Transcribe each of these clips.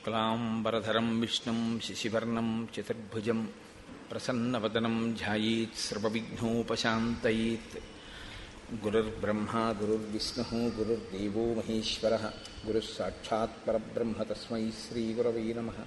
शुक्लाम्बरधरं विष्णुं शिशिवर्णं चतुर्भुजं प्रसन्नवदनं ध्यायेत् सर्वविघ्नोपशान्तयेत् गुरुर्ब्रह्मा गुरुर्विष्णुः गुरुर्देवो महेश्वरः गुरुः साक्षात् परब्रह्म तस्मै श्रीगुरवे नमः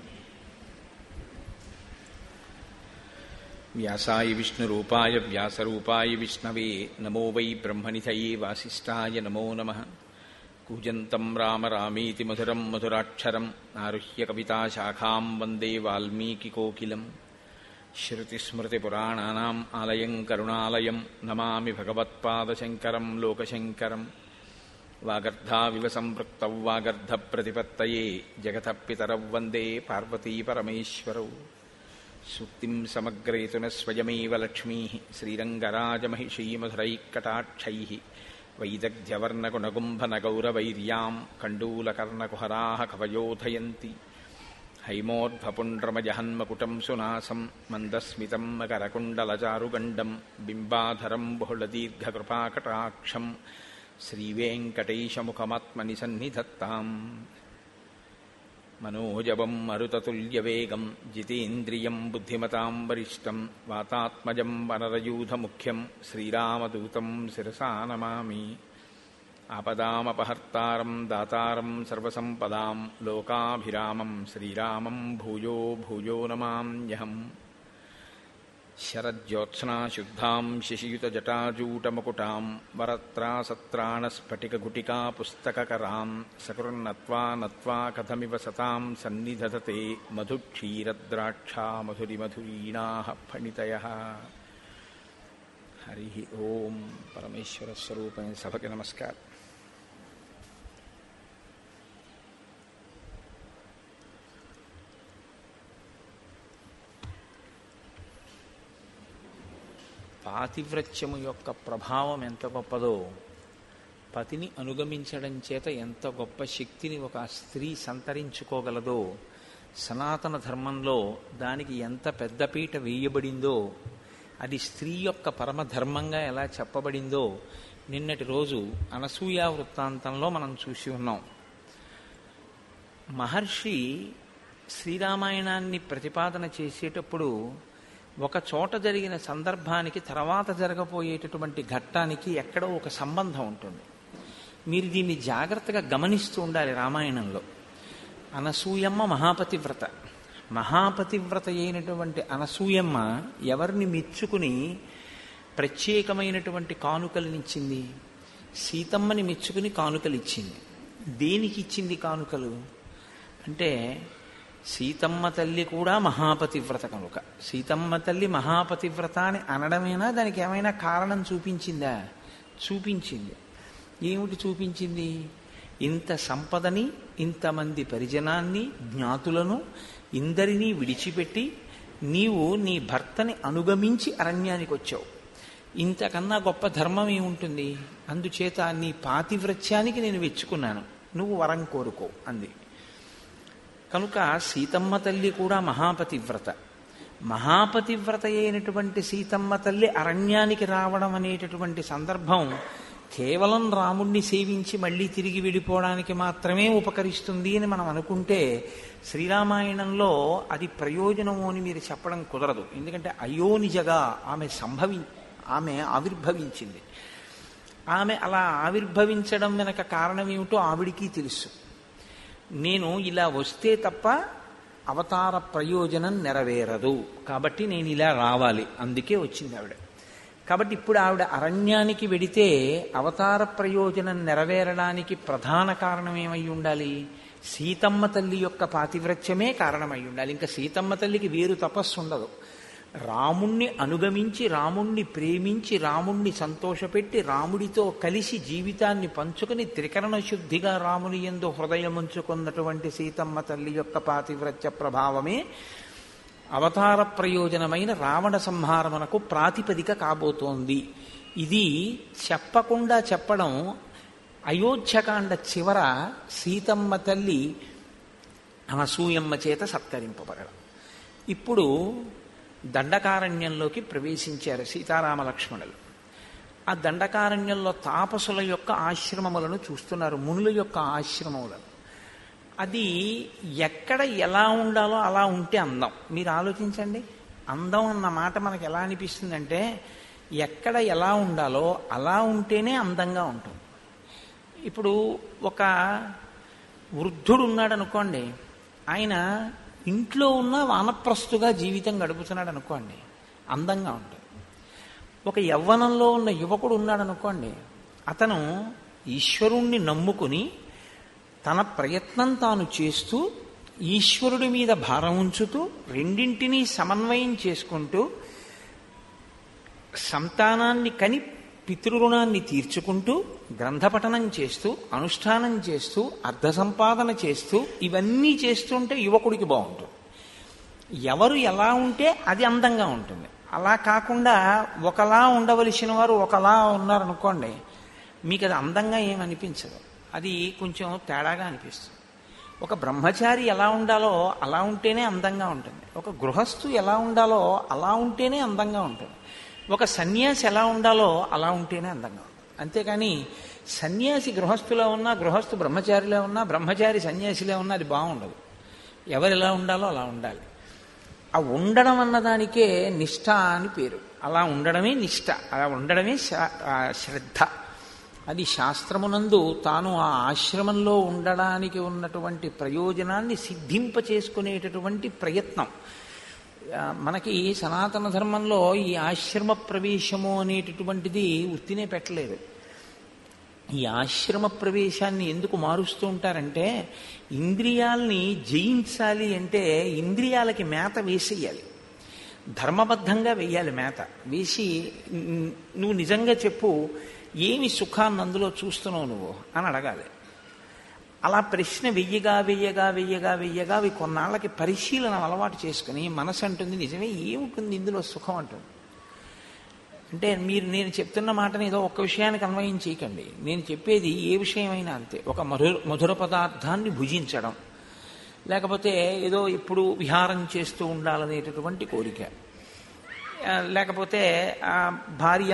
व्यासाय विष्णुरूपाय व्यासरूपाय विष्णवे नमो वै ब्रह्मनिधये वासिष्ठाय नमो नमः कूजन्तं राम रामीति मधुरं मधुराक्षरम् आरुह्य कविताशाखां वन्दे वाल्मीकिकोकिलम् श्रुतिस्मृतिपुराणानाम् आलयं करुणालयं नमामि भगवत्पादशङ्करं लोकशङ्करम् वागर्धाविव सम्पृक्तौ वागर्धप्रतिपत्तये जगतः पितरौ वन्दे पार्वतीपरमेश्वरौ सूक्तिं समग्रेतु न स्वयमेव लक्ष्मीः श्रीरङ्गराजमहिषीमधुरैः वैदग्ध्यवर्णकुणकुम्भनगौरवैर्यां कण्डूलकर्णकुहराः कवयोधयन्ति हैमोर्ध्वपुण्ड्रमजहन्मकुटं सुनासं मन्दस्मितं मकरकुण्डलचारुगण्डं बिम्बाधरं बहुलदीर्घकृपाकटाक्षं श्रीवेङ्कटेशमुखमात्मनि सन्निधत्ताम् मनोजवं मरुततुल्यवेगं जितेन्द्रियं बुद्धिमतां वरिष्ठं वातात्मजं वनरयूथमुख्यं श्रीरामदूतं शिरसा नमामि आपदामपहर्तारं दातारं सर्वसम्पदां लोकाभिरामं श्रीरामं भूयो भूयो नमाम्यहम् शरज्योत्स्नाशुद्धां शिशियुतजटाजूटमुकुटां वरत्रासत्राणस्फटिकगुटिका पुस्तककरां सकृन्नत्वा नत्वा कथमिव सतां सन्निधदते मधुक्षीरद्राक्षा मधुरिमधुरीणाः फणितयः हरिः ॐ परमेश्वरस्वरूपेण सभके नमस्कार పాతివ్రత్యము యొక్క ప్రభావం ఎంత గొప్పదో పతిని అనుగమించడం చేత ఎంత గొప్ప శక్తిని ఒక స్త్రీ సంతరించుకోగలదో సనాతన ధర్మంలో దానికి ఎంత పెద్దపీట వేయబడిందో అది స్త్రీ యొక్క పరమధర్మంగా ఎలా చెప్పబడిందో నిన్నటి రోజు అనసూయ వృత్తాంతంలో మనం చూసి ఉన్నాం మహర్షి శ్రీరామాయణాన్ని ప్రతిపాదన చేసేటప్పుడు ఒక చోట జరిగిన సందర్భానికి తర్వాత జరగబోయేటటువంటి ఘట్టానికి ఎక్కడో ఒక సంబంధం ఉంటుంది మీరు దీన్ని జాగ్రత్తగా గమనిస్తూ ఉండాలి రామాయణంలో అనసూయమ్మ మహాపతివ్రత మహాపతివ్రత అయినటువంటి అనసూయమ్మ ఎవరిని మెచ్చుకుని ప్రత్యేకమైనటువంటి కానుకలనిచ్చింది సీతమ్మని మెచ్చుకుని కానుకలు ఇచ్చింది దేనికి ఇచ్చింది కానుకలు అంటే సీతమ్మ తల్లి కూడా మహాపతివ్రత కనుక సీతమ్మ తల్లి మహాపతివ్రత అని అనడమేనా దానికి ఏమైనా కారణం చూపించిందా చూపించింది ఏమిటి చూపించింది ఇంత సంపదని ఇంతమంది పరిజనాన్ని జ్ఞాతులను ఇందరినీ విడిచిపెట్టి నీవు నీ భర్తని అనుగమించి అరణ్యానికి వచ్చావు ఇంతకన్నా గొప్ప ధర్మం ఏముంటుంది అందుచేత నీ పాతివ్రత్యానికి నేను వెచ్చుకున్నాను నువ్వు వరం కోరుకో అంది కనుక సీతమ్మ తల్లి కూడా మహాపతివ్రత మహాపతివ్రత అయినటువంటి సీతమ్మ తల్లి అరణ్యానికి రావడం అనేటటువంటి సందర్భం కేవలం రాముణ్ణి సేవించి మళ్ళీ తిరిగి వెళ్ళిపోవడానికి మాత్రమే ఉపకరిస్తుంది అని మనం అనుకుంటే శ్రీరామాయణంలో అది ప్రయోజనము అని మీరు చెప్పడం కుదరదు ఎందుకంటే అయోనిజగా ఆమె సంభవి ఆమె ఆవిర్భవించింది ఆమె అలా ఆవిర్భవించడం వెనక కారణం ఏమిటో ఆవిడికి తెలుసు నేను ఇలా వస్తే తప్ప అవతార ప్రయోజనం నెరవేరదు కాబట్టి నేను ఇలా రావాలి అందుకే వచ్చింది ఆవిడ కాబట్టి ఇప్పుడు ఆవిడ అరణ్యానికి వెడితే అవతార ప్రయోజనం నెరవేరడానికి ప్రధాన కారణం ఏమై ఉండాలి సీతమ్మ తల్లి యొక్క పాతివ్రత్యమే కారణమై ఉండాలి ఇంకా సీతమ్మ తల్లికి వేరు తపస్సు ఉండదు రాముణ్ణి అనుగమించి రాముణ్ణి ప్రేమించి రాముణ్ణి సంతోషపెట్టి రాముడితో కలిసి జీవితాన్ని పంచుకుని త్రికరణ శుద్ధిగా రాముని ఎందు హృదయముంచుకున్నటువంటి సీతమ్మ తల్లి యొక్క పాతివ్రత్య ప్రభావమే అవతార ప్రయోజనమైన రావణ సంహారమునకు ప్రాతిపదిక కాబోతోంది ఇది చెప్పకుండా చెప్పడం అయోధ్యకాండ చివర సీతమ్మ తల్లి అనసూయమ్మ చేత సత్కరింపబడడం ఇప్పుడు దండకారణ్యంలోకి ప్రవేశించారు సీతారామ లక్ష్మణులు ఆ దండకారణ్యంలో తాపసుల యొక్క ఆశ్రమములను చూస్తున్నారు మునుల యొక్క ఆశ్రమములను అది ఎక్కడ ఎలా ఉండాలో అలా ఉంటే అందం మీరు ఆలోచించండి అందం అన్న మాట మనకి ఎలా అనిపిస్తుందంటే ఎక్కడ ఎలా ఉండాలో అలా ఉంటేనే అందంగా ఉంటుంది ఇప్పుడు ఒక వృద్ధుడు ఉన్నాడు అనుకోండి ఆయన ఇంట్లో ఉన్న వానప్రస్తుగా జీవితం గడుపుతున్నాడు అనుకోండి అందంగా ఉంటుంది ఒక యవ్వనంలో ఉన్న యువకుడు ఉన్నాడు అనుకోండి అతను ఈశ్వరుణ్ణి నమ్ముకుని తన ప్రయత్నం తాను చేస్తూ ఈశ్వరుడి మీద భారం ఉంచుతూ రెండింటినీ సమన్వయం చేసుకుంటూ సంతానాన్ని కని పితృరుణాన్ని తీర్చుకుంటూ గ్రంథపఠనం చేస్తూ అనుష్ఠానం చేస్తూ అర్ధ సంపాదన చేస్తూ ఇవన్నీ చేస్తుంటే యువకుడికి బాగుంటుంది ఎవరు ఎలా ఉంటే అది అందంగా ఉంటుంది అలా కాకుండా ఒకలా ఉండవలసిన వారు ఒకలా ఉన్నారనుకోండి మీకు అది అందంగా ఏమనిపించదు అది కొంచెం తేడాగా అనిపిస్తుంది ఒక బ్రహ్మచారి ఎలా ఉండాలో అలా ఉంటేనే అందంగా ఉంటుంది ఒక గృహస్థు ఎలా ఉండాలో అలా ఉంటేనే అందంగా ఉంటుంది ఒక సన్యాసి ఎలా ఉండాలో అలా ఉంటేనే అందంగా ఉంటుంది అంతేకాని సన్యాసి గృహస్థులో ఉన్నా గృహస్థు బ్రహ్మచారిలో ఉన్నా బ్రహ్మచారి సన్యాసిలో ఉన్నా అది బాగుండదు ఎవరు ఎలా ఉండాలో అలా ఉండాలి ఆ ఉండడం అన్నదానికే నిష్ఠ అని పేరు అలా ఉండడమే నిష్ఠ అలా ఉండడమే శా- ఆ శ్రద్ధ అది శాస్త్రమునందు తాను ఆ ఆశ్రమంలో ఉండడానికి ఉన్నటువంటి ప్రయోజనాన్ని సిద్ధింప చేసుకునేటటువంటి ప్రయత్నం ఆ, మనకి సనాతన ధర్మంలో ఈ ఆశ్రమ ప్రవేశము అనేటటువంటిది ఉత్తినే పెట్టలేదు ఈ ఆశ్రమ ప్రవేశాన్ని ఎందుకు మారుస్తూ ఉంటారంటే ఇంద్రియాల్ని జయించాలి అంటే ఇంద్రియాలకి మేత వేసేయాలి ధర్మబద్ధంగా వేయాలి మేత వేసి "న్- నువ్వు నిజంగా చెప్పు ఏమి సుఖాన్ని అందులో చూస్తున్నావు నువ్వు అని అడగాలి అలా ప్రశ్న వెయ్యగా వెయ్యగా వెయ్యగా వెయ్యగా అవి కొన్నాళ్ళకి పరిశీలన అలవాటు చేసుకుని మనసు అంటుంది నిజమే ఏముంటుంది ఇందులో సుఖం అంటుంది అంటే మీరు నేను చెప్తున్న మాటని ఏదో ఒక్క విషయానికి అన్వయం చేయకండి నేను చెప్పేది ఏ విషయమైనా అంతే ఒక మధుర మధుర పదార్థాన్ని భుజించడం లేకపోతే ఏదో ఇప్పుడు విహారం చేస్తూ ఉండాలనేటటువంటి కోరిక ఆ, లేకపోతే ఆ, భార్య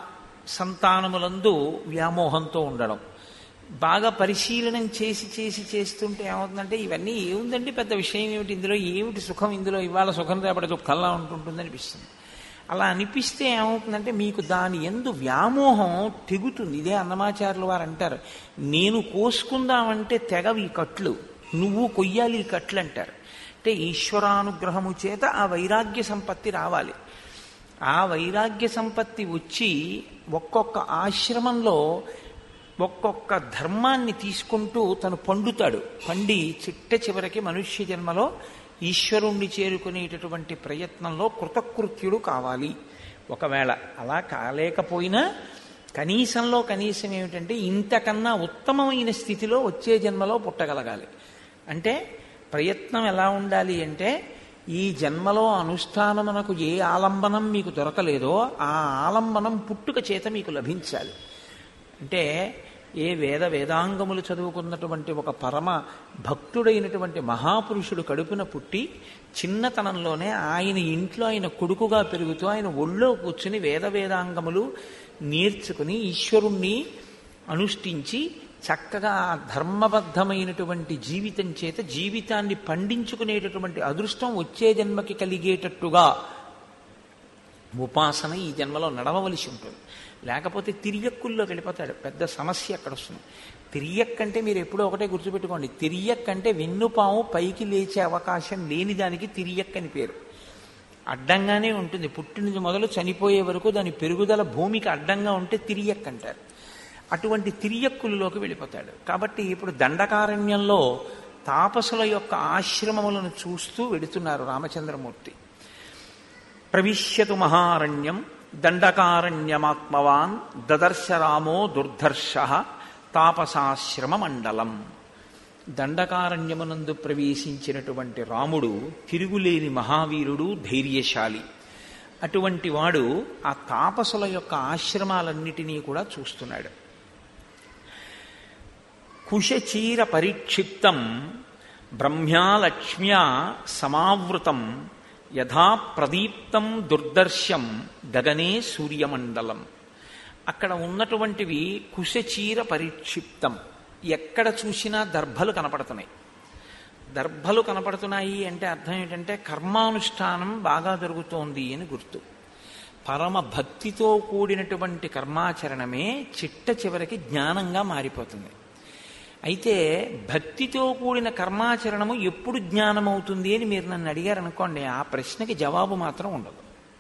సంతానములందు వ్యామోహంతో ఉండడం బాగా పరిశీలనం చేసి చేసి చేస్తుంటే ఏమవుతుందంటే ఇవన్నీ ఏముందండి పెద్ద విషయం ఏమిటి ఇందులో ఏమిటి సుఖం ఇందులో ఇవాళ సుఖం రేపటి దుఃఖంలా ఉంటుంటుంది అనిపిస్తుంది అలా అనిపిస్తే ఏమవుతుందంటే మీకు దాని ఎందు వ్యామోహం తెగుతుంది ఇదే అన్నమాచార్యులు వారు అంటారు నేను కోసుకుందామంటే తెగవి కట్లు నువ్వు కొయ్యాలి ఈ కట్లు అంటారు అంటే ఈశ్వరానుగ్రహము చేత ఆ వైరాగ్య సంపత్తి రావాలి ఆ వైరాగ్య సంపత్తి వచ్చి ఒక్కొక్క ఆశ్రమంలో ఒక్కొక్క ధర్మాన్ని తీసుకుంటూ తను పండుతాడు పండి చిట్ట చివరికి మనుష్య జన్మలో ఈశ్వరుణ్ణి చేరుకునేటటువంటి ప్రయత్నంలో కృతకృత్యుడు కావాలి ఒకవేళ అలా కాలేకపోయినా కనీసంలో కనీసం ఏమిటంటే ఇంతకన్నా ఉత్తమమైన స్థితిలో వచ్చే జన్మలో పుట్టగలగాలి అంటే ప్రయత్నం ఎలా ఉండాలి అంటే ఈ జన్మలో అనుష్ఠానమునకు ఏ ఆలంబనం మీకు దొరకలేదో ఆ ఆలంబనం పుట్టుక చేత మీకు లభించాలి అంటే ఏ వేద వేదాంగములు చదువుకున్నటువంటి ఒక పరమ భక్తుడైనటువంటి మహాపురుషుడు కడుపున పుట్టి చిన్నతనంలోనే ఆయన ఇంట్లో ఆయన కొడుకుగా పెరుగుతూ ఆయన ఒళ్ళో కూర్చుని వేద వేదాంగములు నేర్చుకుని ఈశ్వరుణ్ణి అనుష్ఠించి చక్కగా ఆ ధర్మబద్ధమైనటువంటి జీవితం చేత జీవితాన్ని పండించుకునేటటువంటి అదృష్టం వచ్చే జన్మకి కలిగేటట్టుగా ఉపాసన ఈ జన్మలో నడవవలసి ఉంటుంది లేకపోతే తిరియక్కుల్లో వెళ్ళిపోతాడు పెద్ద సమస్య అక్కడ వస్తుంది తిరియక్కంటే మీరు ఎప్పుడో ఒకటే గుర్తుపెట్టుకోండి తిరియక్కంటే వెన్నుపాము పైకి లేచే అవకాశం లేని దానికి తిరియక్ అని పేరు అడ్డంగానే ఉంటుంది పుట్టినది మొదలు చనిపోయే వరకు దాని పెరుగుదల భూమికి అడ్డంగా ఉంటే తిరియక్ అంటారు అటువంటి తిరియక్కులలోకి వెళ్ళిపోతాడు కాబట్టి ఇప్పుడు దండకారణ్యంలో తాపసుల యొక్క ఆశ్రమములను చూస్తూ వెడుతున్నారు రామచంద్రమూర్తి ప్రవిశ్యతు మహారణ్యం దండకారణ్యమాత్మవాన్ దదర్శ రామో దుర్ధర్ష తాపసాశ్రమ మండలం దండకారణ్యమునందు ప్రవేశించినటువంటి రాముడు తిరుగులేని మహావీరుడు ధైర్యశాలి అటువంటి వాడు ఆ తాపసుల యొక్క ఆశ్రమాలన్నిటినీ కూడా చూస్తున్నాడు కుశచీర పరిక్షిప్తం బ్రహ్మ్యాలక్ష్మ్యా సమావృతం యథా ప్రదీప్తం దుర్దర్శం గగనే సూర్యమండలం అక్కడ ఉన్నటువంటివి కుశచీర పరిక్షిప్తం ఎక్కడ చూసినా దర్భలు కనపడుతున్నాయి దర్భలు కనపడుతున్నాయి అంటే అర్థం ఏంటంటే కర్మానుష్ఠానం బాగా జరుగుతోంది అని గుర్తు పరమ భక్తితో కూడినటువంటి కర్మాచరణమే చిట్ట చివరికి జ్ఞానంగా మారిపోతుంది అయితే భక్తితో కూడిన కర్మాచరణము ఎప్పుడు జ్ఞానం అవుతుంది అని మీరు నన్ను అడిగారు అనుకోండి ఆ ప్రశ్నకి జవాబు మాత్రం ఉండదు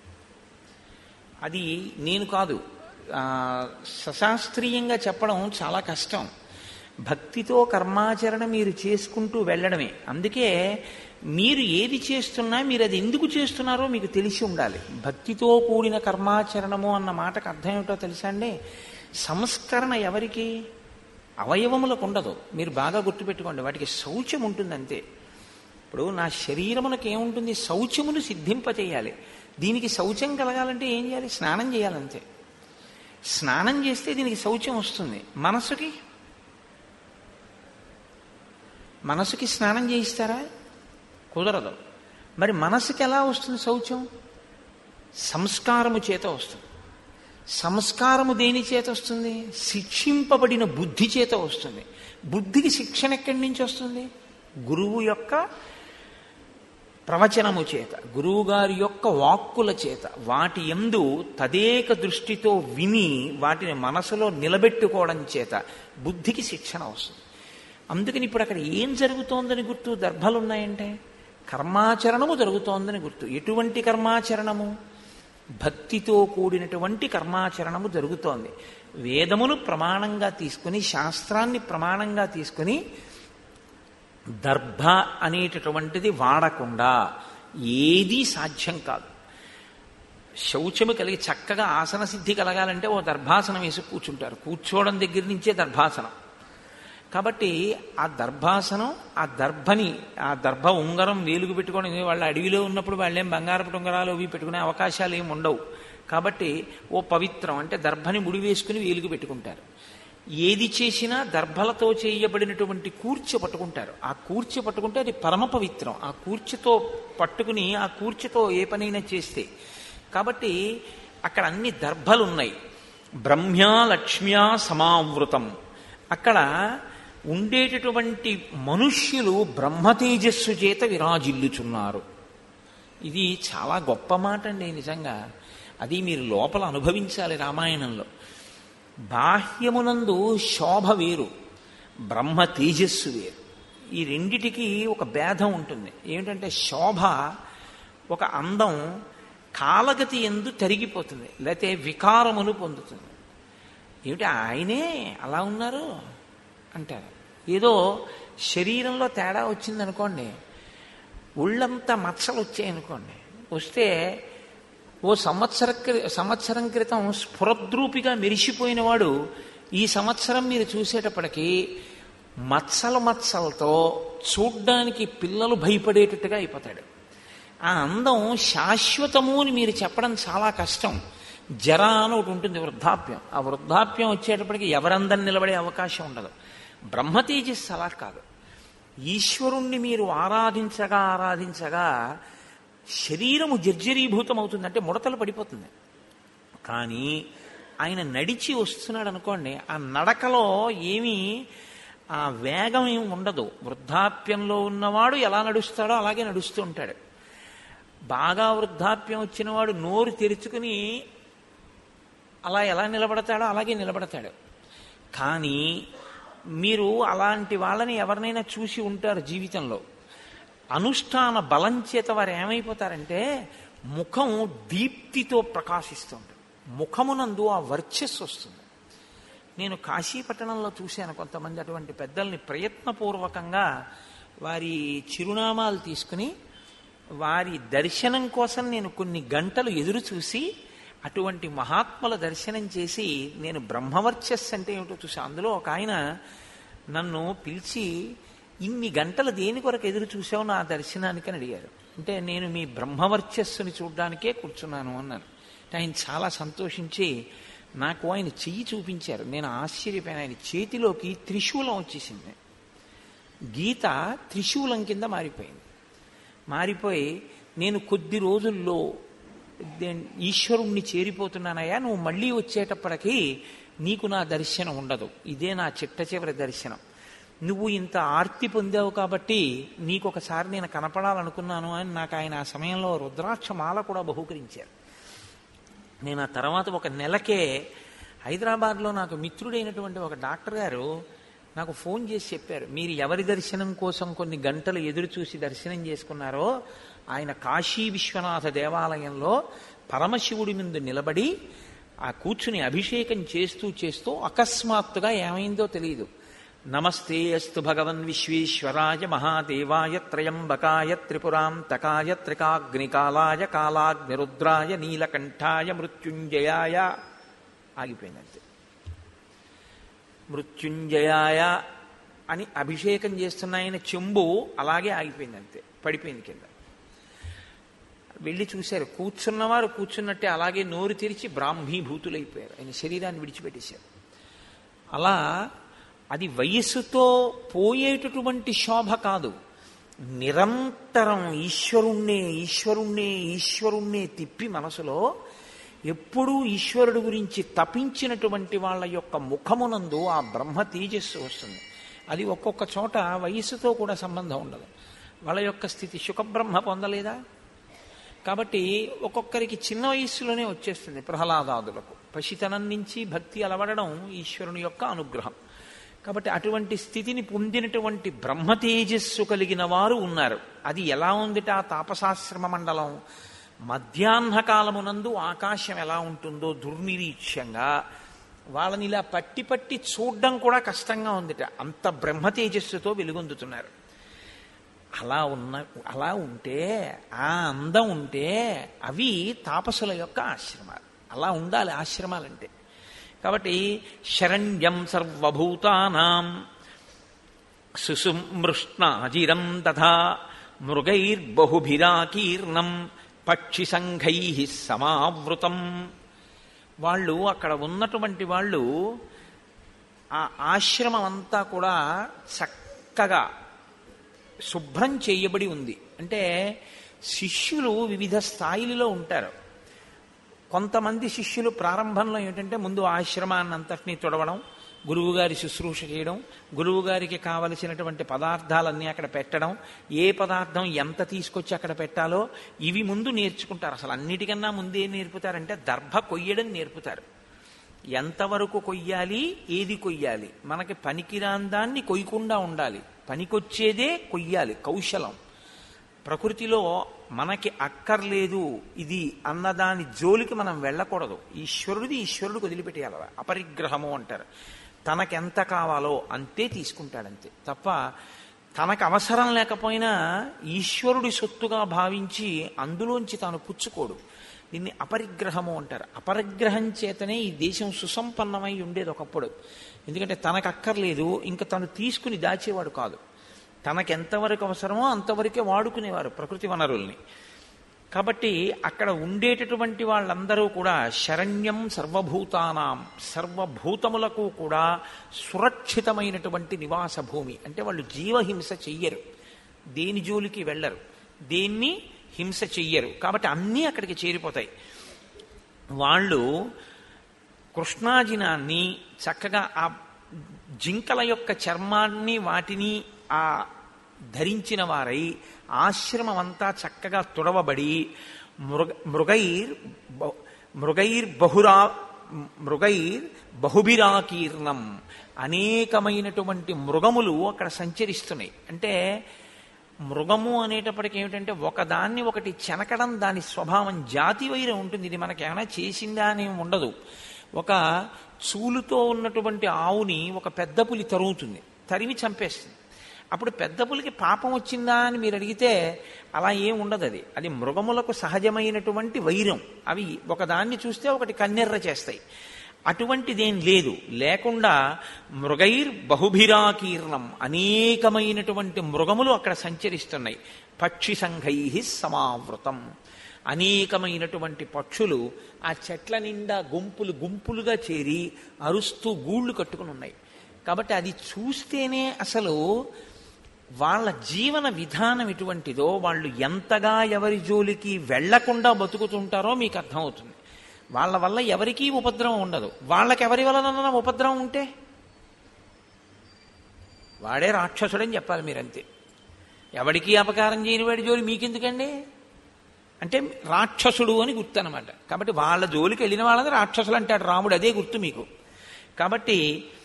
అది నేను కాదు ఆ, సశాస్త్రీయంగా చెప్పడం చాలా కష్టం భక్తితో కర్మాచరణ మీరు చేసుకుంటూ వెళ్ళడమే అందుకే మీరు ఏది చేస్తున్నా మీరు అది ఎందుకు చేస్తున్నారో మీకు తెలిసి ఉండాలి భక్తితో కూడిన కర్మాచరణము అన్న మాటకు అర్థం ఏమిటో తెలుసా అండి సంస్కరణ ఎవరికి అవయవములకు ఉండదు మీరు బాగా గుర్తుపెట్టుకోండి వాటికి శౌచం ఉంటుంది అంతే ఇప్పుడు నా శరీరమునకు ఏముంటుంది శౌచమును సిద్ధింపచేయాలి దీనికి శౌచం కలగాలంటే ఏం చేయాలి స్నానం చేయాలంతే స్నానం చేస్తే దీనికి శౌచం వస్తుంది మనసుకి మనసుకి స్నానం చేయిస్తారా కుదరదు మరి మనసుకి ఎలా వస్తుంది శౌచం సంస్కారము చేత వస్తుంది సంస్కారము దేని చేత వస్తుంది శిక్షింపబడిన బుద్ధి చేత వస్తుంది బుద్ధికి శిక్షణ ఎక్కడి నుంచి వస్తుంది గురువు యొక్క ప్రవచనము చేత గురువుగారి యొక్క వాక్కుల చేత వాటి ఎందు తదేక దృష్టితో విని వాటిని మనసులో నిలబెట్టుకోవడం చేత బుద్ధికి శిక్షణ వస్తుంది అందుకని ఇప్పుడు అక్కడ ఏం జరుగుతోందని గుర్తు దర్భలు ఉన్నాయంటే కర్మాచరణము జరుగుతోందని గుర్తు ఎటువంటి కర్మాచరణము భక్తితో కూడినటువంటి కర్మాచరణము జరుగుతోంది వేదమును ప్రమాణంగా తీసుకుని శాస్త్రాన్ని ప్రమాణంగా తీసుకుని దర్భ అనేటటువంటిది వాడకుండా ఏదీ సాధ్యం కాదు శౌచము కలిగి చక్కగా ఆసన సిద్ధి కలగాలంటే ఓ దర్భాసనం వేసి కూర్చుంటారు కూర్చోవడం దగ్గర నుంచే దర్భాసనం కాబట్టి ఆ దర్భాసనం ఆ దర్భని ఆ దర్భ ఉంగరం వేలుగు పెట్టుకొని వాళ్ళ అడవిలో ఉన్నప్పుడు వాళ్ళేం బంగారపు ఉంగరాలు అవి పెట్టుకునే అవకాశాలు ఏమి ఉండవు కాబట్టి ఓ పవిత్రం అంటే దర్భని ముడి వేసుకుని వేలుగు పెట్టుకుంటారు ఏది చేసినా దర్భలతో చేయబడినటువంటి కూర్చె పట్టుకుంటారు ఆ కూర్చె పట్టుకుంటే అది పరమ పవిత్రం ఆ కూర్చెతో పట్టుకుని ఆ కూర్చెతో ఏ పనైనా చేస్తే కాబట్టి అక్కడ అన్ని దర్భలు ఉన్నాయి బ్రహ్మ్యా లక్ష్మ్యా సమావృతం అక్కడ ఉండేటటువంటి మనుష్యులు బ్రహ్మతేజస్సు చేత విరాజిల్లుచున్నారు ఇది చాలా గొప్ప మాట అండి నిజంగా అది మీరు లోపల అనుభవించాలి రామాయణంలో బాహ్యమునందు శోభ వేరు బ్రహ్మ తేజస్సు వేరు ఈ రెండిటికి ఒక భేదం ఉంటుంది ఏమిటంటే శోభ ఒక అందం కాలగతి ఎందు తరిగిపోతుంది లేకపోతే వికారమును పొందుతుంది ఏమిటి ఆయనే అలా ఉన్నారు అంటారు ఏదో శరీరంలో తేడా వచ్చిందనుకోండి ఒళ్ళంతా మచ్చలు వచ్చాయనుకోండి వస్తే ఓ సంవత్సర క్రి- సంవత్సరం క్రితం స్ఫురద్రూపిగా మెరిసిపోయిన వాడు ఈ సంవత్సరం మీరు చూసేటప్పటికీ మచ్చల మచ్చలతో చూడ్డానికి పిల్లలు భయపడేటట్టుగా అయిపోతాడు ఆ అందం శాశ్వతము అని మీరు చెప్పడం చాలా కష్టం జర అని ఒకటి ఉంటుంది వృద్ధాప్యం ఆ వృద్ధాప్యం వచ్చేటప్పటికి ఎవరందం నిలబడే అవకాశం ఉండదు బ్రహ్మ తేజస్సు అలా కాదు ఈశ్వరుణ్ణి మీరు ఆరాధించగా ఆరాధించగా శరీరము జర్జరీభూతం అవుతుంది అంటే ముడతలు పడిపోతుంది కానీ ఆయన నడిచి వస్తున్నాడు అనుకోండి ఆ నడకలో ఏమీ ఆ వేగం ఏమి ఉండదు వృద్ధాప్యంలో ఉన్నవాడు ఎలా నడుస్తాడో అలాగే నడుస్తూ ఉంటాడు బాగా వృద్ధాప్యం వచ్చినవాడు నోరు తెరుచుకుని అలా ఎలా నిలబడతాడో అలాగే నిలబడతాడు కానీ మీరు అలాంటి వాళ్ళని ఎవరినైనా చూసి ఉంటారు జీవితంలో అనుష్ఠాన బలం చేత వారు ఏమైపోతారంటే ముఖం దీప్తితో ప్రకాశిస్తుంది ముఖమునందు ఆ వర్చస్సు వస్తుంది నేను కాశీపట్టణంలో చూశాను కొంతమంది అటువంటి పెద్దల్ని ప్రయత్నపూర్వకంగా వారి చిరునామాలు తీసుకుని వారి దర్శనం కోసం నేను కొన్ని గంటలు ఎదురు చూసి అటువంటి మహాత్ముల దర్శనం చేసి నేను బ్రహ్మవర్చస్సు అంటే ఏమిటో చూసి అందులో ఒక ఆయన నన్ను పిలిచి ఇన్ని గంటలు దేని కొరకు ఎదురు చూసావు నా దర్శనానికి అని అడిగారు అంటే నేను మీ బ్రహ్మవర్చస్సుని చూడడానికే కూర్చున్నాను అన్నాను అంటే ఆయన చాలా సంతోషించి నాకు ఆయన చెయ్యి చూపించారు నేను ఆశ్చర్యపోయిన ఆయన చేతిలోకి త్రిశూలం వచ్చేసింది గీత త్రిశూలం కింద మారిపోయింది మారిపోయి నేను కొద్ది రోజుల్లో దే- ఈశ్వరుణ్ణి చేరిపోతున్నానయ్యా నువ్వు మళ్ళీ వచ్చేటప్పటికి నీకు నా దర్శనం ఉండదు ఇదే నా చిట్ట చివరి దర్శనం నువ్వు ఇంత ఆర్తి పొందావు కాబట్టి నీకు ఒకసారి నేను కనపడాలనుకున్నాను అని నాకు ఆయన ఆ సమయంలో రుద్రాక్ష మాల కూడా బహూకరించారు నేను ఆ తర్వాత ఒక నెలకే హైదరాబాద్లో నాకు మిత్రుడైనటువంటి ఒక డాక్టర్ గారు నాకు ఫోన్ చేసి చెప్పారు మీరు ఎవరి దర్శనం కోసం కొన్ని గంటలు ఎదురు చూసి దర్శనం చేసుకున్నారో ఆయన కాశీ విశ్వనాథ దేవాలయంలో పరమశివుడి ముందు నిలబడి ఆ కూర్చుని అభిషేకం చేస్తూ చేస్తూ అకస్మాత్తుగా ఏమైందో తెలియదు నమస్తే అస్తు భగవన్ విశ్వేశ్వరాయ మహాదేవాయ త్రయంబకాయ త్రిపురాంతకాయ త్రికాగ్నికాలాయ కాలాగ్నిరుద్రాయ నీలకంఠాయ మృత్యుంజయాయ ఆగిపోయిందంతే మృత్యుంజయాయ అని అభిషేకం చేస్తున్న ఆయన చెంబు అలాగే ఆగిపోయింది అంతే పడిపోయింది కింద వెళ్ళి చూశారు కూర్చున్నవారు కూర్చున్నట్టే అలాగే నోరు తెరిచి బ్రాహ్మీభూతులైపోయారు ఆయన శరీరాన్ని విడిచిపెట్టేశారు అలా అది వయస్సుతో పోయేటటువంటి శోభ కాదు నిరంతరం ఈశ్వరుణ్ణే ఈశ్వరుణ్ణే ఈశ్వరుణ్ణే తిప్పి మనసులో ఎప్పుడూ ఈశ్వరుడు గురించి తపించినటువంటి వాళ్ళ యొక్క ముఖమునందు ఆ బ్రహ్మ తేజస్సు వస్తుంది అది ఒక్కొక్క చోట వయస్సుతో కూడా సంబంధం ఉండదు వాళ్ళ యొక్క స్థితి సుఖబ్రహ్మ పొందలేదా కాబట్టి ఒక్కొక్కరికి చిన్న వయస్సులోనే వచ్చేస్తుంది ప్రహ్లాదాదులకు పసితనం నుంచి భక్తి అలవడడం ఈశ్వరుని యొక్క అనుగ్రహం కాబట్టి అటువంటి స్థితిని పొందినటువంటి బ్రహ్మ తేజస్సు కలిగిన వారు ఉన్నారు అది ఎలా ఉందిట ఆ తాపసాశ్రమ మండలం మధ్యాహ్న కాలమునందు ఆకాశం ఎలా ఉంటుందో దుర్నిరీక్ష్యంగా వాళ్ళని ఇలా పట్టి పట్టి చూడడం కూడా కష్టంగా ఉందిట అంత బ్రహ్మ తేజస్సుతో వెలుగొందుతున్నారు అలా ఉన్న అలా ఉంటే ఆ అందం ఉంటే అవి తాపసుల యొక్క ఆశ్రమాలు అలా ఉండాలి ఆశ్రమాలంటే కాబట్టి శరణ్యం సర్వభూతానాం సుసుమృష్ణాజిరం తథా మృగైర్బహుభిరాకీర్ణం పక్షి సంఘై సమావృతం వాళ్ళు అక్కడ ఉన్నటువంటి వాళ్ళు ఆ ఆశ్రమం అంతా కూడా చక్కగా శుభ్రం చేయబడి ఉంది అంటే శిష్యులు వివిధ స్థాయిలలో ఉంటారు కొంతమంది శిష్యులు ప్రారంభంలో ఏంటంటే ముందు ఆశ్రమాన్ని అంతటినీ తొడవడం గురువుగారి శుశ్రూష చేయడం గురువుగారికి కావలసినటువంటి పదార్థాలన్నీ అక్కడ పెట్టడం ఏ పదార్థం ఎంత తీసుకొచ్చి అక్కడ పెట్టాలో ఇవి ముందు నేర్చుకుంటారు అసలు అన్నిటికన్నా ముందే నేర్పుతారంటే దర్భ కొయ్యడం నేర్పుతారు ఎంతవరకు కొయ్యాలి ఏది కొయ్యాలి మనకి పనికిరాని దాన్ని కొయ్యకుండా ఉండాలి పనికొచ్చేదే కొయ్యాలి కౌశలం ప్రకృతిలో మనకి అక్కర్లేదు ఇది అన్నదాని జోలికి మనం వెళ్ళకూడదు ఈశ్వరుడిది ఈశ్వరుడికి వదిలిపెట్టేయాలి అపరిగ్రహము అంటారు తనకెంత కావాలో అంతే తీసుకుంటాడంతే తప్ప తనకు అవసరం లేకపోయినా ఈశ్వరుడి సొత్తుగా భావించి అందులోంచి తాను పుచ్చుకోడు దీన్ని అపరిగ్రహము అంటారు అపరిగ్రహం చేతనే ఈ దేశం సుసంపన్నమై ఉండేది ఒకప్పుడు ఎందుకంటే తనకు అక్కర్లేదు ఇంకా తను తీసుకుని దాచేవాడు కాదు తనకెంతవరకు అవసరమో అంతవరకే వాడుకునేవారు ప్రకృతి వనరుల్ని కాబట్టి అక్కడ ఉండేటటువంటి వాళ్ళందరూ కూడా శరణ్యం సర్వభూతానాం సర్వభూతములకు కూడా సురక్షితమైనటువంటి నివాస భూమి అంటే వాళ్ళు జీవహింస చెయ్యరు దేని జోలికి వెళ్ళరు దేన్ని హింస చెయ్యరు కాబట్టి అన్నీ అక్కడికి చేరిపోతాయి వాళ్ళు కృష్ణాజినాన్ని చక్కగా ఆ జింకల యొక్క చర్మాన్ని వాటిని ఆ ధరించిన వారై ఆశ్రమం అంతా చక్కగా తుడవబడి మృగ మృగైర్ బ- మృగైర్ బహురా మృగైర్ బహుభిరాకీర్ణం అనేకమైనటువంటి మృగములు అక్కడ సంచరిస్తున్నాయి అంటే మృగము అనేటప్పటికి ఏమిటంటే ఒకదాన్ని ఒకటి చెనకడం దాని స్వభావం జాతి వైరం ఉంటుంది ఇది మనకేమైనా చేసిందా అని ఉండదు ఒక చూలుతో ఉన్నటువంటి ఆవుని ఒక పెద్ద పులి తరుగుతుంది తరిమి చంపేస్తుంది అప్పుడు పెద్ద పులికి పాపం వచ్చిందా అని మీరు అడిగితే అలా ఏం ఉండదు అది అది మృగములకు సహజమైనటువంటి వైరం అవి ఒకదాన్ని చూస్తే ఒకటి కన్నెర్ర చేస్తాయి అటువంటిదేం లేదు లేకుండా మృగైర్ బహుభిరాకీర్ణం అనేకమైనటువంటి మృగములు అక్కడ సంచరిస్తున్నాయి పక్షి సంఘై సమావృతం అనేకమైనటువంటి పక్షులు ఆ చెట్ల నిండా గుంపులు గుంపులుగా చేరి అరుస్తూ గూళ్ళు కట్టుకుని ఉన్నాయి కాబట్టి అది చూస్తేనే అసలు వాళ్ళ జీవన విధానం ఎటువంటిదో వాళ్ళు ఎంతగా ఎవరి జోలికి వెళ్లకుండా బతుకుతుంటారో మీకు అర్థమవుతుంది వాళ్ళ వల్ల ఎవరికీ ఉపద్రవం ఉండదు వాళ్ళకి ఎవరి వలన ఉపద్రవం ఉంటే వాడే రాక్షసుడని చెప్పాలి మీరంతే ఎవడికి అపకారం చేయని వాడి జోలి మీకెందుకండి అంటే రాక్షసుడు అని గుర్తు అనమాట కాబట్టి వాళ్ళ జోలికి వెళ్ళిన వాళ్ళని రాక్షసులు అంటాడు రాముడు అదే గుర్తు మీకు కాబట్టి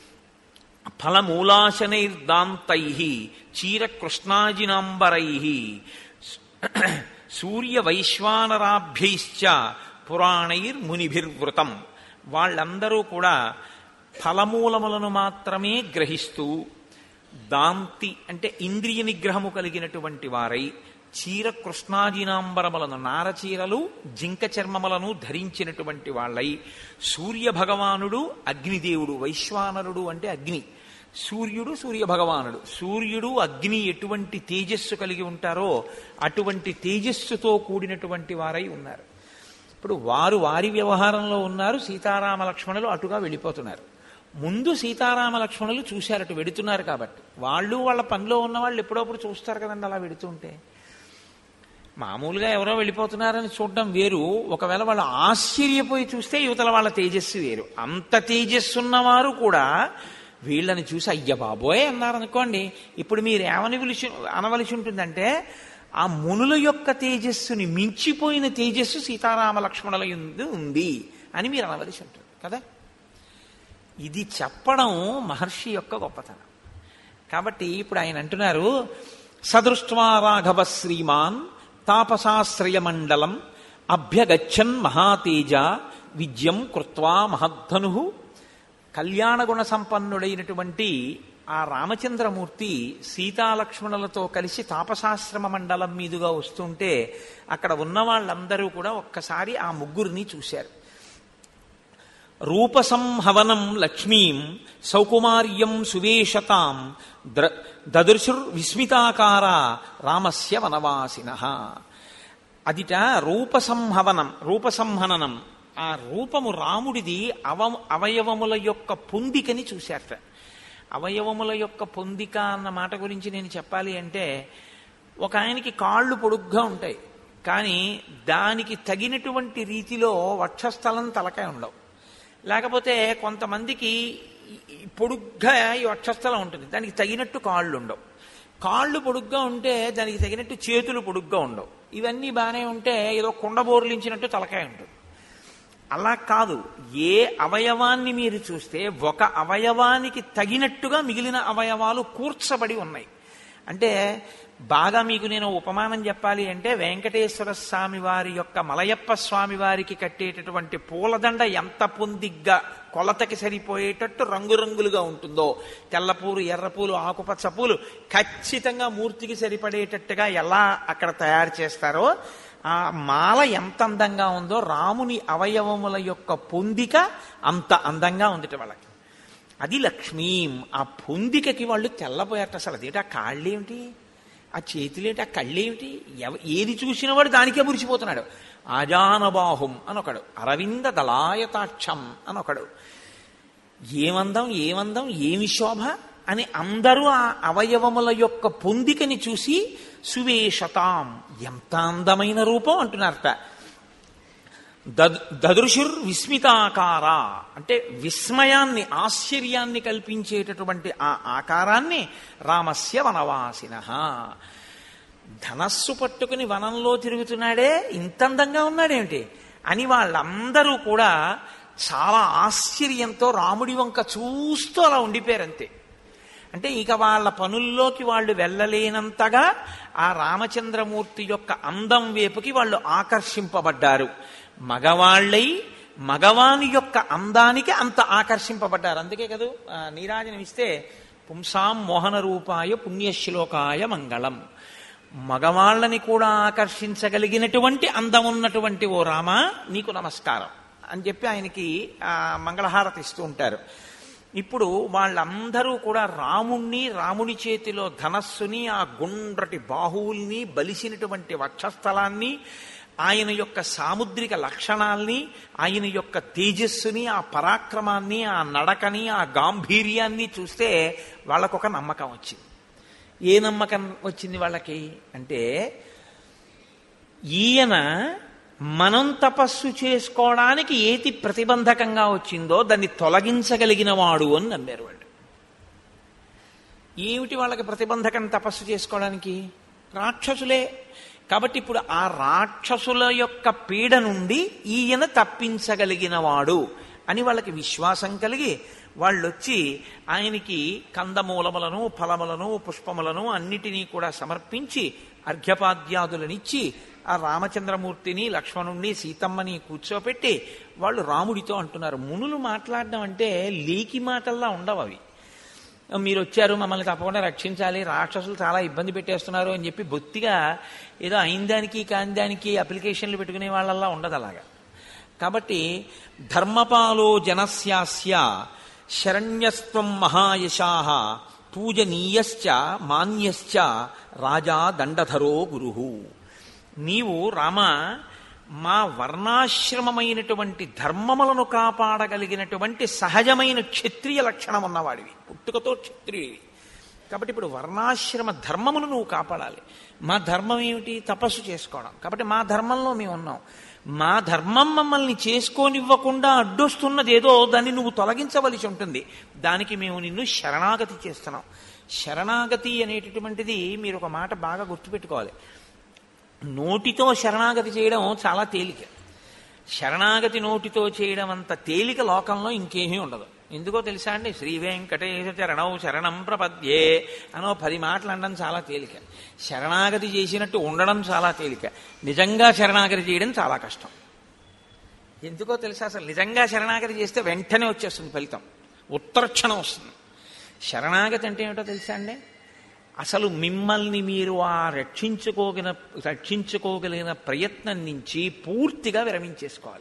ఫలమూలాశనైర్దాంతై చీరకృష్ణాజినాంబరై సూర్య వైశ్వానరాభ్యైశ్చ పురాణైర్మునిభిర్వృతం వాళ్ళందరూ కూడా ఫలమూలములను మాత్రమే గ్రహిస్తూ దాంతి అంటే ఇంద్రియ నిగ్రహము కలిగినటువంటి వారై చీర కృష్ణాజినాంబరములను నారచీరలు జింక చర్మములను ధరించినటువంటి వాళ్ళై సూర్య భగవానుడు అగ్నిదేవుడు వైశ్వానరుడు అంటే అగ్ని సూర్యుడు సూర్య భగవానుడు సూర్యుడు అగ్ని ఎటువంటి తేజస్సు కలిగి ఉంటారో అటువంటి తేజస్సుతో కూడినటువంటి వారై ఉన్నారు ఇప్పుడు వారు వారి వ్యవహారంలో ఉన్నారు సీతారామ లక్ష్మణులు అటుగా వెళ్ళిపోతున్నారు ముందు సీతారామ లక్ష్మణులు చూశారు అటు వెడుతున్నారు కాబట్టి వాళ్ళు వాళ్ళ పనిలో ఉన్న వాళ్ళు ఎప్పుడప్పుడు చూస్తారు కదండి అలా వెడుతుంటే మామూలుగా ఎవరో వెళ్ళిపోతున్నారని చూడడం వేరు ఒకవేళ వాళ్ళు ఆశ్చర్యపోయి చూస్తే యువతల వాళ్ళ తేజస్సు వేరు అంత తేజస్సు ఉన్నవారు కూడా వీళ్ళని చూసి అయ్య బాబోయ్ అన్నారనుకోండి ఇప్పుడు మీరు ఏమని పిలిచి అనవలసి ఉంటుందంటే ఆ మునుల యొక్క తేజస్సుని మించిపోయిన తేజస్సు సీతారామ లక్ష్మణుల యందు ఉంది అని మీరు అనవలసి ఉంటుంది కదా ఇది చెప్పడం మహర్షి యొక్క గొప్పతనం కాబట్టి ఇప్పుడు ఆయన అంటున్నారు సదృష్ట్వా రాఘవ శ్రీమాన్ తాపసాశ్రయ మండలం అభ్యగచ్చన్ మహాతేజ విద్యం కృత్వా మహద్ధను కళ్యాణగుణ సంపన్నుడైనటువంటి ఆ రామచంద్రమూర్తి సీతాలక్ష్మణులతో కలిసి తాపసాశ్రమ మండలం మీదుగా వస్తుంటే అక్కడ ఉన్న వాళ్ళందరూ కూడా ఒక్కసారి ఆ ముగ్గురిని చూశారు రూపసంహవనం లక్ష్మీం సౌకుమార్యం సువేషతాం ద్ర దదృశుర్ విస్మితాకార రామస్య వనవాసిన అదిట రూపసంహవనం రూపసంహననం ఆ రూపము రాముడిది అవ అవయవముల యొక్క పొందికని చూశారట అవయవముల యొక్క పొందిక అన్న మాట గురించి నేను చెప్పాలి అంటే ఒక ఆయనకి కాళ్ళు పొడుగ్గా ఉంటాయి కానీ దానికి తగినటువంటి రీతిలో వక్షస్థలం తలకాయ ఉండవు లేకపోతే కొంతమందికి పొడుగ్గా ఈ వక్షస్థలం ఉంటుంది దానికి తగినట్టు కాళ్ళు ఉండవు కాళ్ళు పొడుగ్గా ఉంటే దానికి తగినట్టు చేతులు పొడుగ్గా ఉండవు ఇవన్నీ బాగానే ఉంటే ఏదో కుండబోర్లించినట్టు తలకాయ ఉంటుంది అలా కాదు ఏ అవయవాన్ని మీరు చూస్తే ఒక అవయవానికి తగినట్టుగా మిగిలిన అవయవాలు కూర్చబడి ఉన్నాయి అంటే బాగా మీకు నేను ఉపమానం చెప్పాలి అంటే వెంకటేశ్వర స్వామి వారి యొక్క మలయప్ప స్వామి వారికి కట్టేటటువంటి పూలదండ ఎంత పొందిగ్గా కొలతకి సరిపోయేటట్టు రంగురంగులుగా ఉంటుందో తెల్లపూలు ఎర్రపూలు ఆకుపచ్చ పూలు ఖచ్చితంగా మూర్తికి సరిపడేటట్టుగా ఎలా అక్కడ తయారు చేస్తారో ఆ మాల ఎంత అందంగా ఉందో రాముని అవయవముల యొక్క పొందిక అంత అందంగా ఉంది వాళ్ళకి అది లక్ష్మీం ఆ పొందికకి వాళ్ళు తెల్లపోయారట అసలు అదేంటి ఆ కాళ్ళేమిటి ఆ చేతులేంటి ఆ కళ్ళేమిటి ఎవ ఏది చూసిన వాడు దానికే మురిసిపోతున్నాడు ఆజానబాహుం అనొకడు అరవింద దళాయతాక్షం అనొకడు ఏమందం ఏమందం ఏమి శోభ అని అందరూ ఆ అవయవముల యొక్క పొందికని చూసి సువేషతాం ఎంత అందమైన రూపం అంటున్నారట దదృశుర్ విస్మితాకార అంటే విస్మయాన్ని ఆశ్చర్యాన్ని కల్పించేటటువంటి ఆ ఆకారాన్ని రామస్య వనవాసిన ధనస్సు పట్టుకుని వనంలో తిరుగుతున్నాడే ఇంత అందంగా ఉన్నాడేమిటి అని వాళ్ళందరూ కూడా చాలా ఆశ్చర్యంతో రాముడి వంక చూస్తూ అలా ఉండిపోయారంతే అంటే ఇక వాళ్ళ పనుల్లోకి వాళ్ళు వెళ్ళలేనంతగా ఆ రామచంద్రమూర్తి యొక్క అందం వైపుకి వాళ్ళు ఆకర్షింపబడ్డారు మగవాళ్ళై మగవాని యొక్క అందానికి అంత ఆకర్షింపబడ్డారు అందుకే కదూ నీరాజనం ఇస్తే పుంసాం మోహన రూపాయ పుణ్యశ్లోకాయ మంగళం మగవాళ్ళని కూడా ఆకర్షించగలిగినటువంటి అందం ఉన్నటువంటి ఓ రామ నీకు నమస్కారం అని చెప్పి ఆయనకి మంగళహారతి ఇస్తూ ఉంటారు ఇప్పుడు వాళ్ళందరూ కూడా రాముణ్ణి రాముని చేతిలో ధనస్సుని ఆ గుండ్రటి బాహువుల్ని బలిసినటువంటి వక్షస్థలాన్ని ఆయన యొక్క సాముద్రిక లక్షణాల్ని ఆయన యొక్క తేజస్సుని ఆ పరాక్రమాన్ని ఆ నడకని ఆ గాంభీర్యాన్ని చూస్తే వాళ్ళకొక నమ్మకం వచ్చింది ఏ నమ్మకం వచ్చింది వాళ్ళకి అంటే ఈయన మనం తపస్సు చేసుకోవడానికి ఏది ప్రతిబంధకంగా వచ్చిందో దాన్ని తొలగించగలిగిన వాడు అని నమ్మారు వాళ్ళు ఏమిటి వాళ్ళకి ప్రతిబంధకం తపస్సు చేసుకోవడానికి రాక్షసులే కాబట్టి ఇప్పుడు ఆ రాక్షసుల యొక్క పీడ నుండి ఈయన తప్పించగలిగినవాడు అని వాళ్ళకి విశ్వాసం కలిగి వాళ్ళొచ్చి ఆయనకి కందమూలములను ఫలములను పుష్పములను అన్నిటినీ కూడా సమర్పించి అర్ఘ్యపాద్యాదులనిచ్చి ఆ రామచంద్రమూర్తిని లక్ష్మణుణ్ణి సీతమ్మని కూర్చోపెట్టి వాళ్ళు రాముడితో అంటున్నారు మునులు మాట్లాడడం అంటే లేకి మాటల్లా ఉండవు అవి మీరు వచ్చారు మమ్మల్ని తప్పకుండా రక్షించాలి రాక్షసులు చాలా ఇబ్బంది పెట్టేస్తున్నారు అని చెప్పి బొత్తిగా ఏదో అయిందానికి కాని దానికి అప్లికేషన్లు పెట్టుకునే వాళ్ళల్లా ఉండదు అలాగా కాబట్టి ధర్మపాలో జనస్యాస్య శరణ్యస్త్వం మహాయశా పూజనీయశ్చ మాన్యశ్చ రాజా దండధరో గురు నీవు రామ మా వర్ణాశ్రమమైనటువంటి ధర్మములను కాపాడగలిగినటువంటి సహజమైన క్షత్రియ లక్షణం ఉన్నవాడివి పుట్టుకతో క్షత్రియుడివి కాబట్టి ఇప్పుడు వర్ణాశ్రమ ధర్మమును నువ్వు కాపాడాలి మా ధర్మం ఏమిటి తపస్సు చేసుకోవడం కాబట్టి మా ధర్మంలో మేము ఉన్నాం మా ధర్మం మమ్మల్ని చేసుకోనివ్వకుండా అడ్డొస్తున్నది ఏదో దాన్ని నువ్వు తొలగించవలసి ఉంటుంది దానికి మేము నిన్ను శరణాగతి చేస్తున్నాం శరణాగతి అనేటటువంటిది మీరు ఒక మాట బాగా గుర్తుపెట్టుకోవాలి నోటితో శరణాగతి చేయడం చాలా తేలిక శరణాగతి నోటితో చేయడం అంత తేలిక లోకంలో ఇంకేమీ ఉండదు ఎందుకో తెలుసా అండి శ్రీ వెంకటేశ చరణం శరణం ప్రపద్యే అనో పది మాటలు అనడం చాలా తేలిక శరణాగతి చేసినట్టు ఉండడం చాలా తేలిక నిజంగా శరణాగతి చేయడం చాలా కష్టం ఎందుకో తెలుసా అసలు నిజంగా శరణాగతి చేస్తే వెంటనే వచ్చేస్తుంది ఫలితం ఉత్తరక్షణం వస్తుంది శరణాగతి అంటే ఏమిటో తెలుసా అండి అసలు మిమ్మల్ని మీరు ఆ రక్షించుకోగల రక్షించుకోగలిగిన ప్రయత్నం నుంచి పూర్తిగా విరమించేసుకోవాలి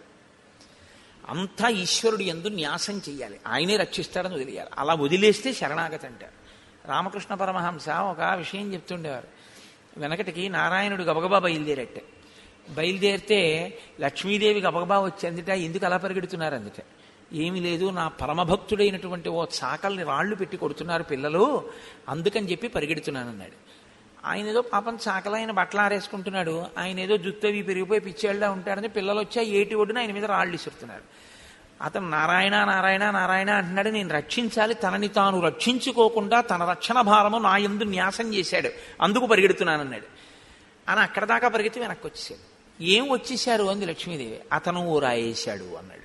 అంతా ఈశ్వరుడు ఎందు న్యాసం చెయ్యాలి ఆయనే రక్షిస్తాడని వదిలేయాలి అలా వదిలేస్తే శరణాగతి అంటారు రామకృష్ణ పరమహంస ఒక విషయం చెప్తుండేవారు వెనకటికి నారాయణుడు గబగబా బయలుదేరట్టే బయలుదేరితే లక్ష్మీదేవి గబగబా వచ్చి అందుట ఎందుకు అలా పరిగెడుతున్నారు అందుట ఏమీ లేదు నా పరమభక్తుడైనటువంటి ఓ చాకల్ని రాళ్లు పెట్టి కొడుతున్నారు పిల్లలు అందుకని చెప్పి పరిగెడుతున్నాను అన్నాడు ఆయన ఏదో పాపం చాకలైన బట్టలు ఆరేసుకుంటున్నాడు ఆయన ఏదో జుత్తవి పెరిగిపోయి పిచ్చేళ్ళ ఉంటాడని పిల్లలు వచ్చి ఆ ఏటి ఒడ్డున ఆయన మీద రాళ్ళు ఇసురుతున్నారు అతను నారాయణ నారాయణ నారాయణ అంటున్నాడు నేను రక్షించాలి తనని తాను రక్షించుకోకుండా తన రక్షణ భారము నా ఎందు న్యాసం చేశాడు అందుకు పరిగెడుతున్నానన్నాడు అని అక్కడ దాకా పరిగెత్తి వెనక్కి వచ్చేసాడు ఏం వచ్చేశారు అంది లక్ష్మీదేవి అతను ఓ రాయేశాడు అన్నాడు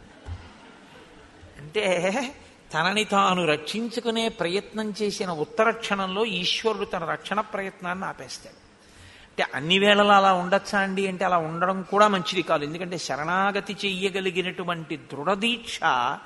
అంటే తనని తాను రక్షించుకునే ప్రయత్నం చేసిన ఉత్తర క్షణంలో ఈశ్వరుడు తన రక్షణ ప్రయత్నాన్ని ఆపేస్తాడు అంటే అన్ని వేళలా అలా ఉండొచ్చా అండి అంటే అలా ఉండడం కూడా మంచిది కాదు ఎందుకంటే శరణాగతి చెయ్యగలిగినటువంటి దృఢదీక్ష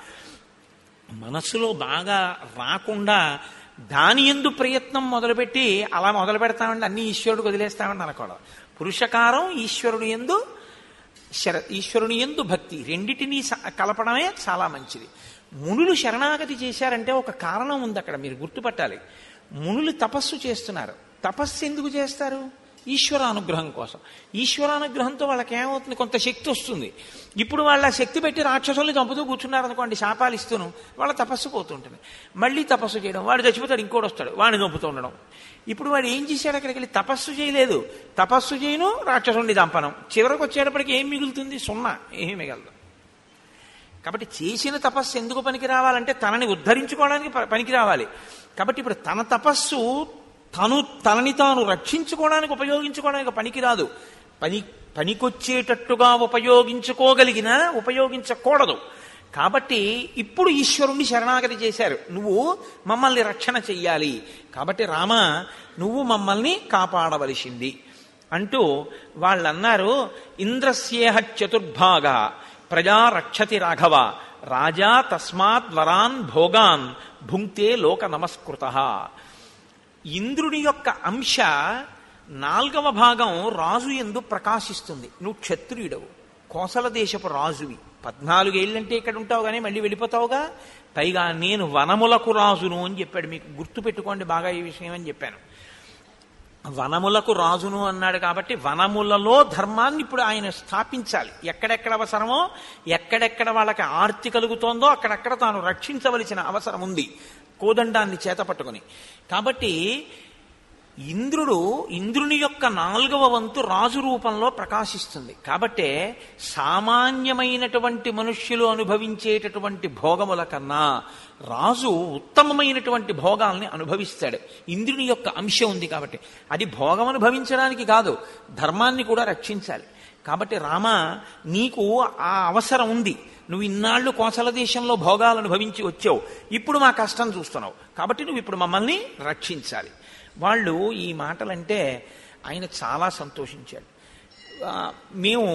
మనసులో బాగా రాకుండా దాని ఎందు ప్రయత్నం మొదలుపెట్టి అలా మొదలు పెడతామండి అన్ని ఈశ్వరుడికి వదిలేస్తామని అనకూడదు పురుషకారం ఈశ్వరుడు ఎందు శర ఈశ్వరుని ఎందు భక్తి రెండిటినీ కలపడమే చాలా మంచిది మునులు శరణాగతి చేశారంటే ఒక కారణం ఉంది అక్కడ మీరు గుర్తుపట్టాలి మునులు తపస్సు చేస్తున్నారు తపస్సు ఎందుకు చేస్తారు ఈశ్వరానుగ్రహం కోసం ఈశ్వరానుగ్రహంతో వాళ్ళకి ఏమవుతుంది కొంత శక్తి వస్తుంది ఇప్పుడు వాళ్ళ శక్తి పెట్టి రాక్షసుల్ని చంపుతూ కూర్చున్నారు అనుకోండి శాపాలు ఇస్తూను వాళ్ళ తపస్సు పోతుంటుంది మళ్ళీ తపస్సు చేయడం వాడు చచ్చిపోతాడు ఇంకోటి వస్తాడు వాడిని చంపుతూ ఉండడం ఇప్పుడు వాడు ఏం చేశాడు అక్కడికి వెళ్ళి తపస్సు చేయలేదు తపస్సు చేయను రాక్షసుని చంపనం చివరికి వచ్చేటప్పటికి ఏం మిగులుతుంది సున్నా ఏమీ మిగలదు కాబట్టి చేసిన తపస్సు ఎందుకు పనికి రావాలంటే తనని ఉద్ధరించుకోవడానికి పనికి రావాలి కాబట్టి ఇప్పుడు తన తపస్సు తను తనని తాను రక్షించుకోవడానికి ఉపయోగించుకోవడానికి పనికి రాదు పని పనికొచ్చేటట్టుగా ఉపయోగించుకోగలిగిన ఉపయోగించకూడదు కాబట్టి ఇప్పుడు ఈశ్వరుణ్ణి శరణాగతి చేశారు నువ్వు మమ్మల్ని రక్షణ చెయ్యాలి కాబట్టి రామ నువ్వు మమ్మల్ని కాపాడవలసింది అంటూ వాళ్ళన్నారు ఇంద్రస్యేహ చతుర్భాగ ప్రజా రక్షతి రాఘవ రాజా తస్మాత్ వరాన్ భోగాన్ భుంక్తే లోక నమస్కృత ఇంద్రుని యొక్క అంశ నాల్గవ భాగం రాజు ఎందు ప్రకాశిస్తుంది నువ్వు క్షత్రియుడవు కోసల దేశపు రాజువి పద్నాలుగేళ్ళంటే ఇక్కడ ఉంటావు కానీ మళ్ళీ వెళ్ళిపోతావుగా పైగా నేను వనములకు రాజును అని చెప్పాడు మీకు గుర్తు పెట్టుకోండి బాగా ఈ విషయం అని చెప్పాను వనములకు రాజును అన్నాడు కాబట్టి వనములలో ధర్మాన్ని ఇప్పుడు ఆయన స్థాపించాలి ఎక్కడెక్కడ అవసరమో ఎక్కడెక్కడ వాళ్ళకి ఆర్తి కలుగుతోందో అక్కడక్కడ తాను రక్షించవలసిన అవసరం ఉంది కోదండాన్ని చేత పట్టుకుని కాబట్టి ఇంద్రుడు ఇంద్రుని యొక్క నాలుగవ వంతు రాజు రూపంలో ప్రకాశిస్తుంది కాబట్టే సామాన్యమైనటువంటి మనుష్యులు అనుభవించేటటువంటి భోగముల కన్నా రాజు ఉత్తమమైనటువంటి భోగాల్ని అనుభవిస్తాడు ఇంద్రుని యొక్క అంశం ఉంది కాబట్టి అది భోగం అనుభవించడానికి కాదు ధర్మాన్ని కూడా రక్షించాలి కాబట్టి రామ నీకు ఆ అవసరం ఉంది నువ్వు ఇన్నాళ్ళు కోసల దేశంలో భోగాలు అనుభవించి వచ్చావు ఇప్పుడు మా కష్టం చూస్తున్నావు కాబట్టి నువ్వు ఇప్పుడు మమ్మల్ని రక్షించాలి వాళ్ళు ఈ మాటలంటే ఆయన చాలా సంతోషించాడు ఆ, మేము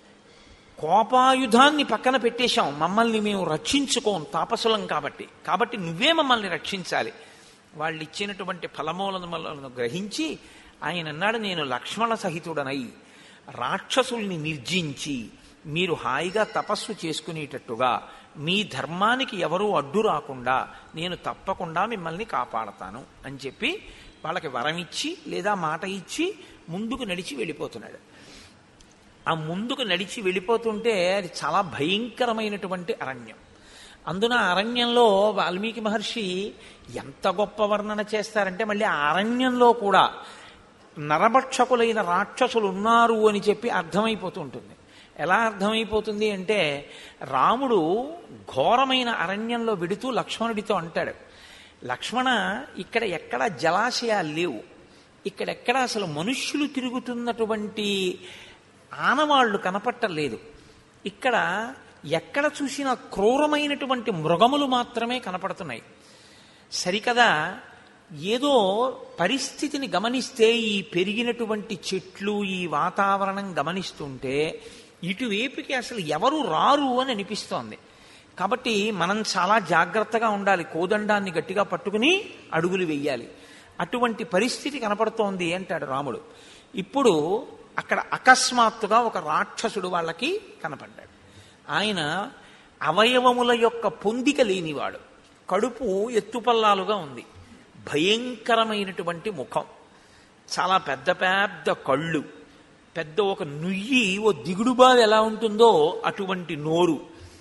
కోపాయుధాన్ని పక్కన పెట్టేశాం మమ్మల్ని మేము రక్షించుకోం తాపసులం కాబట్టి కాబట్టి నువ్వే మమ్మల్ని రక్షించాలి వాళ్ళు ఇచ్చినటువంటి ఫలమూలములను గ్రహించి ఆయన అన్నాడు నేను లక్ష్మణ సహితుడనై రాక్షసుల్ని నిర్జించి మీరు హాయిగా తపస్సు చేసుకునేటట్టుగా మీ ధర్మానికి ఎవరూ అడ్డు రాకుండా నేను తప్పకుండా మిమ్మల్ని కాపాడతాను అని చెప్పి వాళ్ళకి వరం ఇచ్చి లేదా మాట ఇచ్చి ముందుకు నడిచి వెళ్ళిపోతున్నాడు ఆ ముందుకు నడిచి వెళ్ళిపోతుంటే అది చాలా భయంకరమైనటువంటి అరణ్యం అందున ఆ అరణ్యంలో వాల్మీకి మహర్షి ఎంత గొప్ప వర్ణన చేస్తారంటే మళ్ళీ ఆ అరణ్యంలో కూడా నరభక్షకులైన రాక్షసులు ఉన్నారు అని చెప్పి అర్థమైపోతూ ఉంటుంది ఎలా అర్థమైపోతుంది అంటే రాముడు ఘోరమైన అరణ్యంలో విడుతూ లక్ష్మణుడితో అంటాడు లక్ష్మణ ఇక్కడ ఎక్కడ జలాశయాలు లేవు ఇక్కడెక్కడ అసలు మనుష్యులు తిరుగుతున్నటువంటి ఆనవాళ్లు కనపట్టలేదు ఇక్కడ ఎక్కడ చూసినా క్రూరమైనటువంటి మృగములు మాత్రమే కనపడుతున్నాయి సరికదా ఏదో పరిస్థితిని గమనిస్తే ఈ పెరిగినటువంటి చెట్లు ఈ వాతావరణం గమనిస్తుంటే ఇటువైపుకి అసలు ఎవరు రారు అని అనిపిస్తోంది కాబట్టి మనం చాలా జాగ్రత్తగా ఉండాలి కోదండాన్ని గట్టిగా పట్టుకుని అడుగులు వెయ్యాలి అటువంటి పరిస్థితి కనపడుతోంది అంటాడు రాముడు ఇప్పుడు అక్కడ అకస్మాత్తుగా ఒక రాక్షసుడు వాళ్ళకి కనపడ్డాడు ఆయన అవయవముల యొక్క పొందిక లేనివాడు కడుపు ఎత్తుపల్లాలుగా ఉంది భయంకరమైనటువంటి ముఖం చాలా పెద్ద పెద్ద కళ్ళు పెద్ద ఒక నుయ్యి ఓ దిగుడుబావి ఎలా ఉంటుందో అటువంటి నోరు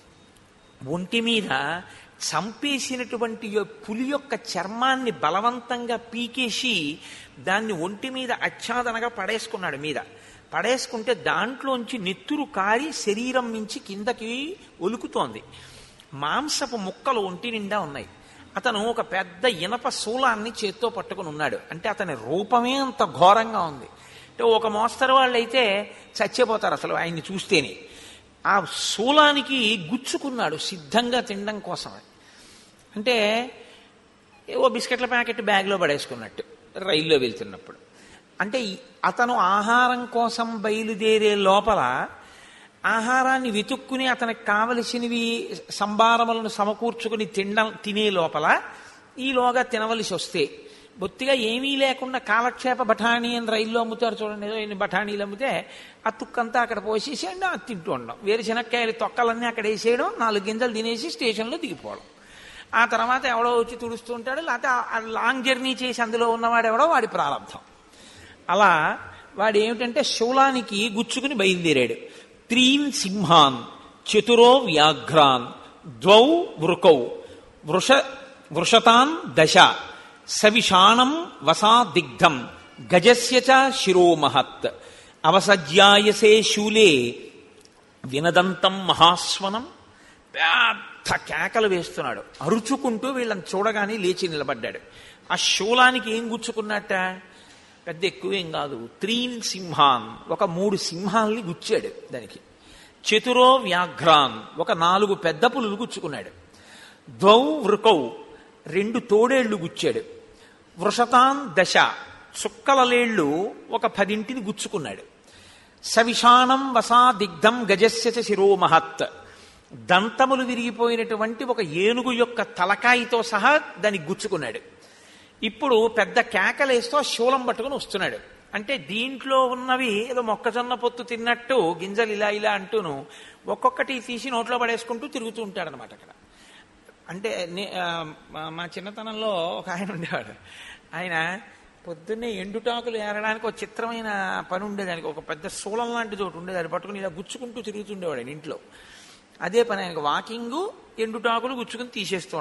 ఒంటి మీద చంపేసినటువంటి యొ- పులి యొక్క చర్మాన్ని బలవంతంగా పీకేసి దాన్ని ఒంటి మీద ఆచ్ఛాదనగా పడేసుకున్నాడు మీద పడేసుకుంటే దాంట్లోంచి నెత్తురు కారి శరీరం నుంచి కిందకి ఒలుకుతోంది మాంసపు ముక్కలు ఒంటి నిండా ఉన్నాయి అతను ఒక పెద్ద ఇనప శూలాన్ని చేత్తో పట్టుకుని ఉన్నాడు అంటే అతని రూపమే అంత ఘోరంగా ఉంది అంటే ఒక మోస్తరు వాళ్ళు అయితే చచ్చిపోతారు అసలు ఆయన్ని చూస్తేనే ఆ శూలానికి గుచ్చుకున్నాడు సిద్ధంగా తినడం కోసం అంటే ఏవో బిస్కెట్ల ప్యాకెట్ బ్యాగ్లో పడేసుకున్నట్టు రైల్లో వెళ్తున్నప్పుడు అంటే ఈ- అతను ఆహారం కోసం బయలుదేరే లోపల ఆహారాన్ని వెతుక్కుని అతనికి కావలసినవి సంభారములను సమకూర్చుకుని తినడం తినే లోపల ఈలోగా తినవలసి వస్తే బొత్తిగా ఏమీ లేకుండా కాలక్షేప బఠానీ అని రైల్లో అమ్ముతారు చూడండి ఏదో ఎన్ని బఠానీలు అమ్మితే ఆ తుక్కంతా అక్కడ పోసేసి అండి అది తింటూ ఉండడం వేరు శనక్కాయలు తొక్కలన్నీ అక్కడ వేసేయడం నాలుగు గింజలు తినేసి స్టేషన్లో దిగిపోవడం ఆ తర్వాత ఎవడో వచ్చి తుడుస్తూ ఉంటాడు లేకపోతే ఆ- ఆ లాంగ్ జర్నీ చేసి అందులో ఉన్నవాడు ఎవడో వాడి ప్రారంభం అలా వాడు ఏమిటంటే శూలానికి గుచ్చుకుని బయలుదేరాడు త్రీన్ సింహాన్ చతురో వ్యాఘ్రాన్ ద్వౌ వృకౌ వృష వృషతాన్ దశ సవిషాణం వసాదిగ్ధం గజస్య చ శిరోమహత్ అవసజ్యాయసే శూలే వినదంతం మహాస్వనం పెద్ద కేకలు వేస్తున్నాడు అరుచుకుంటూ వీళ్ళని చూడగానే లేచి నిలబడ్డాడు ఆ శూలానికి ఏం గుచ్చుకున్నట్ట పెద్ద ఎక్కువేం కాదు త్రీన్ సింహాన్ ఒక మూడు సింహాల్ని గుచ్చాడు దానికి చతురో వ్యాఘ్రాన్ ఒక నాలుగు పెద్ద పులులు గుచ్చుకున్నాడు ద్వౌ వృకౌ రెండు తోడేళ్లు గుచ్చాడు వృషతాన్ దశ చుక్కలలేళ్లు ఒక పదింటిని గుచ్చుకున్నాడు సవిషాణం వసాదిగ్ధం గజస్య చ శిరోమహత్ దంతములు విరిగిపోయినటువంటి ఒక ఏనుగు యొక్క తలకాయితో సహా దాన్ని గుచ్చుకున్నాడు ఇప్పుడు పెద్ద కేకలేస్తూ ఆ శూలం పట్టుకుని వస్తున్నాడు అంటే దీంట్లో ఉన్నవి ఏదో మొక్కజొన్న పొత్తు తిన్నట్టు గింజలు ఇలా ఇలా అంటూను ఒక్కొక్కటి తీసి నోట్లో పడేసుకుంటూ తిరుగుతూ ఉంటాడు అనమాట అక్కడ అంటే నే- ఆ, మా- మా చిన్నతనంలో ఒక ఆయన ఉండేవాడు ఆయన పొద్దున్నే ఎండుటాకులు ఏరడానికి ఒక చిత్రమైన పని ఉండేదానికి ఒక పెద్ద శూలం లాంటిది ఒకటి ఉండేది అది పట్టుకుని ఇలా గుచ్చుకుంటూ తిరుగుతుండేవాడు ఆయన ఇంట్లో అదే పని ఆయనకు వాకింగ్ ఎండుటాకులు గుచ్చుకుని తీసేస్తూ ఉండడం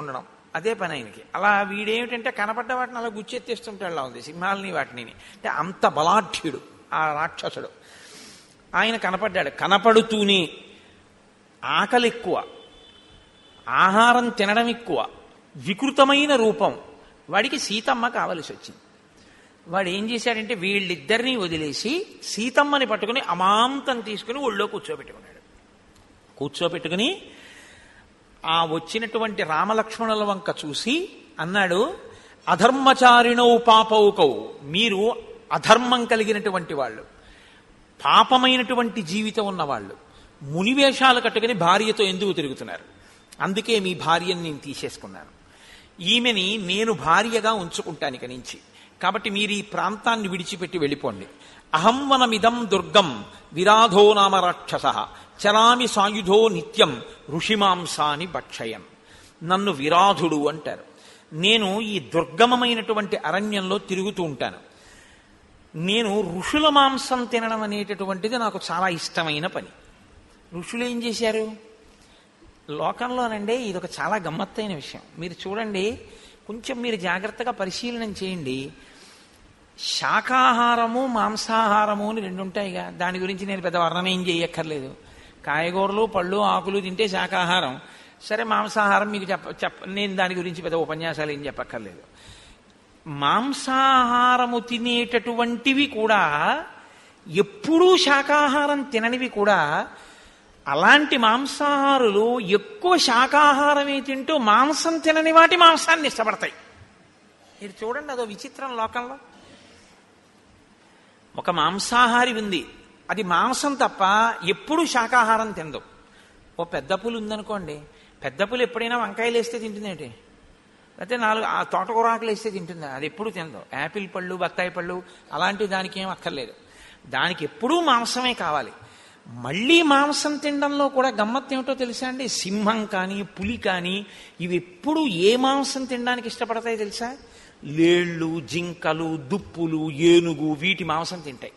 అదే పని ఆయనకి అలా వీడేమిటంటే కనపడ్డ వాటిని అలా గుచ్చెత్తేస్తుంటాడు ఉంది సింహాలని వాటిని అంటే అంత బలాఢ్యుడు ఆ రాక్షసుడు ఆయన కనపడ్డాడు కనపడుతూనే ఆకలి ఎక్కువ ఆహారం తినడం ఎక్కువ వికృతమైన రూపం వాడికి సీతమ్మ కావలసి వచ్చింది వాడు ఏం చేశాడంటే వీళ్ళిద్దరినీ వదిలేసి సీతమ్మని పట్టుకుని అమాంతం తీసుకుని ఒళ్ళో కూర్చోబెట్టుకున్నాడు కూర్చోబెట్టుకుని ఆ వచ్చినటువంటి రామలక్ష్మణుల వంక చూసి అన్నాడు అధర్మచారిణౌ పాపౌకౌ మీరు అధర్మం కలిగినటువంటి వాళ్ళు పాపమైనటువంటి జీవితం ఉన్నవాళ్ళు మునివేషాలు కట్టుకుని భార్యతో ఎందుకు తిరుగుతున్నారు అందుకే మీ భార్యను నేను తీసేసుకున్నాను ఈమెని నేను భార్యగా ఉంచుకుంటాను ఇక నుంచి కాబట్టి మీరు ఈ ప్రాంతాన్ని విడిచిపెట్టి వెళ్ళిపోండి అహంవనమిదం దుర్గం విరాధో నామ రాక్షస చరామి సాయుధో నిత్యం ఋషిమాంసాని భక్షయం నన్ను విరాధుడు అంటారు నేను ఈ దుర్గమమైనటువంటి అరణ్యంలో తిరుగుతూ ఉంటాను నేను ఋషుల మాంసం తినడం అనేటటువంటిది నాకు చాలా ఇష్టమైన పని ఋషులు ఏం చేశారు లోకంలోనండి ఇది ఒక చాలా గమ్మత్తైన విషయం మీరు చూడండి కొంచెం మీరు జాగ్రత్తగా పరిశీలన చేయండి శాకాహారము మాంసాహారము అని రెండు ఉంటాయిగా దాని గురించి నేను పెద్ద వర్ణన ఏం చేయక్కర్లేదు కాయగూరలు పళ్ళు ఆకులు తింటే శాకాహారం సరే మాంసాహారం మీకు చెప్ప చెప్ప నేను దాని గురించి పెద్ద ఉపన్యాసాలు ఏం చెప్పక్కర్లేదు మాంసాహారము తినేటటువంటివి కూడా ఎప్పుడూ శాకాహారం తిననివి కూడా అలాంటి మాంసాహారులు ఎక్కువ శాకాహారమే తింటూ మాంసం తినని వాటి మాంసాన్ని ఇష్టపడతాయి మీరు చూడండి అదో విచిత్రం లోకంలో ఒక మాంసాహారి ఉంది అది మాంసం తప్ప ఎప్పుడూ శాకాహారం తినదు ఓ పెద్ద పులి ఉందనుకోండి పెద్ద పులి ఎప్పుడైనా వంకాయలు వేస్తే తింటుందేంటి అయితే నాలుగు ఆ తోటకూర ఆకులు వేస్తే తింటుందా అది ఎప్పుడు తినదు యాపిల్ పళ్ళు బత్తాయి పళ్ళు అలాంటి దానికి ఏం అక్కర్లేదు దానికి ఎప్పుడూ మాంసమే కావాలి మళ్ళీ మాంసం తినడంలో కూడా గమ్మత్తు ఏమిటో తెలుసా అండి సింహం కానీ పులి కానీ ఇవి ఎప్పుడు ఏ మాంసం తినడానికి ఇష్టపడతాయి తెలుసా లేళ్ళు జింకలు దుప్పులు ఏనుగు వీటి మాంసం తింటాయి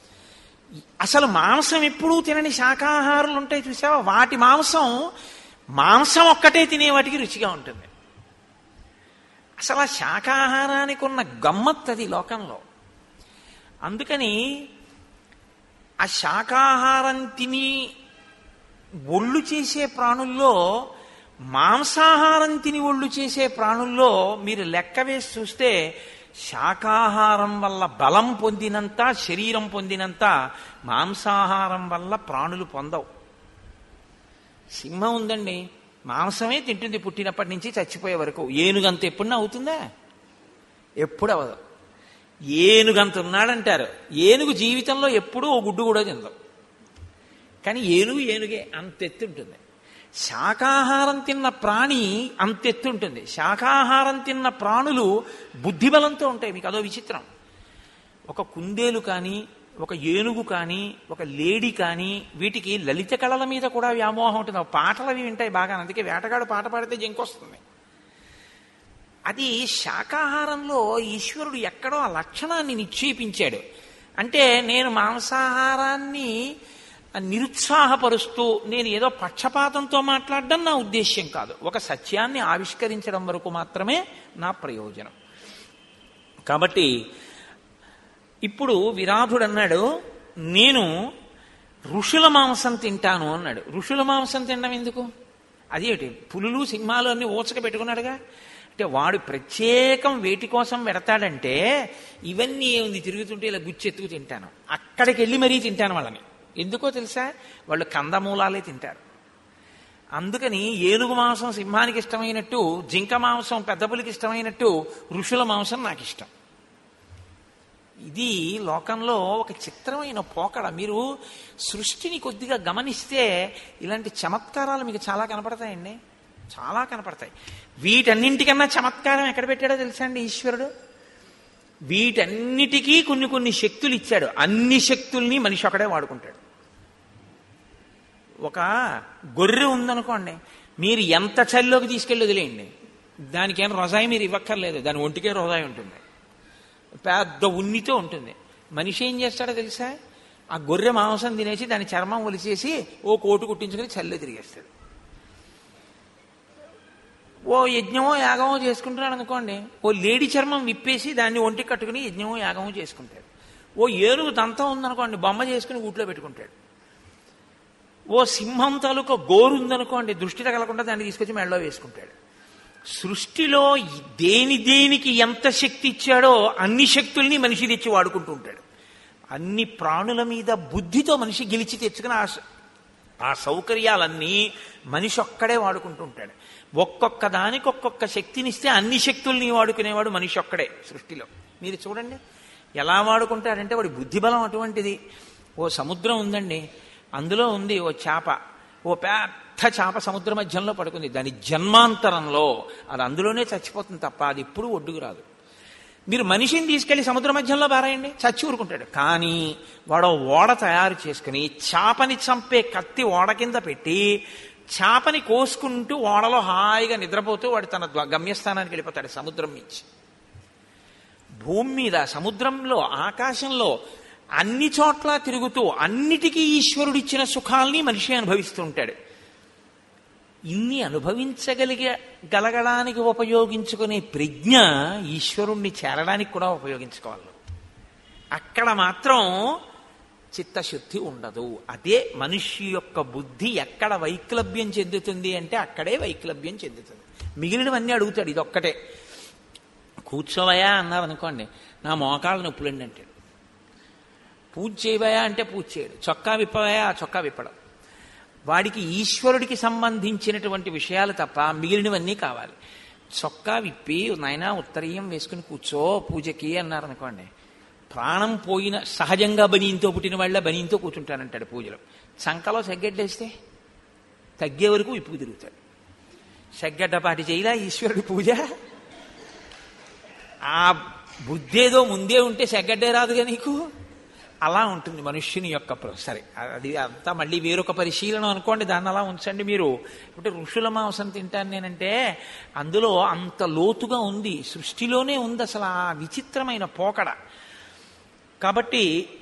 అసలు మాంసం ఎప్పుడూ తినని శాకాహారులు ఉంటాయి చూసావా వాటి మాంసం మాంసం ఒక్కటే తినే వాటికి రుచిగా ఉంటుంది అసలు ఆ శాకాహారానికి ఉన్న గమ్మత్ అది లోకంలో అందుకని ఆ శాకాహారం తిని ఒళ్ళు చేసే ప్రాణుల్లో మాంసాహారం తిని ఒళ్ళు చేసే ప్రాణుల్లో మీరు లెక్క వేసి చూస్తే శాకాహారం వల్ల బలం పొందినంత శరీరం పొందినంత మాంసాహారం వల్ల ప్రాణులు పొందవు సింహం ఉందండి మాంసమే తింటుంది పుట్టినప్పటి నుంచి చచ్చిపోయే వరకు ఏనుగంత ఎప్పుడన్నా అవుతుందా ఎప్పుడు అవదు ఏనుగంత ఉన్నాడంటారు ఏనుగు జీవితంలో ఎప్పుడూ ఓ గుడ్డు కూడా తిందాం కానీ ఏనుగు ఏనుగే అంతెత్తు ఉంటుంది శాకాహారం తిన్న ప్రాణి అంతెత్తు ఉంటుంది శాకాహారం తిన్న ప్రాణులు బుద్ధిబలంతో ఉంటాయి మీకు అదో విచిత్రం ఒక కుందేలు కానీ ఒక ఏనుగు కానీ ఒక లేడీ కానీ వీటికి లలిత కళల మీద కూడా వ్యామోహం ఉంటుంది ఆ పాటలు అవి వింటాయి బాగా అందుకే వేటగాడు పాట పాడితే జంకొస్తుంది అది శాకాహారంలో ఈశ్వరుడు ఎక్కడో ఆ లక్షణాన్ని నిక్షేపించాడు అంటే నేను మాంసాహారాన్ని నిరుత్సాహపరుస్తూ నేను ఏదో పక్షపాతంతో మాట్లాడడం నా ఉద్దేశ్యం కాదు ఒక సత్యాన్ని ఆవిష్కరించడం వరకు మాత్రమే నా ప్రయోజనం కాబట్టి ఇప్పుడు విరాధుడు అన్నాడు నేను ఋషుల మాంసం తింటాను అన్నాడు ఋషుల మాంసం తినడం ఎందుకు అదేంటి పులులు సింహాలు అన్ని ఊచక పెట్టుకున్నాడుగా అంటే వాడు ప్రత్యేకం వేటి కోసం పెడతాడంటే ఇవన్నీ ఏముంది తిరుగుతుంటే ఇలా గుచ్చెత్తుకు తింటాను అక్కడికి వెళ్ళి మరీ తింటాను వాళ్ళని ఎందుకో తెలుసా వాళ్ళు కందమూలాలే తింటారు అందుకని ఏనుగు మాంసం సింహానికి ఇష్టమైనట్టు జింక మాంసం పెద్ద పులికి ఇష్టమైనట్టు ఋషుల మాంసం నాకు ఇష్టం ఇది లోకంలో ఒక చిత్రమైన పోకడ మీరు సృష్టిని కొద్దిగా గమనిస్తే ఇలాంటి చమత్కారాలు మీకు చాలా కనపడతాయండి చాలా కనపడతాయి వీటన్నింటికన్నా చమత్కారం ఎక్కడ పెట్టాడో తెలుసా అండి ఈశ్వరుడు వీటన్నిటికీ కొన్ని కొన్ని శక్తులు ఇచ్చాడు అన్ని శక్తుల్ని మనిషి ఒకడే వాడుకుంటాడు ఒక గొర్రె ఉందనుకోండి మీరు ఎంత చలిలోకి తీసుకెళ్ళి వదిలేయండి దానికేం రొజాయి మీరు ఇవ్వక్కర్లేదు దాని ఒంటికే రొజాయి ఉంటుంది పెద్ద ఉన్నితో ఉంటుంది మనిషి ఏం చేస్తాడో తెలుసా ఆ గొర్రె మాంసం తినేసి దాని చర్మం ఒలిచేసి ఓ కోటు కుట్టించుకుని చల్లే తిరిగేస్తాడు ఓ యజ్ఞమో యాగమో చేసుకుంటున్నాడు అనుకోండి ఓ లేడి చర్మం విప్పేసి దాన్ని ఒంటి కట్టుకుని యజ్ఞమో యాగమో చేసుకుంటాడు ఓ ఏనుగు దంతం ఉందనుకోండి బొమ్మ చేసుకుని ఊట్లో పెట్టుకుంటాడు ఓ సింహం తాలూకా గోరు ఉందనుకోండి దృష్టి తగలకుండా దాన్ని తీసుకొచ్చి మెడలో వేసుకుంటాడు సృష్టిలో దేని దేనికి ఎంత శక్తి ఇచ్చాడో అన్ని శక్తుల్ని మనిషి తెచ్చి వాడుకుంటూ ఉంటాడు అన్ని ప్రాణుల మీద బుద్ధితో మనిషి గెలిచి తెచ్చుకుని ఆ స- ఆ సౌకర్యాలన్నీ మనిషి ఒక్కడే వాడుకుంటూ ఉంటాడు ఒక్కొక్క దానికి ఒక్కొక్క శక్తినిస్తే అన్ని శక్తుల్ని వాడుకునేవాడు మనిషి ఒక్కడే సృష్టిలో మీరు చూడండి ఎలా వాడుకుంటాడంటే వాడి బుద్ధిబలం అటువంటిది ఓ సముద్రం ఉందండి అందులో ఉంది ఓ చేప ఓ పెద్ద చేప సముద్ర మధ్యంలో పడుకుంది దాని జన్మాంతరంలో అది అందులోనే చచ్చిపోతుంది తప్ప అది ఎప్పుడూ ఒడ్డుకు రాదు మీరు మనిషిని తీసుకెళ్లి సముద్ర మధ్యంలో బారాయండి చచ్చి ఊరుకుంటాడు కానీ వాడు ఓడ తయారు చేసుకుని చేపని చంపే కత్తి ఓడ కింద పెట్టి చేపని కోసుకుంటూ ఓడలో హాయిగా నిద్రపోతూ వాడు తన ద్వా- గమ్యస్థానానికి వెళ్ళిపోతాడు సముద్రం నుంచి భూమి మీద సముద్రంలో ఆకాశంలో అన్ని చోట్ల తిరుగుతూ అన్నిటికీ ఈశ్వరుడిచ్చిన సుఖాల్ని మనిషి అనుభవిస్తూ ఉంటాడు ఇన్ని అనుభవించగలిగే గలగడానికి ఉపయోగించుకునే ప్రజ్ఞ ఈశ్వరుణ్ణి చేరడానికి కూడా ఉపయోగించుకోవాలి అక్కడ మాత్రం చిత్తశుద్ధి ఉండదు అదే మనిషి యొక్క బుద్ధి ఎక్కడ వైక్లభ్యం చెందుతుంది అంటే అక్కడే వైక్లభ్యం చెందుతుంది మిగిలినవన్నీ అడుగుతాడు ఇదొక్కటే కూర్చోవయా అన్నారు అనుకోండి నా మోకాళ్ళ నొప్పులండి అంటాడు పూజ చేయవయా అంటే పూజ చేయడు చొక్కా విప్పవయా ఆ చొక్కా విప్పడం వాడికి ఈశ్వరుడికి సంబంధించినటువంటి విషయాలు తప్ప మిగిలినవన్నీ కావాలి చొక్కా విప్పి నాయనా ఉత్తరీయం వేసుకుని కూర్చో పూజకి అన్నారు అనుకోండి ప్రాణం పోయిన సహజంగా బనీంతో పుట్టిన వాళ్ళ బనీంతో కూర్చుంటానంటాడు పూజలో చంకలో సెగ్గడ్డేస్తే తగ్గే వరకు విప్పుకు తిరుగుతాడు సెగ్గడ్డపాటి చేయలా ఈశ్వరుడి పూజ ఆ బుద్ధేదో ముందే ఉంటే సెగ్గడ్డే రాదుగా నీకు అలా ఉంటుంది మనుష్యుని యొక్క ప్ర- సరే అది అంతా మళ్ళీ వేరొక పరిశీలన అనుకోండి దాన్ని అలా ఉంచండి మీరు ఇప్పుడు ఋషుల మాంసం తింటాను నేనంటే అందులో అంత లోతుగా ఉంది సృష్టిలోనే ఉంది అసలు ఆ విచిత్రమైన పోకడ కాబట్టి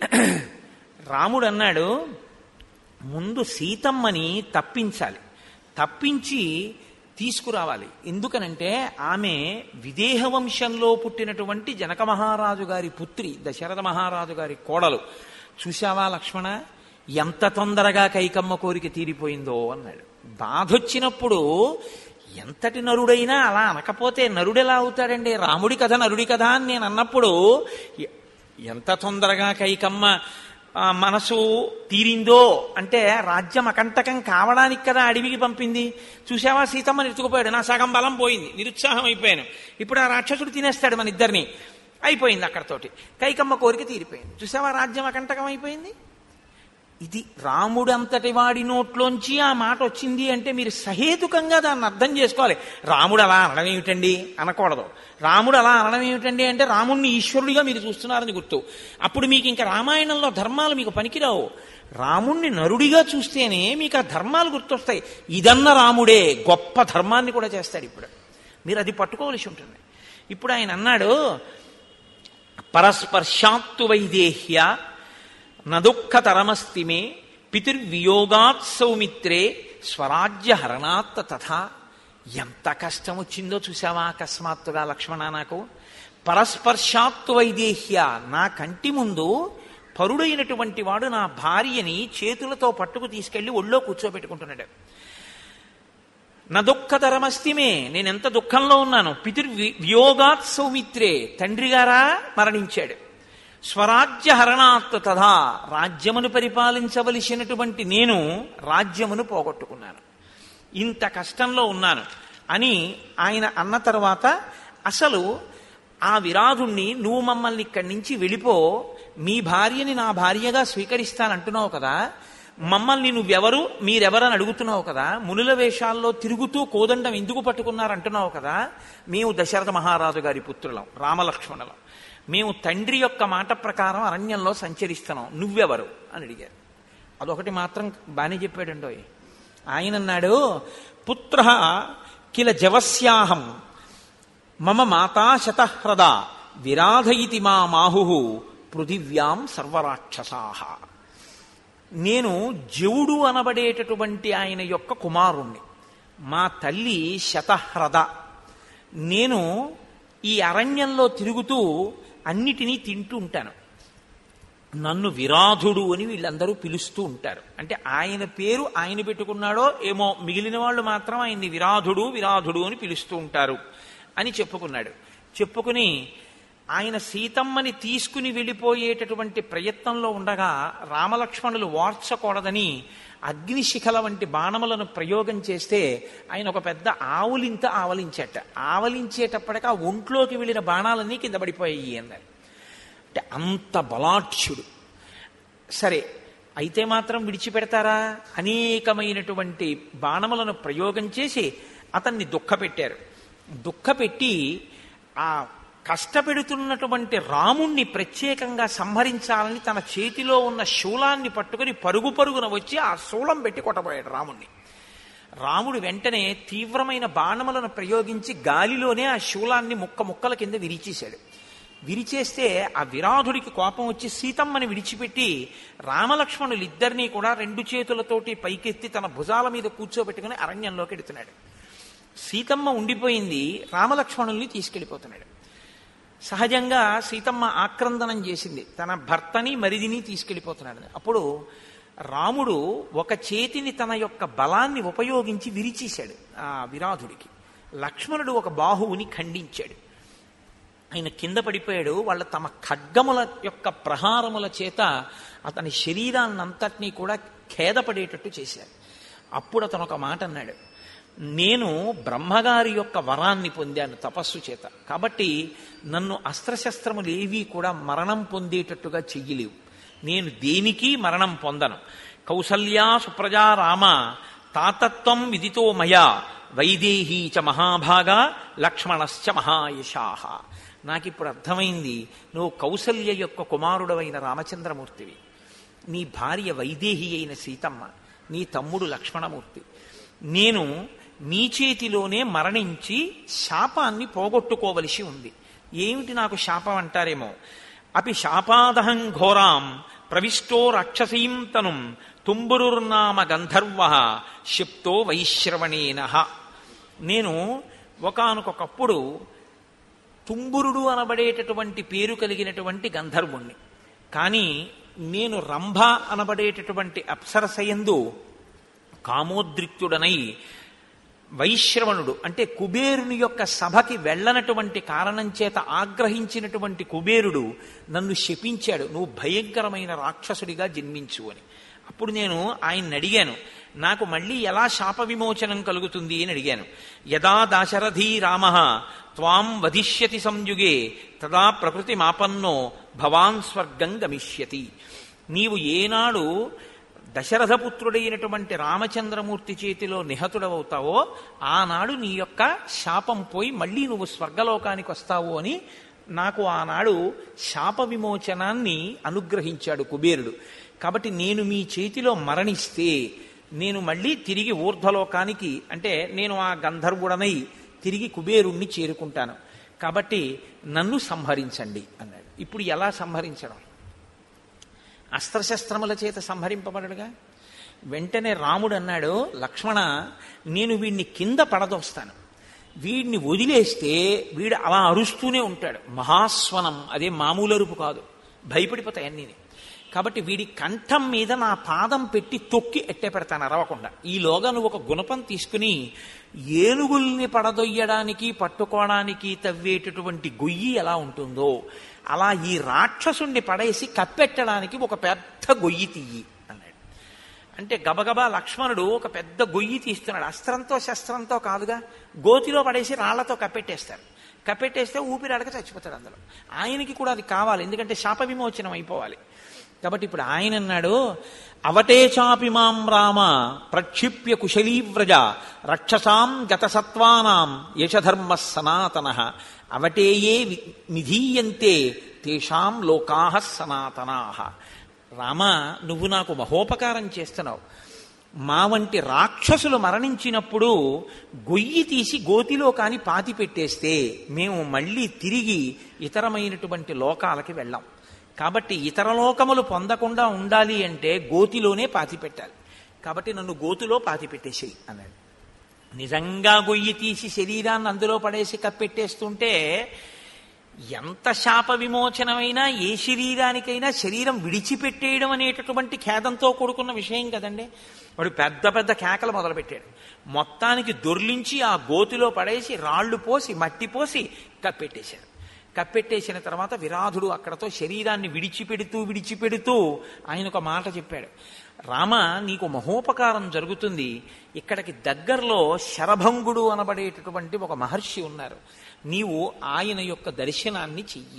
రాముడు అన్నాడు ముందు సీతమ్మని తప్పించాలి తప్పించి తీసుకురావాలి ఎందుకనంటే ఆమె విదేహ వంశంలో పుట్టినటువంటి జనక మహారాజు గారి పుత్రి దశరథ మహారాజు గారి కోడలు చూశావా లక్ష్మణ ఎంత తొందరగా కైకమ్మ కోరిక తీరిపోయిందో అన్నాడు బాధొచ్చినప్పుడు ఎంతటి నరుడైనా అలా అనకపోతే నరుడెలా అవుతాడండి రాముడి కథ నరుడి కథ అని నేను అన్నప్పుడు ఎ- ఎంత తొందరగా కైకమ్మ ఆ, మనసు తీరిందో అంటే రాజ్యం అకంటకం కావడానికి కదా అడవికి పంపింది చూసావా సీతమ్మని ఎత్తుకుపోయాడు నా సగం బలం పోయింది నిరుత్సాహం అయిపోయాను ఇప్పుడు ఆ రాక్షసుడు తినేస్తాడు మన ఇద్దరిని అయిపోయింది అక్కడతోటి కైకమ్మ కోరిక తీరిపోయింది చూసావా రాజ్యం అకంటకం అయిపోయింది ఇది రాముడు అంతటి వాడి నోట్లోంచి ఆ మాట వచ్చింది అంటే మీరు సహేతుకంగా దాన్ని అర్థం చేసుకోవాలి రాముడు అలా అనడం ఏమిటండి అనకూడదు రాముడు అలా అనడం ఏమిటండి అంటే రాముణ్ణి ఈశ్వరుడిగా మీరు చూస్తున్నారని గుర్తు అప్పుడు మీకు ఇంకా రామాయణంలో ధర్మాలు మీకు పనికిరావు రాముణ్ణి నరుడిగా చూస్తేనే మీకు ఆ ధర్మాలు గుర్తొస్తాయి ఇదన్న రాముడే గొప్ప ధర్మాన్ని కూడా చేస్తాడు ఇప్పుడు మీరు అది పట్టుకోవలసి ఉంటుంది ఇప్పుడు ఆయన అన్నాడు పరస్పర్శాత్తు వైదేహ్య నదుఃఖతరమస్తి మే పితుర్వియోగాత్ సౌమిత్రే స్వరాజ్య హరణాత్ తథా ఎంత కష్టం వచ్చిందో చూసావా అకస్మాత్తుగా లక్ష్మణ నాకు పరస్పర్శాత్తు వైదేహ్య నా కంటి ముందు పరుడైనటువంటి వాడు నా భార్యని చేతులతో పట్టుకు తీసుకెళ్లి ఒళ్ళో కూర్చోబెట్టుకుంటున్నాడు నా దుఃఖతరమస్తిమే నేను ఎంత దుఃఖంలో ఉన్నాను పితుర్ వియోగాత్ సౌమిత్రే తండ్రి గారా మరణించాడు స్వరాజ్య హరణాత్ తథా రాజ్యమును పరిపాలించవలసినటువంటి నేను రాజ్యమును పోగొట్టుకున్నాను ఇంత కష్టంలో ఉన్నాను అని ఆయన అన్న తర్వాత అసలు ఆ విరాధుణ్ణి నువ్వు మమ్మల్ని ఇక్కడి నుంచి వెళ్ళిపో మీ భార్యని నా భార్యగా స్వీకరిస్తానంటున్నావు కదా మమ్మల్ని నువ్వెవరు మీరెవరని అడుగుతున్నావు కదా మునుల వేషాల్లో తిరుగుతూ కోదండం ఎందుకు పట్టుకున్నారంటున్నావు కదా మేము దశరథ మహారాజు గారి పుత్రులం రామలక్ష్మణులం మేము తండ్రి యొక్క మాట ప్రకారం అరణ్యంలో సంచరిస్తున్నాం నువ్వెవరు అని అడిగారు అదొకటి మాత్రం బాగానే చెప్పాడండోయ్ ఆయన అన్నాడు పుత్ర కిల జవస్యాహం మమ మాతా శతహ్రద విరాధ ఇతి మా మాహు పృథివ్యాం సర్వరాక్షసాహ నేను జవుడు అనబడేటటువంటి ఆయన యొక్క కుమారుణ్ణి మా తల్లి శతహ్రద నేను ఈ అరణ్యంలో తిరుగుతూ అన్నిటినీ తింటూ ఉంటాను నన్ను విరాధుడు అని వీళ్ళందరూ పిలుస్తూ ఉంటారు అంటే ఆయన పేరు ఆయన పెట్టుకున్నాడో ఏమో మిగిలిన వాళ్ళు మాత్రం ఆయన్ని విరాధుడు విరాధుడు అని పిలుస్తూ ఉంటారు అని చెప్పుకున్నాడు చెప్పుకుని ఆయన సీతమ్మని తీసుకుని వెళ్ళిపోయేటటువంటి ప్రయత్నంలో ఉండగా రామలక్ష్మణులు వార్చకూడదని అగ్నిశిఖల వంటి బాణములను ప్రయోగం చేస్తే ఆయన ఒక పెద్ద ఆవులింత ఆవలించేట ఆవలించేటప్పటికి ఆ ఒంట్లోకి వెళ్ళిన బాణాలన్నీ కింద పడిపోయాయి అన్నారు అంటే అంత బలాఢ్యుడు సరే అయితే మాత్రం విడిచిపెడతారా అనేకమైనటువంటి బాణములను ప్రయోగం చేసి అతన్ని దుఃఖపెట్టారు దుఃఖపెట్టి ఆ కష్టపెడుతున్నటువంటి రాముణ్ణి ప్రత్యేకంగా సంహరించాలని తన చేతిలో ఉన్న శూలాన్ని పట్టుకుని పరుగు పరుగున వచ్చి ఆ శూలం పెట్టి కొట్టబోయాడు రాముణ్ణి రాముడు వెంటనే తీవ్రమైన బాణములను ప్రయోగించి గాలిలోనే ఆ శూలాన్ని ముక్క ముక్కల కింద విరిచేశాడు విరిచేస్తే ఆ విరాధుడికి కోపం వచ్చి సీతమ్మని విడిచిపెట్టి రామలక్ష్మణులు ఇద్దరినీ కూడా రెండు చేతులతోటి పైకెత్తి తన భుజాల మీద కూర్చోబెట్టుకుని అరణ్యంలోకి ఎడుతున్నాడు సీతమ్మ ఉండిపోయింది రామలక్ష్మణుల్ని తీసుకెళ్ళిపోతున్నాడు సహజంగా సీతమ్మ ఆక్రందనం చేసింది తన భర్తని మరిదిని తీసుకెళ్ళిపోతున్నాడు అప్పుడు రాముడు ఒక చేతిని తన యొక్క బలాన్ని ఉపయోగించి విరిచేశాడు ఆ విరాధుడికి లక్ష్మణుడు ఒక బాహువుని ఖండించాడు ఆయన కింద పడిపోయాడు వాళ్ళ తమ ఖడ్గముల యొక్క ప్రహారముల చేత అతని శరీరాన్నంతటినీ కూడా ఖేదపడేటట్టు చేశారు అప్పుడు అతను ఒక మాట అన్నాడు నేను బ్రహ్మగారి యొక్క వరాన్ని పొందాను తపస్సు చేత కాబట్టి నన్ను అస్త్రశస్త్రములు ఏవీ కూడా మరణం పొందేటట్టుగా చెయ్యలేవు నేను దేనికి మరణం పొందను కౌసల్యా సుప్రజా రామ తాతత్వం విదితో మయా వైదేహీ చ మహాభాగా లక్ష్మణశ్చ మహాయశాహ నాకిప్పుడు అర్థమైంది నువ్వు కౌసల్య యొక్క కుమారుడవైన రామచంద్రమూర్తివి నీ భార్య వైదేహి అయిన సీతమ్మ నీ తమ్ముడు లక్ష్మణమూర్తి నేను నీ చేతిలోనే మరణించి శాపాన్ని పోగొట్టుకోవలసి ఉంది ఏమిటి నాకు శాపం అంటారేమో అపి శాపాదహం ఘోరాం ప్రవిష్టో రాక్షసీం తనుం తుంబురుర్నామ గంధర్వ శిప్తో వైశ్రవణేన నేను ఒకనకొకప్పుడు తుంబురుడు అనబడేటటువంటి పేరు కలిగినటువంటి గంధర్వుణ్ణి కానీ నేను రంభ అనబడేటటువంటి అప్సరసయందు కామోద్రిక్తుడనై వైశ్రవణుడు అంటే కుబేరుని యొక్క సభకి వెళ్ళనటువంటి కారణం చేత ఆగ్రహించినటువంటి కుబేరుడు నన్ను శపించాడు నువ్వు భయంకరమైన రాక్షసుడిగా జన్మించు అని అప్పుడు నేను ఆయన్ని అడిగాను నాకు మళ్ళీ ఎలా శాప విమోచనం కలుగుతుంది అని అడిగాను యదా దాశరథీ రామ త్వాం వధిష్యతి సంయుగే తదా ప్రకృతి మాపన్నో భవాన్ స్వర్గం గమిష్యతి నీవు ఏనాడు దశరథపుత్రుడైనటువంటి రామచంద్రమూర్తి చేతిలో నిహతుడవుతావో ఆనాడు నీ యొక్క శాపం పోయి మళ్ళీ నువ్వు స్వర్గలోకానికి వస్తావు అని నాకు ఆనాడు శాప విమోచనాన్ని అనుగ్రహించాడు కుబేరుడు కాబట్టి నేను మీ చేతిలో మరణిస్తే నేను మళ్ళీ తిరిగి ఊర్ధ్వలోకానికి అంటే నేను ఆ గంధర్వుడనై తిరిగి కుబేరుణ్ణి చేరుకుంటాను కాబట్టి నన్ను సంహరించండి అన్నాడు ఇప్పుడు ఎలా సంహరించడం అస్త్రశస్త్రముల చేత సంహరింపబడడుగా వెంటనే రాముడు అన్నాడు లక్ష్మణ నేను వీడిని కింద పడదోస్తాను వీడిని వదిలేస్తే వీడు అలా అరుస్తూనే ఉంటాడు మహాస్వనం అదే మామూలు అరుపు కాదు భయపడిపోతాయి అన్నీ కాబట్టి వీడి కంఠం మీద నా పాదం పెట్టి తొక్కి ఎట్టే పెడతాను అరవకుండా ఈలోగా నువ్వు ఒక గుణపం తీసుకుని ఏనుగుల్ని పడదొయ్యడానికి పట్టుకోవడానికి తవ్వేటటువంటి గొయ్యి ఎలా ఉంటుందో అలా ఈ రాక్షసుణ్ణి పడేసి కప్పెట్టడానికి ఒక పెద్ద గొయ్యి తీయి అన్నాడు అంటే గబగబా లక్ష్మణుడు ఒక పెద్ద గొయ్యి తీస్తున్నాడు అస్త్రంతో శస్త్రంతో కాదుగా గోతిలో పడేసి రాళ్లతో కప్పెట్టేస్తారు కప్పెట్టేస్తే ఊపిరాడక చచ్చిపోతాడు అందులో ఆయనకి కూడా అది కావాలి ఎందుకంటే శాప విమోచనం అయిపోవాలి కాబట్టి ఇప్పుడు ఆయన అన్నాడు అవటే చాపి మాం రామ ప్రక్షిప్య కుశలీవ్రజ రక్షసాం గతసత్వానాం యశధర్మ సనాతన అవటేయే నిధీయంతే తేషాం లోకా సనాతనా రామ నువ్వు నాకు మహోపకారం చేస్తున్నావు మా వంటి రాక్షసులు మరణించినప్పుడు గొయ్యి తీసి గోతిలో కాని పాతి పెట్టేస్తే మేము మళ్ళీ తిరిగి ఇతరమైనటువంటి లోకాలకి వెళ్ళాం కాబట్టి ఇతర లోకములు పొందకుండా ఉండాలి అంటే గోతిలోనే పాతి పెట్టాలి కాబట్టి నన్ను గోతిలో పాతి పెట్టేసేయి అన్నాడు నిజంగా గొయ్యి తీసి శరీరాన్ని అందులో పడేసి కప్పెట్టేస్తుంటే ఎంత శాప విమోచనమైనా ఏ శరీరానికైనా శరీరం విడిచిపెట్టేయడం అనేటటువంటి ఖేదంతో కూడుకున్న విషయం కదండి వాడు పెద్ద పెద్ద కేకలు మొదలుపెట్టాడు మొత్తానికి దొర్లించి ఆ గోతిలో పడేసి రాళ్లు పోసి మట్టి పోసి కప్పెట్టేశాడు కప్పెట్టేసిన తర్వాత విరాధుడు అక్కడతో శరీరాన్ని విడిచిపెడుతూ విడిచిపెడుతూ ఆయన ఒక మాట చెప్పాడు రామ నీకు మహోపకారం జరుగుతుంది ఇక్కడికి దగ్గరలో శరభంగుడు అనబడేటటువంటి ఒక మహర్షి ఉన్నారు నీవు ఆయన యొక్క దర్శనాన్ని చెయ్యి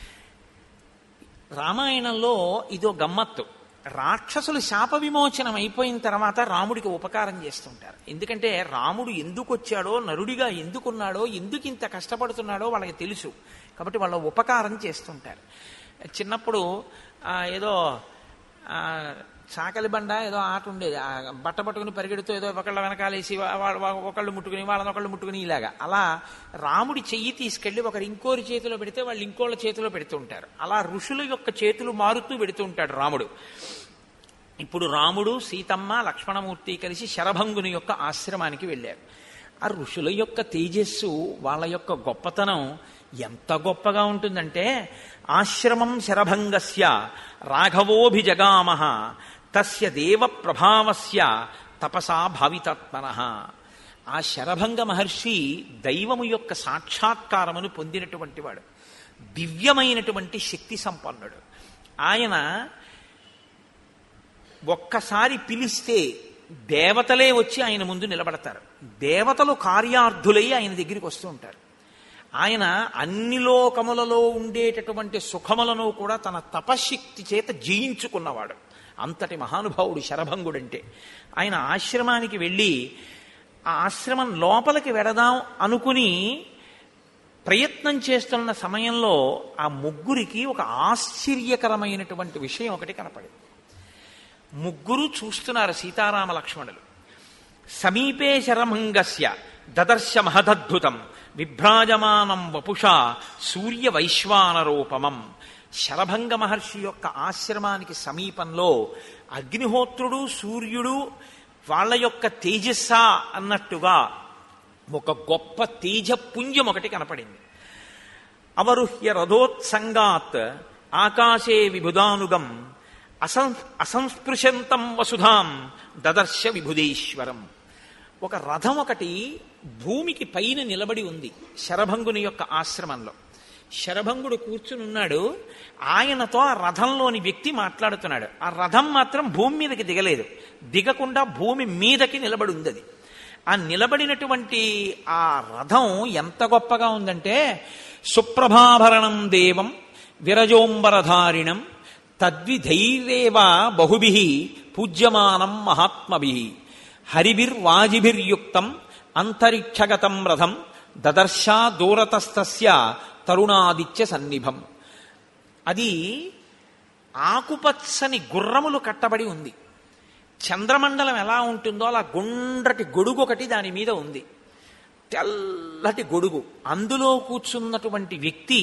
రామాయణంలో ఇదో గమ్మత్తు రాక్షసులు శాప విమోచనం అయిపోయిన తర్వాత రాముడికి ఉపకారం చేస్తుంటారు ఎందుకంటే రాముడు ఎందుకు వచ్చాడో నరుడిగా ఎందుకున్నాడో ఎందుకు ఇంత కష్టపడుతున్నాడో వాళ్ళకి తెలుసు కాబట్టి వాళ్ళ ఉపకారం చేస్తుంటారు చిన్నప్పుడు ఆ, ఏదో ఆ, చాకలి బండ ఏదో ఆట ఉండేది ఆ బట్ట పట్టుకుని పరిగెడుతూ ఏదో ఒకళ్ళ వెనకాలేసి వా- వా- వా- ఒకళ్ళు ముట్టుకుని వాళ్ళని ఒకళ్ళు ముట్టుకుని ఇలాగా అలా రాముడి చెయ్యి తీసుకెళ్లి ఒకరు ఇంకోరి చేతిలో పెడితే వాళ్ళు ఇంకోళ్ళ చేతిలో పెడుతూ ఉంటారు అలా ఋషుల యొక్క చేతులు మారుతూ పెడుతూ ఉంటాడు రాముడు ఇప్పుడు రాముడు సీతమ్మ లక్ష్మణమూర్తి కలిసి శరభంగుని యొక్క ఆశ్రమానికి వెళ్ళారు ఆ ఋషుల యొక్క తేజస్సు వాళ్ళ యొక్క గొప్పతనం ఎంత గొప్పగా ఉంటుందంటే ఆశ్రమం శరభంగస్య రాఘవోభిజగామహ తస్య దేవ ప్రభావస్య తపసా భావితాత్మన ఆ శరభంగ మహర్షి దైవము యొక్క సాక్షాత్కారమును పొందినటువంటి వాడు దివ్యమైనటువంటి శక్తి సంపన్నుడు ఆయన ఒక్కసారి పిలిస్తే దేవతలే వచ్చి ఆయన ముందు నిలబడతారు దేవతలు కార్యార్థులై ఆయన దగ్గరికి వస్తూ ఉంటారు ఆయన అన్ని లోకములలో ఉండేటటువంటి సుఖములను కూడా తన తపశక్తి చేత జయించుకున్నవాడు అంతటి మహానుభావుడు శరభంగుడంటే ఆయన ఆశ్రమానికి వెళ్ళి ఆ ఆశ్రమం లోపలికి వెడదాం అనుకుని ప్రయత్నం చేస్తున్న సమయంలో ఆ ముగ్గురికి ఒక ఆశ్చర్యకరమైనటువంటి విషయం ఒకటి కనపడింది ముగ్గురు చూస్తున్నారు సీతారామ లక్ష్మణులు సమీపే శరమంగస్య దదర్శ మహదద్భుతం విభ్రాజమానం వపుషా సూర్య వైశ్వానరూపమం శరభంగ మహర్షి యొక్క ఆశ్రమానికి సమీపంలో అగ్నిహోత్రుడు సూర్యుడు వాళ్ళ యొక్క తేజస్స అన్నట్టుగా ఒక గొప్ప తేజపుంజం ఒకటి కనపడింది అవరుహ్య రథోత్సంగాత్ ఆకాశే విభుదానుగం అసం అసంస్పృశంతం వసుధాం దదర్శ విభుదేశ్వరం ఒక రథం ఒకటి భూమికి పైన నిలబడి ఉంది శరభంగుని యొక్క ఆశ్రమంలో శరభంగుడు కూర్చుని ఉన్నాడు ఆయనతో ఆ రథంలోని వ్యక్తి మాట్లాడుతున్నాడు ఆ రథం మాత్రం భూమి మీదకి దిగలేదు దిగకుండా భూమి మీదకి నిలబడి ఉంది అది ఆ నిలబడినటువంటి ఆ రథం ఎంత గొప్పగా ఉందంటే సుప్రభాభరణం దేవం విరజోంబరధారిణం తద్విధైరేవ బహుభి పూజ్యమానం మహాత్మభి హరిభిర్వాజిభిర్యుక్తం అంతరిక్షగతం రథం దదర్శా దూరతస్తస్య తరుణాదిత్య సన్నిభం అది ఆకుపచ్చని గుర్రములు కట్టబడి ఉంది చంద్రమండలం ఎలా ఉంటుందో అలా గుండ్రటి గొడుగు ఒకటి దాని మీద ఉంది తెల్లటి గొడుగు అందులో కూర్చున్నటువంటి వ్యక్తి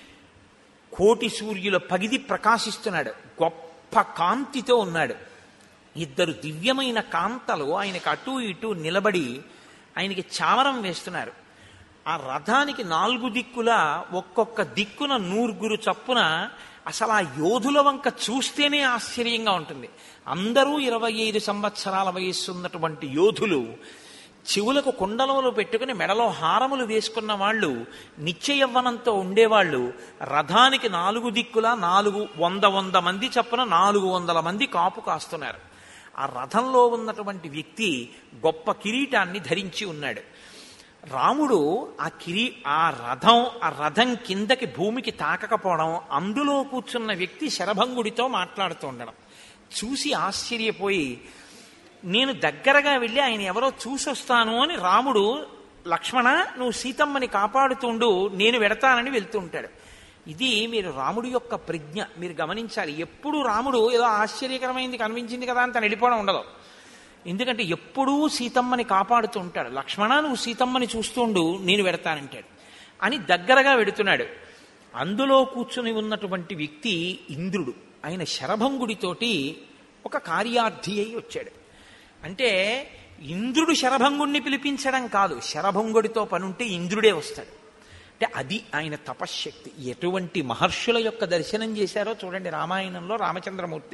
కోటి సూర్యుల పగిది ప్రకాశిస్తున్నాడు గొప్ప కాంతితో ఉన్నాడు ఇద్దరు దివ్యమైన కాంతలు ఆయనకు అటు ఇటు నిలబడి ఆయనకి చామరం వేస్తున్నారు ఆ రథానికి నాలుగు దిక్కుల ఒక్కొక్క దిక్కున నూరుగురు చప్పున అసలు ఆ యోధుల వంక చూస్తేనే ఆశ్చర్యంగా ఉంటుంది అందరూ ఇరవై ఐదు సంవత్సరాల వయస్సు ఉన్నటువంటి యోధులు చెవులకు కుండలములు పెట్టుకుని మెడలో హారములు వేసుకున్న వాళ్ళు నిత్య యవ్వనంతో ఉండేవాళ్ళు రథానికి నాలుగు దిక్కుల నాలుగు వంద వంద మంది చప్పున నాలుగు వందల మంది కాపు కాస్తున్నారు ఆ రథంలో ఉన్నటువంటి వ్యక్తి గొప్ప కిరీటాన్ని ధరించి ఉన్నాడు రాముడు ఆ కిరీ ఆ రథం ఆ రథం కిందకి భూమికి తాకకపోవడం అందులో కూర్చున్న వ్యక్తి శరభంగుడితో మాట్లాడుతూ ఉండడం చూసి ఆశ్చర్యపోయి నేను దగ్గరగా వెళ్ళి ఆయన ఎవరో చూసొస్తాను అని రాముడు లక్ష్మణ నువ్వు సీతమ్మని కాపాడుతుండు నేను వెడతానని వెళ్తూ ఉంటాడు ఇది మీరు రాముడి యొక్క ప్రజ్ఞ మీరు గమనించాలి ఎప్పుడు రాముడు ఏదో ఆశ్చర్యకరమైంది కనిపించింది కదా అని తను వెళ్ళిపోవడం ఉండదు ఎందుకంటే ఎప్పుడూ సీతమ్మని కాపాడుతూ ఉంటాడు లక్ష్మణ నువ్వు సీతమ్మని చూస్తుండు నేను వెడతానంటాడు అని దగ్గరగా వెడుతున్నాడు అందులో కూర్చుని ఉన్నటువంటి వ్యక్తి ఇంద్రుడు ఆయన శరభంగుడితోటి ఒక కార్యార్థి అయి వచ్చాడు అంటే ఇంద్రుడు శరభంగుణ్ణి పిలిపించడం కాదు శరభంగుడితో పనుంటే ఇంద్రుడే వస్తాడు అంటే అది ఆయన తపశ్శక్తి ఎటువంటి మహర్షుల యొక్క దర్శనం చేశారో చూడండి రామాయణంలో రామచంద్రమూర్తి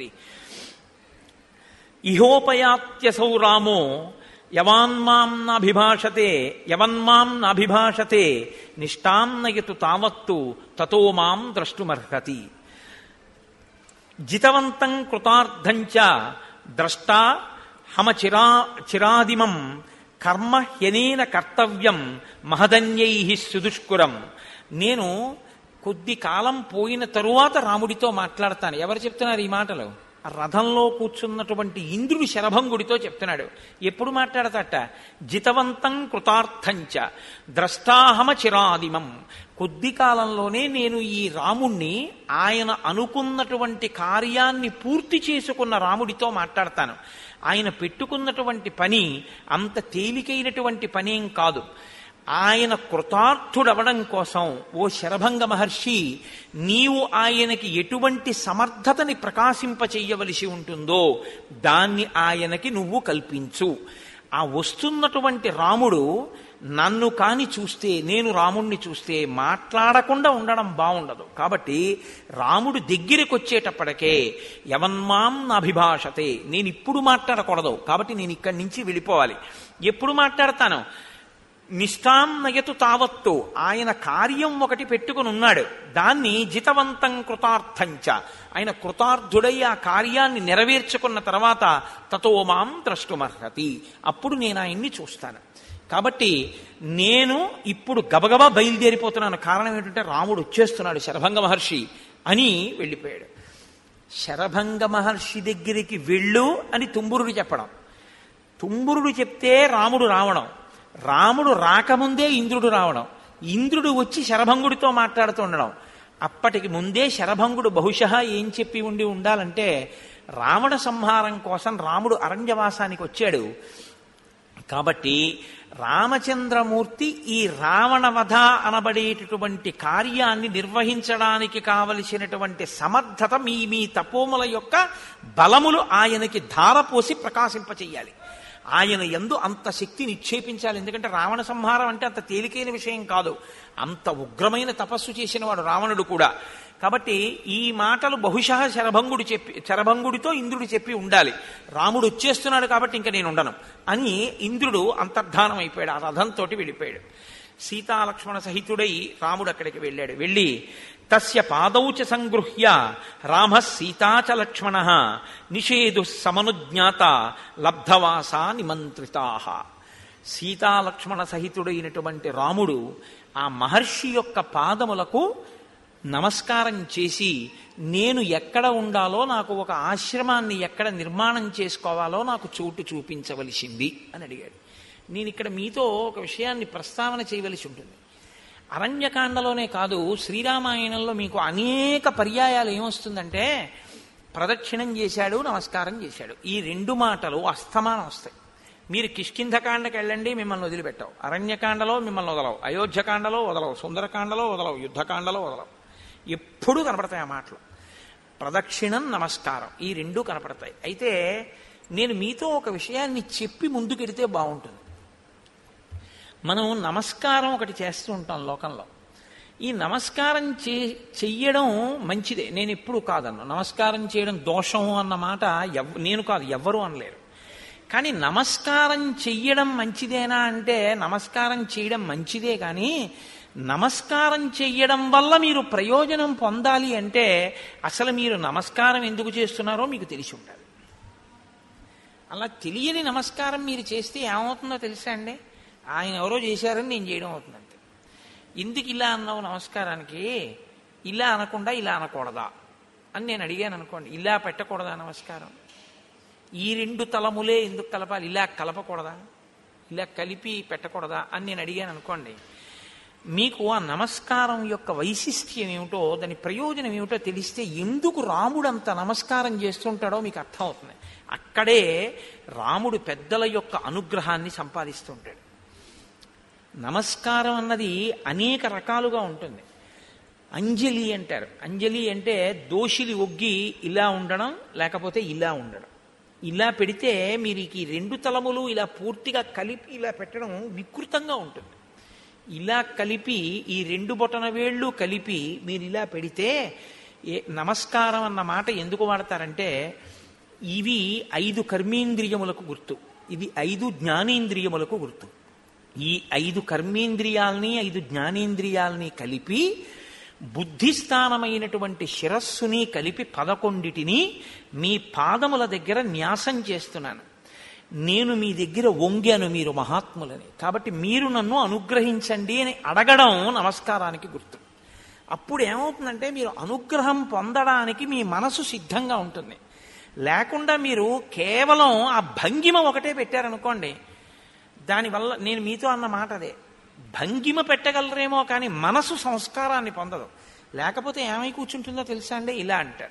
ఇహోపయాత్యసౌ రామో యవాన్మాం నాభిభాషతే యవన్మాం నాభిభాషతే నిష్టాం నయతు తావత్తు తతో మాం ద్రష్టుమర్హతి జితవంతం కృతార్థంచ ద్రష్టా హమ చిరా చిరాదిమం కర్మ హ్యనేన కర్తవ్యం మహదన్యై సుదుష్కురం నేను కొద్ది కాలం పోయిన తరువాత రాముడితో మాట్లాడతాను ఎవరు చెప్తున్నారు ఈ మాటలు ఆ రథంలో కూర్చున్నటువంటి ఇంద్రుడు శరభంగుడితో చెప్తున్నాడు ఎప్పుడు మాట్లాడతాట జితవంతం కృతార్థంచ ద్రష్టాహమ చిరాదిమం కొద్ది కాలంలోనే నేను ఈ రాముణ్ణి ఆయన అనుకున్నటువంటి కార్యాన్ని పూర్తి చేసుకున్న రాముడితో మాట్లాడతాను ఆయన పెట్టుకున్నటువంటి పని అంత తేలికైనటువంటి పనేం కాదు ఆయన కృతార్థుడవడం కోసం ఓ శరభంగ మహర్షి నీవు ఆయనకి ఎటువంటి సమర్థతని ప్రకాశింపచెయ్యవలసి ఉంటుందో దాన్ని ఆయనకి నువ్వు కల్పించు ఆ వస్తున్నటువంటి రాముడు నన్ను కాని చూస్తే నేను రాముణ్ణి చూస్తే మాట్లాడకుండా ఉండడం బాగుండదు కాబట్టి రాముడు దగ్గరికి వచ్చేటప్పటికే యవన్మాం అభిభాషతే నేను ఇప్పుడు మాట్లాడకూడదు కాబట్టి నేను ఇక్కడి నుంచి వెళ్ళిపోవాలి ఎప్పుడు మాట్లాడతాను నిష్ఠాం నయతు తావత్తు ఆయన కార్యం ఒకటి పెట్టుకుని ఉన్నాడు దాన్ని జితవంతం కృతార్థంచ ఆయన కృతార్థుడై ఆ కార్యాన్ని నెరవేర్చుకున్న తర్వాత తతో మాం ద్రష్టుమర్హతి అప్పుడు నేను ఆయన్ని చూస్తాను కాబట్టి నేను ఇప్పుడు గబగబా బయలుదేరిపోతున్నాను కారణం ఏంటంటే రాముడు వచ్చేస్తున్నాడు శరభంగ మహర్షి అని వెళ్ళిపోయాడు శరభంగ మహర్షి దగ్గరికి వెళ్ళు అని తుంబురుడు చెప్పడం తుంబురుడు చెప్తే రాముడు రావడం రాముడు రాకముందే ఇంద్రుడు రావడం ఇంద్రుడు వచ్చి శరభంగుడితో మాట్లాడుతూ ఉండడం అప్పటికి ముందే శరభంగుడు బహుశः ఏం చెప్పి ఉండి ఉండాలంటే రావణ సంహారం కోసం రాముడు అరణ్యవాసానికి వచ్చాడు కాబట్టి రామచంద్రమూర్తి ఈ రావణవధ అనబడేటటువంటి కార్యాన్ని నిర్వహించడానికి కావలసినటువంటి సమర్థత మీ మీ తపోముల యొక్క బలములు ఆయనకి ధారపోసి ప్రకాశింపచేయాలి ఆయన ఎందు అంత శక్తి నిక్షేపించాలి ఎందుకంటే రావణ సంహారం అంటే అంత తేలికైన విషయం కాదు అంత ఉగ్రమైన తపస్సు చేసిన వాడు రావణుడు కూడా కాబట్టి ఈ మాటలు బహుశः శరభంగుడు చెప్పి శరభంగుడితో ఇంద్రుడు చెప్పి ఉండాలి రాముడు వచ్చేస్తున్నాడు కాబట్టి ఇంకా నేను ఉండను అని ఇంద్రుడు అంతర్ధానం అయిపోయాడు ఆ రథంతో వెళ్ళిపోయాడు సీతాలక్ష్మణ సహితుడై రాముడు అక్కడికి వెళ్ళాడు వెళ్ళి తస్య పాదౌచ సంగృహ్య రామ సీతాచ లక్ష్మణ నిషేధు సమనుజ్ఞాత లబ్ధవాసా నిమంత్రితా సీతాలక్ష్మణ సహితుడైనటువంటి రాముడు ఆ మహర్షి యొక్క పాదములకు నమస్కారం చేసి నేను ఎక్కడ ఉండాలో నాకు ఒక ఆశ్రమాన్ని ఎక్కడ నిర్మాణం చేసుకోవాలో నాకు చోటు చూపించవలసింది అని అడిగాడు నేను ఇక్కడ మీతో ఒక విషయాన్ని ప్రస్తావన చేయవలసి ఉంటుంది అరణ్యకాండలోనే కాదు శ్రీరామాయణంలో మీకు అనేక పర్యాయాలు ఏమొస్తుందంటే ప్రదక్షిణం చేశాడు నమస్కారం చేశాడు ఈ రెండు మాటలు అస్తమానం వస్తాయి మీరు కిష్కింధకాండకి వెళ్ళండి మిమ్మల్ని వదిలిపెట్టవు అరణ్యకాండలో మిమ్మల్ని వదలవు అయోధ్యకాండలో వదలవు సుందరకాండలో వదలవు యుద్ధకాండలో వదలవు ఎప్పుడూ కనపడతాయి ఆ మాటలు ప్రదక్షిణం నమస్కారం ఈ రెండూ కనపడతాయి అయితే నేను మీతో ఒక విషయాన్ని చెప్పి ముందుకెడితే బాగుంటుంది మనం నమస్కారం ఒకటి చేస్తూ ఉంటాం లోకంలో ఈ నమస్కారం చే చెయ్యడం మంచిదే నేను ఎప్పుడు కాదన్ను నమస్కారం చేయడం దోషం అన్న మాట ఎవ్ నేను కాదు ఎవ్వరూ అనలేరు కానీ నమస్కారం చెయ్యడం మంచిదేనా అంటే నమస్కారం చేయడం మంచిదే కానీ నమస్కారం చెయ్యడం వల్ల మీరు ప్రయోజనం పొందాలి అంటే అసలు మీరు నమస్కారం ఎందుకు చేస్తున్నారో మీకు తెలిసి ఉండాలి అలా తెలియని నమస్కారం మీరు చేస్తే ఏమవుతుందో తెలుసా అండి ఆయన ఎవరో చేశారని నేను చేయడం అవుతుంది అంతే ఎందుకు ఇలా అన్నావు నమస్కారానికి ఇలా అనకుండా ఇలా అనకూడదా అని నేను అడిగాను అనుకోండి ఇలా పెట్టకూడదా నమస్కారం ఈ రెండు తలములే ఎందుకు కలపాలి ఇలా కలపకూడదా ఇలా కలిపి పెట్టకూడదా అని నేను అడిగాను అనుకోండి మీకు ఆ నమస్కారం యొక్క వైశిష్ట్యం ఏమిటో దాని ప్రయోజనం ఏమిటో తెలిస్తే ఎందుకు రాముడు అంత నమస్కారం చేస్తుంటాడో మీకు అర్థం అవుతుంది అక్కడే రాముడు పెద్దల యొక్క అనుగ్రహాన్ని సంపాదిస్తుంటాడు నమస్కారం అన్నది అనేక రకాలుగా ఉంటుంది అంజలి అంటారు అంజలి అంటే దోషిలి ఒగ్గి ఇలా ఉండడం లేకపోతే ఇలా ఉండడం ఇలా పెడితే మీరు ఈ రెండు తలములు ఇలా పూర్తిగా కలిపి ఇలా పెట్టడం వికృతంగా ఉంటుంది ఇలా కలిపి ఈ రెండు బొటన వేళ్ళు కలిపి మీరు ఇలా పెడితే ఏ నమస్కారం అన్న మాట ఎందుకు వాడతారంటే ఇవి ఐదు కర్మేంద్రియములకు గుర్తు ఇవి ఐదు జ్ఞానేంద్రియములకు గుర్తు ఈ ఐదు కర్మేంద్రియాల్ని ఐదు జ్ఞానేంద్రియాల్ని కలిపి బుద్ధిస్థానమైనటువంటి శిరస్సుని కలిపి పదకొండిటిని మీ పాదముల దగ్గర న్యాసం చేస్తున్నాను నేను మీ దగ్గర వంగాను మీరు మహాత్ములని కాబట్టి మీరు నన్ను అనుగ్రహించండి అని అడగడం నమస్కారానికి గుర్తు అప్పుడు ఏమవుతుందంటే మీరు అనుగ్రహం పొందడానికి మీ మనసు సిద్ధంగా ఉంటుంది లేకుండా మీరు కేవలం ఆ భంగిమ ఒకటే పెట్టారనుకోండి దానివల్ల నేను మీతో అన్న మాట అదే భంగిమ పెట్టగలరేమో కానీ మనసు సంస్కారాన్ని పొందదు లేకపోతే ఏమై కూర్చుంటుందో తెలుసా అండి ఇలా అంటారు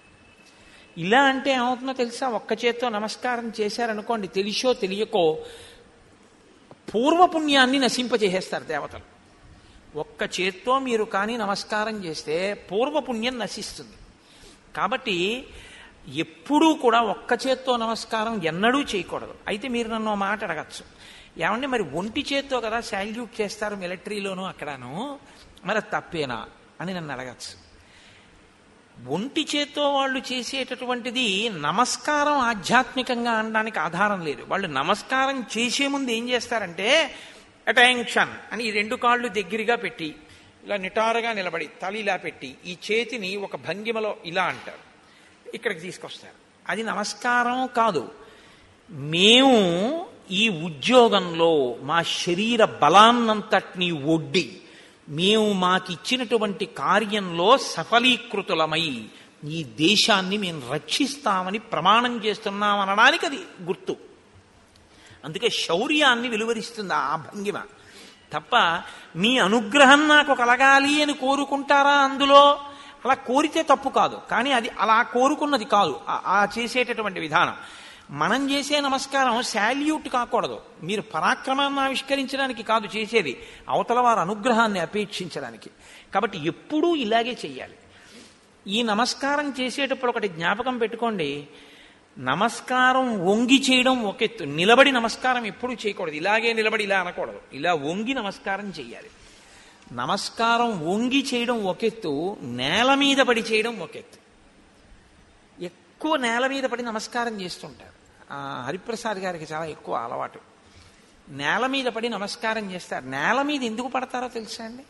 ఇలా అంటే ఏమవుతుందో తెలుసా ఒక్క చేత్తో నమస్కారం చేశారనుకోండి తెలిసో తెలియకో పూర్వపుణ్యాన్ని నశింపజేసేస్తారు దేవతలు ఒక్క చేత్తో మీరు కానీ నమస్కారం చేస్తే పూర్వపుణ్యం నశిస్తుంది కాబట్టి ఎప్పుడూ కూడా ఒక్క చేత్తో నమస్కారం ఎన్నడూ చేయకూడదు అయితే మీరు నన్ను ఓ మాట అడగచ్చు ఏమంటే మరి ఒంటి చేత్తో కదా శాల్యూట్ చేస్తారు మిలిటరీలోనూ అక్కడను మరి అది తప్పేనా అని నన్ను అడగచ్చు ఒంటి చేత్తో వాళ్ళు చేసేటటువంటిది నమస్కారం ఆధ్యాత్మికంగా అనడానికి ఆధారం లేదు వాళ్ళు నమస్కారం చేసే ముందు ఏం చేస్తారంటే అటెన్షన్ అని ఈ రెండు కాళ్ళు దగ్గరగా పెట్టి ఇలా నిటారుగా నిలబడి తల ఇలా పెట్టి ఈ చేతిని ఒక భంగిమలో ఇలా అంటారు ఇక్కడికి తీసుకొస్తారు అది నమస్కారం కాదు మేము ఈ ఉద్యోగంలో మా శరీర బలాన్నంతటినీ ఒడ్డి మేము మాకిచ్చినటువంటి కార్యంలో సఫలీకృతులమై ఈ దేశాన్ని మేము రక్షిస్తామని ప్రమాణం చేస్తున్నాం అనడానికి అది గుర్తు అందుకే శౌర్యాన్ని వెలువరిస్తుంది ఆ భంగిమ తప్ప మీ అనుగ్రహం నాకు కలగాలి అని కోరుకుంటారా అందులో అలా కోరితే తప్పు కాదు కానీ అది అలా కోరుకున్నది కాదు ఆ- ఆ చేసేటటువంటి విధానం మనం చేసే నమస్కారం శాల్యూట్ కాకూడదు మీరు పరాక్రమాన్ని ఆవిష్కరించడానికి కాదు చేసేది అవతల వారి అనుగ్రహాన్ని అపేక్షించడానికి కాబట్టి ఎప్పుడూ ఇలాగే చెయ్యాలి ఈ నమస్కారం చేసేటప్పుడు ఒకటి జ్ఞాపకం పెట్టుకోండి నమస్కారం వంగి చేయడం ఒక ఎత్తు నిలబడి నమస్కారం ఎప్పుడూ చేయకూడదు ఇలాగే నిలబడి ఇలా అనకూడదు ఇలా వంగి నమస్కారం చేయాలి నమస్కారం వంగి చేయడం ఒక ఎత్తు నేల మీద పడి చేయడం ఒక ఎత్తు ఎక్కువ నేల మీద పడి నమస్కారం చేస్తుంటారు ఆ, హరిప్రసాద్ గారికి చాలా ఎక్కువ అలవాటు నేల మీద పడి నమస్కారం చేస్తారు నేల మీద ఎందుకు పడతారో తెలుసా అండి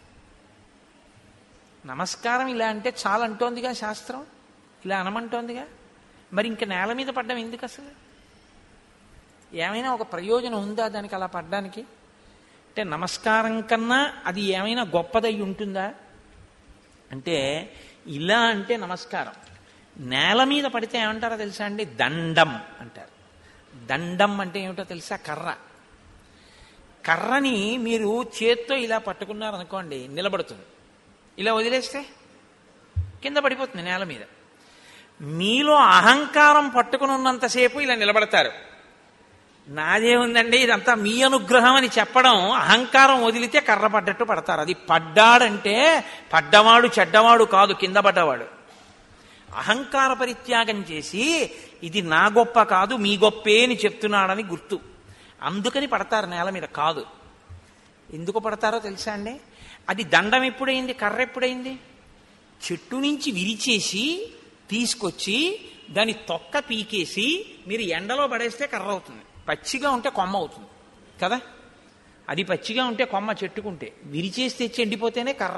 నమస్కారం ఇలా అంటే చాలా అంటోందిగా శాస్త్రం ఇలా అనమంటోందిగా మరి ఇంకా నేల మీద పడ్డం ఎందుకు అసలు ఏమైనా ఒక ప్రయోజనం ఉందా దానికి అలా పడ్డానికి అంటే నమస్కారం కన్నా అది ఏమైనా గొప్పదై ఉంటుందా అంటే ఇలా అంటే నమస్కారం నేల మీద పడితే ఏమంటారో తెలుసా అండి దండం అంటారు దండం అంటే ఏమిటో తెలుసా కర్ర కర్రని మీరు చేత్తో ఇలా పట్టుకున్నారనుకోండి నిలబడుతుంది ఇలా వదిలేస్తే కింద పడిపోతుంది నేల మీద మీలో అహంకారం పట్టుకుని ఉన్నంతసేపు ఇలా నిలబడతారు నాదే ఉందండి ఇదంతా మీ అనుగ్రహం అని చెప్పడం అహంకారం వదిలితే కర్ర పడ్డట్టు పడతారు అది పడ్డాడంటే పడ్డవాడు చెడ్డవాడు కాదు కింద పడ్డవాడు అహంకార పరిత్యాగం చేసి ఇది నా గొప్ప కాదు మీ గొప్పే అని చెప్తున్నాడని గుర్తు అందుకని పడతారు నేల మీద కాదు ఎందుకు పడతారో తెలుసా అండి అది దండం ఎప్పుడైంది కర్ర ఎప్పుడైంది చెట్టు నుంచి విరిచేసి తీసుకొచ్చి దాని తొక్క పీకేసి మీరు ఎండలో పడేస్తే కర్ర అవుతుంది పచ్చిగా ఉంటే కొమ్మ అవుతుంది కదా అది పచ్చిగా ఉంటే కొమ్మ చెట్టుకుంటే విరిచేసి తెచ్చి ఎండిపోతేనే కర్ర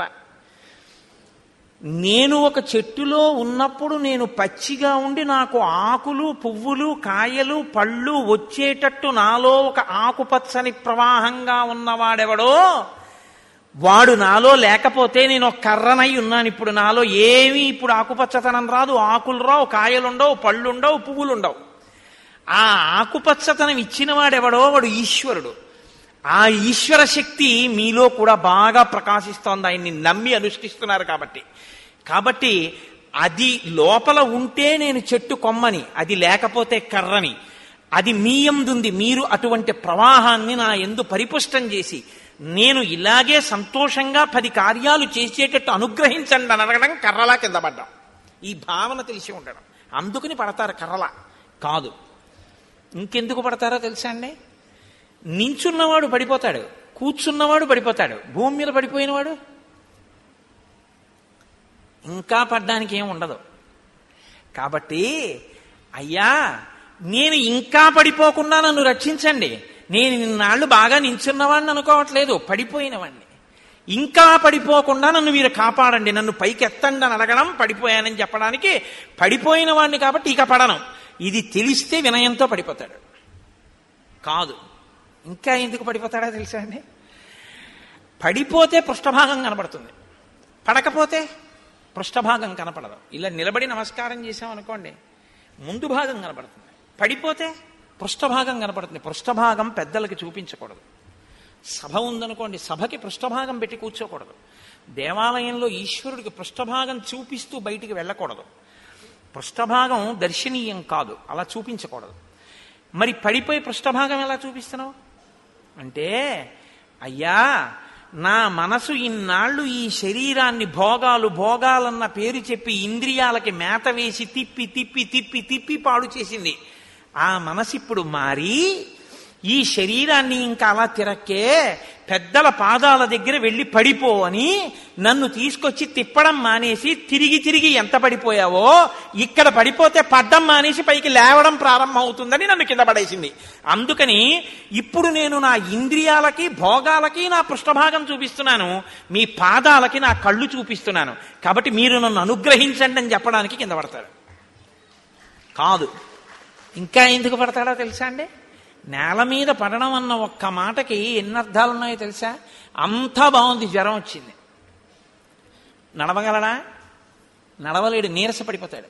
నేను ఒక చెట్టులో ఉన్నప్పుడు నేను పచ్చిగా ఉండి నాకు ఆకులు పువ్వులు కాయలు పళ్ళు వచ్చేటట్టు నాలో ఒక ఆకుపచ్చని ప్రవాహంగా ఉన్నవాడెవడో వాడు నాలో లేకపోతే నేను ఒక కర్రనై ఉన్నాను ఇప్పుడు నాలో ఏమీ ఇప్పుడు ఆకుపచ్చతనం రాదు ఆకులు రావు కాయలుండవు పళ్ళుండవు పువ్వులుండవు ఆ ఆకుపచ్చతనం ఇచ్చిన వాడెవడో వాడు ఈశ్వరుడు ఆ ఈశ్వర శక్తి మీలో కూడా బాగా ప్రకాశిస్తోంది ఆయన్ని నమ్మి అనుష్ఠిస్తున్నారు కాబట్టి కాబట్టి అది లోపల ఉంటే నేను చెట్టు కొమ్మని అది లేకపోతే కర్రని అది మీ యందుంది మీరు అటువంటి ప్రవాహాన్ని నా ఎందు పరిపుష్టం చేసి నేను ఇలాగే సంతోషంగా పది కార్యాలు చేసేటట్టు అనుగ్రహించండి అని అడగడం కర్రలా కింద పడ్డాం ఈ భావన తెలిసి ఉండడం అందుకని పడతారు కర్రలా కాదు ఇంకెందుకు పడతారో తెలుసా అండి నించున్నవాడు పడిపోతాడు కూర్చున్నవాడు పడిపోతాడు భూమి మీద పడిపోయినవాడు ఇంకా పడ్డానికి ఏం ఉండదు కాబట్టి అయ్యా నేను ఇంకా పడిపోకుండా నన్ను రక్షించండి నేను ఇన్నాళ్ళు బాగా నించున్నవాడిని అనుకోవట్లేదు పడిపోయినవాడిని ఇంకా పడిపోకుండా నన్ను మీరు కాపాడండి నన్ను పైకి ఎత్తండి అని అడగడం పడిపోయానని చెప్పడానికి పడిపోయిన వాడిని కాబట్టి ఇక పడను ఇది తెలిస్తే వినయంతో పడిపోతాడు కాదు ఇంకా ఎందుకు పడిపోతాడో తెలుసా అండి పడిపోతే పృష్ఠభాగం కనబడుతుంది పడకపోతే పృష్ఠభాగం కనపడదు ఇలా నిలబడి నమస్కారం చేసామనుకోండి ముందు భాగం కనపడుతుంది పడిపోతే పృష్ఠభాగం కనపడుతుంది పృష్ఠభాగం పెద్దలకి చూపించకూడదు సభ ఉందనుకోండి సభకి పృష్ఠభాగం పెట్టి కూర్చోకూడదు దేవాలయంలో ఈశ్వరుడికి పృష్ఠభాగం చూపిస్తూ బయటికి వెళ్ళకూడదు పృష్ఠభాగం దర్శనీయం కాదు అలా చూపించకూడదు మరి పడిపోయి పృష్ఠభాగం ఎలా చూపిస్తున్నావు అంటే అయ్యా నా మనసు ఇన్నాళ్ళు ఈ శరీరాన్ని భోగాలు భోగాలన్న పేరు చెప్పి ఇంద్రియాలకి మేత వేసి తిప్పి తిప్పి తిప్పి తిప్పి పాడు చేసింది ఆ మనసు ఇప్పుడు మారి ఈ శరీరాన్ని ఇంకా అలా తిరక్కే పెద్దల పాదాల దగ్గర వెళ్ళి పడిపో అని నన్ను తీసుకొచ్చి తిప్పడం మానేసి తిరిగి తిరిగి ఎంత పడిపోయావో ఇక్కడ పడిపోతే పడ్డం మానేసి పైకి లేవడం ప్రారంభం అవుతుందని నన్ను కింద పడేసింది అందుకని ఇప్పుడు నేను నా ఇంద్రియాలకి భోగాలకి నా పృష్ఠభాగం చూపిస్తున్నాను మీ పాదాలకి నా కళ్ళు చూపిస్తున్నాను కాబట్టి మీరు నన్ను అనుగ్రహించండి అని చెప్పడానికి కింద పడతాడు కాదు ఇంకా ఎందుకు పడతాడో తెలుసా అండి నేల మీద పడడం అన్న ఒక్క మాటకి ఎన్ని అర్థాలు ఉన్నాయో తెలుసా అంతా బాగుంది జ్వరం వచ్చింది నడవగలడా నడవలేడు నీరస పడిపోతాడు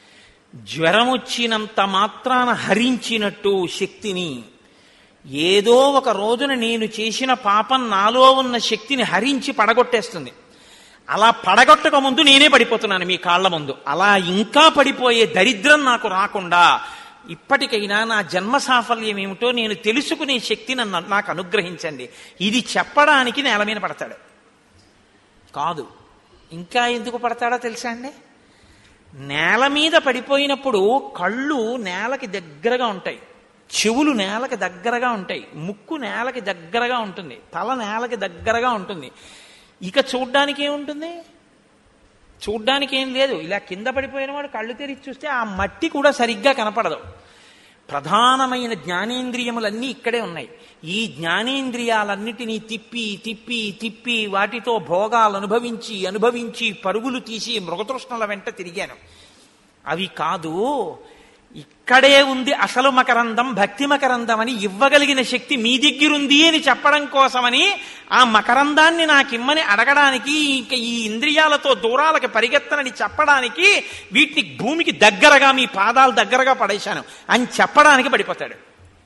జ్వరం వచ్చినంత మాత్రాన హరించినట్టు శక్తిని ఏదో ఒక రోజున నేను చేసిన పాపం నాలో ఉన్న శక్తిని హరించి పడగొట్టేస్తుంది అలా పడగొట్టక ముందు నేనే పడిపోతున్నాను మీ కాళ్ల ముందు అలా ఇంకా పడిపోయే దరిద్రం నాకు రాకుండా ఇప్పటికైనా నా జన్మ సాఫల్యం ఏమిటో నేను తెలుసుకునే శక్తి నన్ను నాకు అనుగ్రహించండి ఇది చెప్పడానికి నేల మీద పడతాడు కాదు ఇంకా ఎందుకు పడతాడో తెలుసా అండి నేల మీద పడిపోయినప్పుడు కళ్ళు నేలకి దగ్గరగా ఉంటాయి చెవులు నేలకి దగ్గరగా ఉంటాయి ముక్కు నేలకి దగ్గరగా ఉంటుంది తల నేలకి దగ్గరగా ఉంటుంది ఇక చూడ్డానికి ఏముంటుంది చూడ్డానికి ఏం లేదు ఇలా కింద పడిపోయిన వాడు కళ్ళు తెరిచి చూస్తే ఆ మట్టి కూడా సరిగ్గా కనపడదు ప్రధానమైన జ్ఞానేంద్రియములన్నీ ఇక్కడే ఉన్నాయి ఈ జ్ఞానేంద్రియాలన్నిటినీ తిప్పి తిప్పి తిప్పి వాటితో భోగాలు అనుభవించి అనుభవించి పరుగులు తీసి మృగతృష్ణల వెంట తిరిగాను అవి కాదు ఇక్కడే ఉంది అసలు మకరందం భక్తి మకరందం అని ఇవ్వగలిగిన శక్తి మీ దగ్గరుంది అని చెప్పడం కోసమని ఆ మకరందాన్ని నాకిమ్మని అడగడానికి ఇంకా ఈ ఇంద్రియాలతో దూరాలకి పరిగెత్తనని చెప్పడానికి వీటిని భూమికి దగ్గరగా మీ పాదాలు దగ్గరగా పడేశాను అని చెప్పడానికి పడిపోతాడు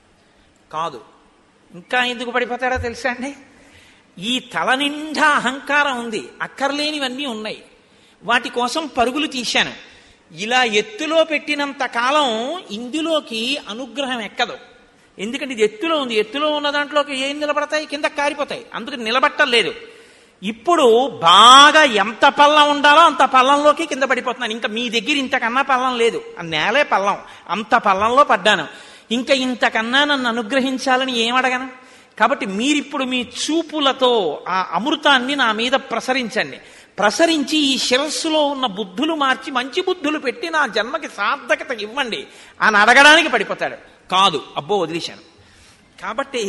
కాదు ఇంకా ఎందుకు పడిపోతాడో తెలుసా అండి ఈ తల నిండా అహంకారం ఉంది అక్కర్లేనివన్నీ ఉన్నాయి వాటి కోసం పరుగులు తీశాను ఇలా ఎత్తులో పెట్టినంత కాలం ఇందులోకి అనుగ్రహం ఎక్కదు ఎందుకంటే ఇది ఎత్తులో ఉంది ఎత్తులో ఉన్న దాంట్లోకి ఏం నిలబడతాయి కింద కారిపోతాయి అందుకు నిలబట్టలేదు ఇప్పుడు బాగా ఎంత పల్లం ఉండాలో అంత పల్లంలోకి కింద పడిపోతున్నాను ఇంకా మీ దగ్గర ఇంతకన్నా పల్లం లేదు ఆ నేలే పల్లం అంత పల్లంలో పడ్డాను ఇంకా ఇంతకన్నా నన్ను అనుగ్రహించాలని ఏమడగను కాబట్టి మీరిప్పుడు మీ చూపులతో ఆ అమృతాన్ని నా మీద ప్రసరించండి ప్రసరించి ఈ శిరస్సులో ఉన్న బుద్ధులు మార్చి మంచి బుద్ధులు పెట్టి నా జన్మకి సార్థకత ఇవ్వండి అని అడగడానికి పడిపోతాడు కాదు అబ్బో వదిలేశాను కాబట్టి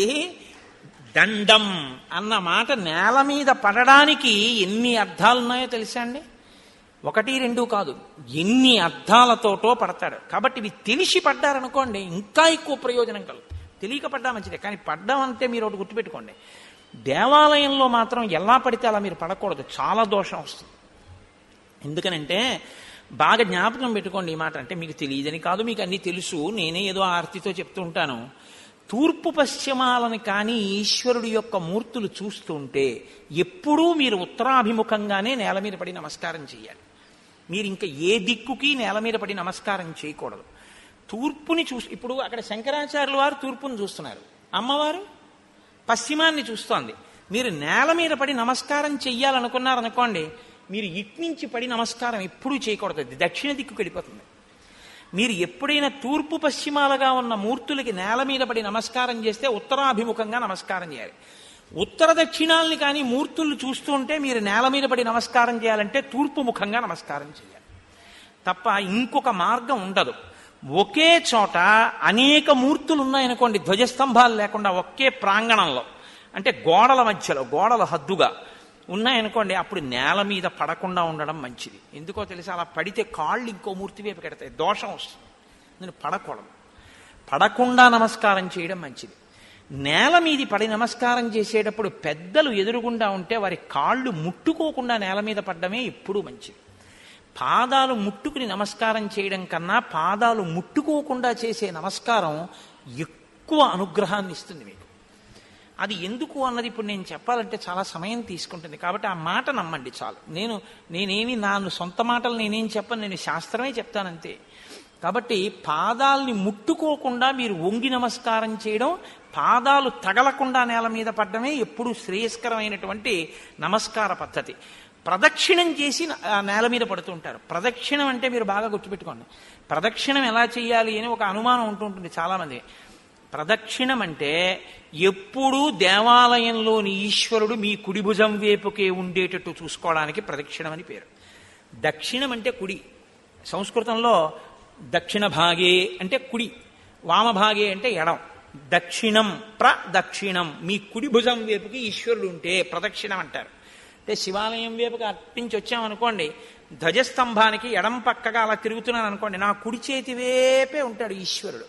దండం అన్న మాట నేల మీద పడడానికి ఎన్ని అర్థాలున్నాయో తెలుసా అండి ఒకటి రెండు కాదు ఎన్ని అర్థాలతోటో పడతాడు కాబట్టి ఇవి తెలిసి పడ్డారనుకోండి ఇంకా ఎక్కువ ప్రయోజనం కలుగు తెలియక పడ్డా మంచిదే కానీ పడ్డం అంటే మీరు ఒకటి గుర్తుపెట్టుకోండి దేవాలయంలో మాత్రం ఎలా పడితే అలా మీరు పడకూడదు చాలా దోషం వస్తుంది ఎందుకనంటే బాగా జ్ఞాపకం పెట్టుకోండి ఈ మాట అంటే మీకు తెలియదని కాదు మీకు అన్నీ తెలుసు నేనే ఏదో ఆర్తితో చెప్తూ ఉంటాను తూర్పు పశ్చిమాలను కానీ ఈశ్వరుడి యొక్క మూర్తులు చూస్తుంటే ఎప్పుడూ మీరు ఉత్తరాభిముఖంగానే నేల మీద పడి నమస్కారం చేయాలి మీరు ఇంకా ఏ దిక్కుకి నేల మీద పడి నమస్కారం చేయకూడదు తూర్పుని చూసి ఇప్పుడు అక్కడ శంకరాచార్యుల వారు తూర్పుని చూస్తున్నారు అమ్మవారు పశ్చిమాన్ని చూస్తోంది మీరు నేల మీద పడి నమస్కారం చెయ్యాలనుకున్నారనుకోండి మీరు ఇట్నుంచి పడి నమస్కారం ఎప్పుడూ చేయకూడదు అది దక్షిణ దిక్కుకు వెళ్ళిపోతుంది మీరు ఎప్పుడైనా తూర్పు పశ్చిమాలుగా ఉన్న మూర్తులకి నేల మీద పడి నమస్కారం చేస్తే ఉత్తరాభిముఖంగా నమస్కారం చేయాలి ఉత్తర దక్షిణాలని కానీ మూర్తులు చూస్తూ ఉంటే మీరు నేల మీద పడి నమస్కారం చేయాలంటే తూర్పు ముఖంగా నమస్కారం చేయాలి తప్ప ఇంకొక మార్గం ఉండదు ఒకే చోట అనేక మూర్తులు ఉన్నాయనుకోండి ధ్వజస్తంభాలు లేకుండా ఒకే ప్రాంగణంలో అంటే గోడల మధ్యలో గోడల హద్దుగా ఉన్నాయనుకోండి అప్పుడు నేల మీద పడకుండా ఉండడం మంచిది ఎందుకో తెలిసి అలా పడితే కాళ్ళు ఇంకో మూర్తి వైపు కెడతాయి దోషం వస్తుంది నేను పడకూడదు పడకుండా నమస్కారం చేయడం మంచిది నేల మీది పడి నమస్కారం చేసేటప్పుడు పెద్దలు ఎదురుగుండా ఉంటే వారి కాళ్ళు ముట్టుకోకుండా నేల మీద పడ్డమే ఎప్పుడూ మంచిది పాదాలు ముట్టుకుని నమస్కారం చేయడం కన్నా పాదాలు ముట్టుకోకుండా చేసే నమస్కారం ఎక్కువ అనుగ్రహాన్ని ఇస్తుంది మీకు అది ఎందుకు అన్నది ఇప్పుడు నేను చెప్పాలంటే చాలా సమయం తీసుకుంటుంది కాబట్టి ఆ మాట నమ్మండి చాలు నేను నేనేమి నా సొంత మాటలు నేనేం చెప్పను నేను శాస్త్రమే చెప్తానంతే కాబట్టి పాదాల్ని ముట్టుకోకుండా మీరు వంగి నమస్కారం చేయడం పాదాలు తగలకుండా నేల మీద పడ్డమే ఎప్పుడు శ్రేయస్కరమైనటువంటి నమస్కార పద్ధతి ప్రదక్షిణం చేసి ఆ నేల మీద పడుతుంటారు ప్రదక్షిణం అంటే మీరు బాగా గుర్తుపెట్టుకోండి ప్రదక్షిణం ఎలా చేయాలి అని ఒక అనుమానం ఉంటుంటుంది చాలామంది ప్రదక్షిణం అంటే ఎప్పుడూ దేవాలయంలోని ఈశ్వరుడు మీ కుడి భుజం వైపుకే ఉండేటట్టు చూసుకోవడానికి ప్రదక్షిణం అని పేరు దక్షిణం అంటే కుడి సంస్కృతంలో దక్షిణ భాగే అంటే కుడి వామభాగే అంటే ఎడం దక్షిణం ప్రదక్షిణం మీ కుడి భుజం వైపుకి ఈశ్వరుడు ఉంటే ప్రదక్షిణం అంటారు అంటే శివాలయం వైపుకి అట్టించి వచ్చామనుకోండి ధ్వజస్తంభానికి ఎడం పక్కగా అలా తిరుగుతున్నాను అనుకోండి నా కుడి చేతి వైపే ఉంటాడు ఈశ్వరుడు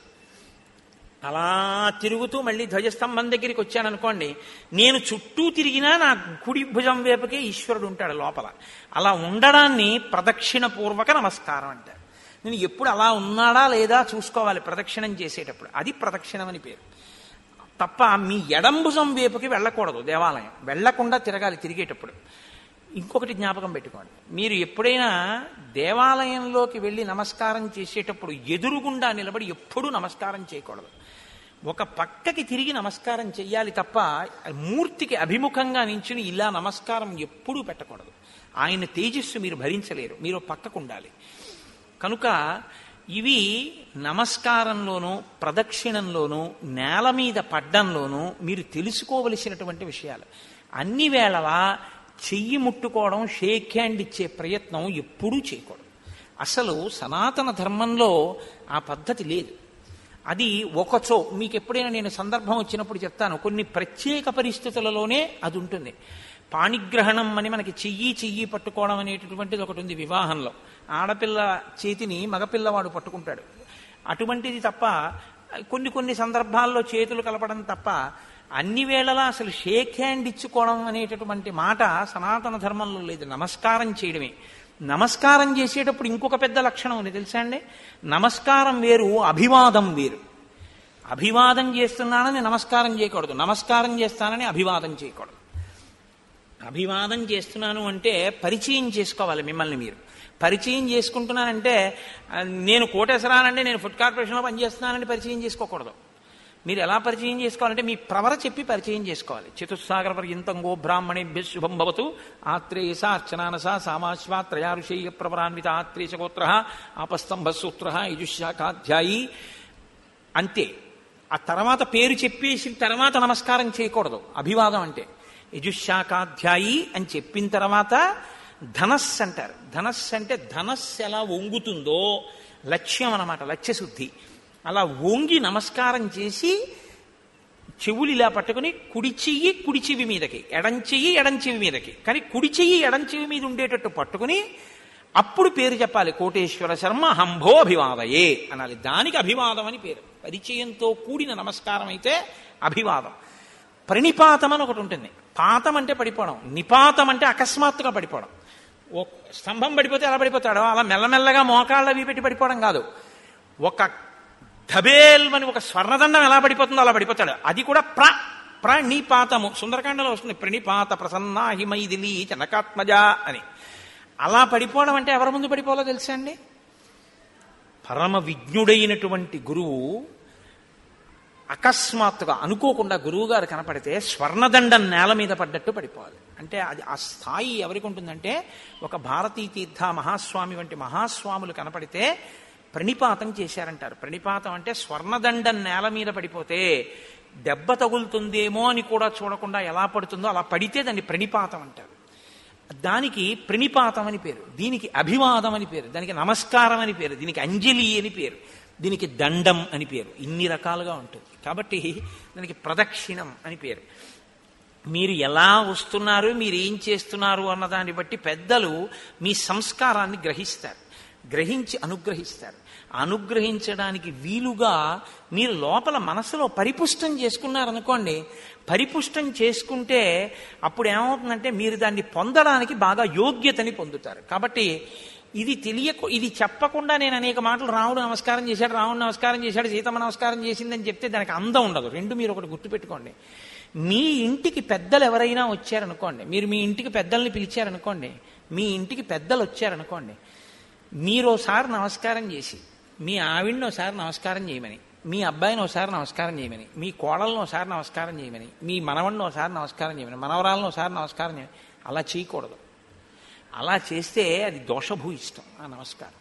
అలా తిరుగుతూ మళ్ళీ ధ్వజస్తంభం దగ్గరికి వచ్చాననుకోండి నేను చుట్టూ తిరిగినా నా కుడి భుజం వైపుకే ఈశ్వరుడు ఉంటాడు లోపల అలా ఉండడాన్ని ప్రదక్షిణ పూర్వక నమస్కారం అంటారు నేను ఎప్పుడు అలా ఉన్నాడా లేదా చూసుకోవాలి ప్రదక్షిణం చేసేటప్పుడు అది ప్రదక్షిణం అని పేరు తప్ప మీ ఎడం భుజం వైపుకి వెళ్ళకూడదు దేవాలయం వెళ్లకుండా తిరగాలి తిరిగేటప్పుడు ఇంకొకటి జ్ఞాపకం పెట్టుకోండి మీరు ఎప్పుడైనా దేవాలయంలోకి వెళ్ళి నమస్కారం చేసేటప్పుడు ఎదురుగుండా నిలబడి ఎప్పుడూ నమస్కారం చేయకూడదు ఒక పక్కకి తిరిగి నమస్కారం చెయ్యాలి తప్ప మూర్తికి అభిముఖంగా నించుని ఇలా నమస్కారం ఎప్పుడూ పెట్టకూడదు ఆయన తేజస్సు మీరు భరించలేరు మీరు పక్కకు ఉండాలి కనుక ఇవి నమస్కారంలోనూ ప్రదక్షిణంలోనూ నేల మీద పడ్డంలోనూ మీరు తెలుసుకోవలసినటువంటి విషయాలు అన్ని వేళలా చెయ్యి ముట్టుకోవడం షేక్ హ్యాండ్ ఇచ్చే ప్రయత్నం ఎప్పుడూ చేయకూడదు అసలు సనాతన ధర్మంలో ఆ పద్ధతి లేదు అది ఒకచో మీకు ఎప్పుడైనా నేను సందర్భం వచ్చినప్పుడు చెప్తాను కొన్ని ప్రత్యేక పరిస్థితులలోనే అది ఉంటుంది పాణిగ్రహణం అని మనకి చెయ్యి చెయ్యి పట్టుకోవడం అనేటటువంటిది ఒకటి ఉంది వివాహంలో ఆడపిల్ల చేతిని మగపిల్లవాడు పట్టుకుంటాడు అటువంటిది తప్ప కొన్ని కొన్ని సందర్భాల్లో చేతులు కలపడం తప్ప అన్ని వేళలా అసలు షేక్ హ్యాండ్ ఇచ్చుకోవడం అనేటటువంటి మాట సనాతన ధర్మంలో లేదు నమస్కారం చేయడమే నమస్కారం చేసేటప్పుడు ఇంకొక పెద్ద లక్షణం ఉంది తెలుసా అండి నమస్కారం వేరు అభివాదం వేరు అభివాదం చేస్తున్నానని నమస్కారం చేయకూడదు నమస్కారం చేస్తానని అభివాదం చేయకూడదు అభివాదం చేస్తున్నాను అంటే పరిచయం చేసుకోవాలి మిమ్మల్ని మీరు పరిచయం చేసుకుంటున్నానంటే నేను కోటేశ్వరానంటే నేను ఫుడ్ కార్పొరేషన్లో పనిచేస్తున్నానని పరిచయం చేసుకోకూడదు మీరు ఎలా పరిచయం చేసుకోవాలంటే మీ ప్రవర చెప్పి పరిచయం చేసుకోవాలి చతుస్సాగర పర్యంతం గో బ్రాహ్మణేభ్య శుభం భవతు ఆత్రేయస అర్చనానస సామాశ్వా త్రయారుషేయ ప్రవరాన్విత ఆత్రేయగోత్ర ఆపస్తంభ సూత్ర యజుశాఖాధ్యాయి అంతే ఆ తర్వాత పేరు చెప్పేసిన తర్వాత నమస్కారం చేయకూడదు అభివాదం అంటే యజుశాఖాధ్యాయి అని చెప్పిన తర్వాత ధనస్సు అంటారు ధనస్సు అంటే ధనస్సు ఎలా వంగుతుందో లక్ష్యం అన్నమాట లక్ష్యశుద్ధి అలా వంగి నమస్కారం చేసి చెవులు ఇలా పట్టుకుని కుడి చెయ్యి కుడి చెవి మీదకి ఎడం చెయ్యి ఎడం చెవి మీదకి కానీ కుడి చెయ్యి ఎడం చెవి మీద ఉండేటట్టు పట్టుకుని అప్పుడు పేరు చెప్పాలి కోటేశ్వర శర్మ హంభో అభివాదయే అనాలి దానికి అభివాదం అని పేరు పరిచయంతో కూడిన నమస్కారం అయితే అభివాదం ప్రణిపాతం అని ఒకటి ఉంటుంది పాతం అంటే పడిపోవడం నిపాతం అంటే అకస్మాత్తుగా పడిపోవడం ఓ స్తంభం పడిపోతే ఎలా పడిపోతాడో అలా మెల్లమెల్లగా మోకాళ్ళ అవి పెట్టి పడిపోవడం కాదు ఒక ధబేల్మని ఒక స్వర్ణదండం ఎలా పడిపోతుందో అలా పడిపోతాడు అది కూడా ప్ర ప్రణిపాతము సుందరకాండలో వస్తుంది ప్రణిపాత ప్రసన్నా హిమైదిలి జనకాత్మజ అని అలా పడిపోవడం అంటే ఎవరి ముందు పడిపోవాలో తెలుసా అండి పరమ విజ్ఞుడైనటువంటి గురువు అకస్మాత్తుగా అనుకోకుండా గురువు గారు కనపడితే స్వర్ణదండం నేల మీద పడ్డట్టు పడిపోవాలి అంటే అది ఆ స్థాయి ఎవరికి ఉంటుందంటే ఒక భారతీ తీర్థ మహాస్వామి వంటి మహాస్వాములు కనపడితే ప్రణిపాతం చేశారంటారు ప్రణిపాతం అంటే స్వర్ణదండం నేల మీద పడిపోతే దెబ్బ తగులుతుందేమో అని కూడా చూడకుండా ఎలా పడుతుందో అలా పడితే దాన్ని ప్రణిపాతం అంటారు దానికి ప్రణిపాతం అని పేరు దీనికి అభివాదం అని పేరు దానికి నమస్కారం అని పేరు దీనికి అంజలి అని పేరు దీనికి దండం అని పేరు ఇన్ని రకాలుగా ఉంటుంది కాబట్టి దానికి ప్రదక్షిణం అని పేరు మీరు ఎలా వస్తున్నారు మీరు ఏం చేస్తున్నారు అన్న దాన్ని బట్టి పెద్దలు మీ సంస్కారాన్ని గ్రహిస్తారు గ్రహించి అనుగ్రహిస్తారు అనుగ్రహించడానికి వీలుగా మీరు లోపల మనసులో పరిపుష్టం చేసుకున్నారనుకోండి పరిపుష్టం చేసుకుంటే అప్పుడు ఏమవుతుందంటే మీరు దాన్ని పొందడానికి బాగా యోగ్యతని పొందుతారు కాబట్టి ఇది తెలియకు ఇది చెప్పకుండా నేను అనేక మాటలు రాముడు నమస్కారం చేశాడు రాముడు నమస్కారం చేశాడు సీతమ్మ నమస్కారం చేసిందని చెప్తే దానికి అందం ఉండదు రెండు మీరు ఒకటి గుర్తుపెట్టుకోండి మీ ఇంటికి పెద్దలు ఎవరైనా వచ్చారనుకోండి మీరు మీ ఇంటికి పెద్దల్ని పిలిచారనుకోండి మీ ఇంటికి పెద్దలు వచ్చారనుకోండి మీరు ఒకసారి నమస్కారం చేసి మీ ఆవిడ్ని ఒకసారి నమస్కారం చేయమని మీ అబ్బాయిని ఒకసారి నమస్కారం చేయమని మీ కోడలను ఒకసారి నమస్కారం చేయమని మీ మనవడిని ఒకసారి నమస్కారం చేయమని మనవరాలను ఒకసారి నమస్కారం చేయమని అలా చేయకూడదు అలా చేస్తే అది దోషభూయిష్టం ఆ నమస్కారం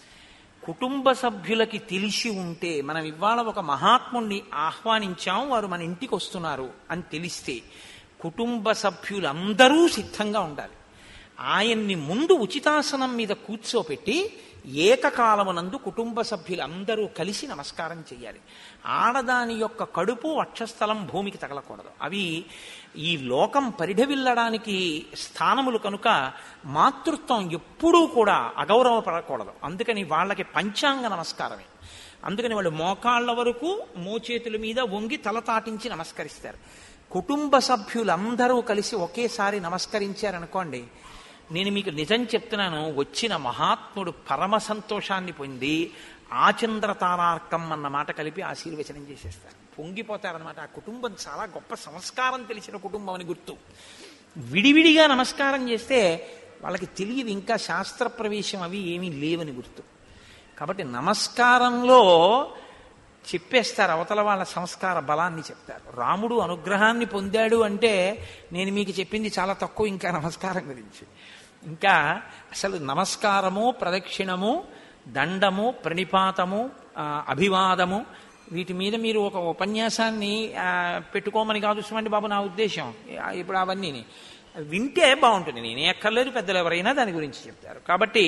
కుటుంబ సభ్యులకి తెలిసి ఉంటే మనం ఇవాళ ఒక మహాత్ముణ్ణి ఆహ్వానించాం వారు మన ఇంటికి వస్తున్నారు అని తెలిస్తే కుటుంబ సభ్యులందరూ సిద్ధంగా ఉండాలి ఆయన్ని ముందు ఉచితాసనం మీద కూర్చోపెట్టి ఏకకాలమునందు కుటుంబ సభ్యులందరూ కలిసి నమస్కారం చేయాలి ఆడదాని యొక్క కడుపు వక్షస్థలం భూమికి తగలకూడదు అవి ఈ లోకం పరిఢవిల్లడానికి స్థానములు కనుక మాతృత్వం ఎప్పుడూ కూడా అగౌరవపడకూడదు అందుకని వాళ్ళకి పంచాంగ నమస్కారమే అందుకని వాళ్ళు మోకాళ్ళ వరకు మోచేతుల మీద వంగి తల తాటించి నమస్కరిస్తారు కుటుంబ సభ్యులందరూ కలిసి ఒకేసారి నమస్కరించారనుకోండి నేను మీకు నిజం చెప్తున్నాను వచ్చిన మహాత్ముడు పరమ సంతోషాన్ని పొంది ఆచంద్ర తారార్కం అన్న మాట కలిపి ఆశీర్వచనం చేసేస్తారు పొంగిపోతారనమాట ఆ కుటుంబం చాలా గొప్ప సంస్కారం తెలిసిన కుటుంబం అని గుర్తు విడివిడిగా నమస్కారం చేస్తే వాళ్ళకి తెలియదు ఇంకా శాస్త్ర ప్రవేశం అవి ఏమీ లేవని గుర్తు కాబట్టి నమస్కారంలో చెప్పేస్తారు అవతల వాళ్ళ సంస్కార బలాన్ని చెప్తారు రాముడు అనుగ్రహాన్ని పొందాడు అంటే నేను మీకు చెప్పింది చాలా తక్కువ ఇంకా నమస్కారం గురించి ఇంకా అసలు నమస్కారము ప్రదక్షిణము దండము ప్రణిపాతము ఆ, అభివాదము వీటి మీద మీరు ఒక ఉపన్యాసాన్ని ఆ, పెట్టుకోమని కాదు సుమండి బాబు నా ఉద్దేశం ఆ, ఇప్పుడు అవన్నీ వింటే బాగుంటుంది నేనే ఎక్కర్లేదు పెద్దలు ఎవరైనా దాని గురించి చెప్తారు కాబట్టి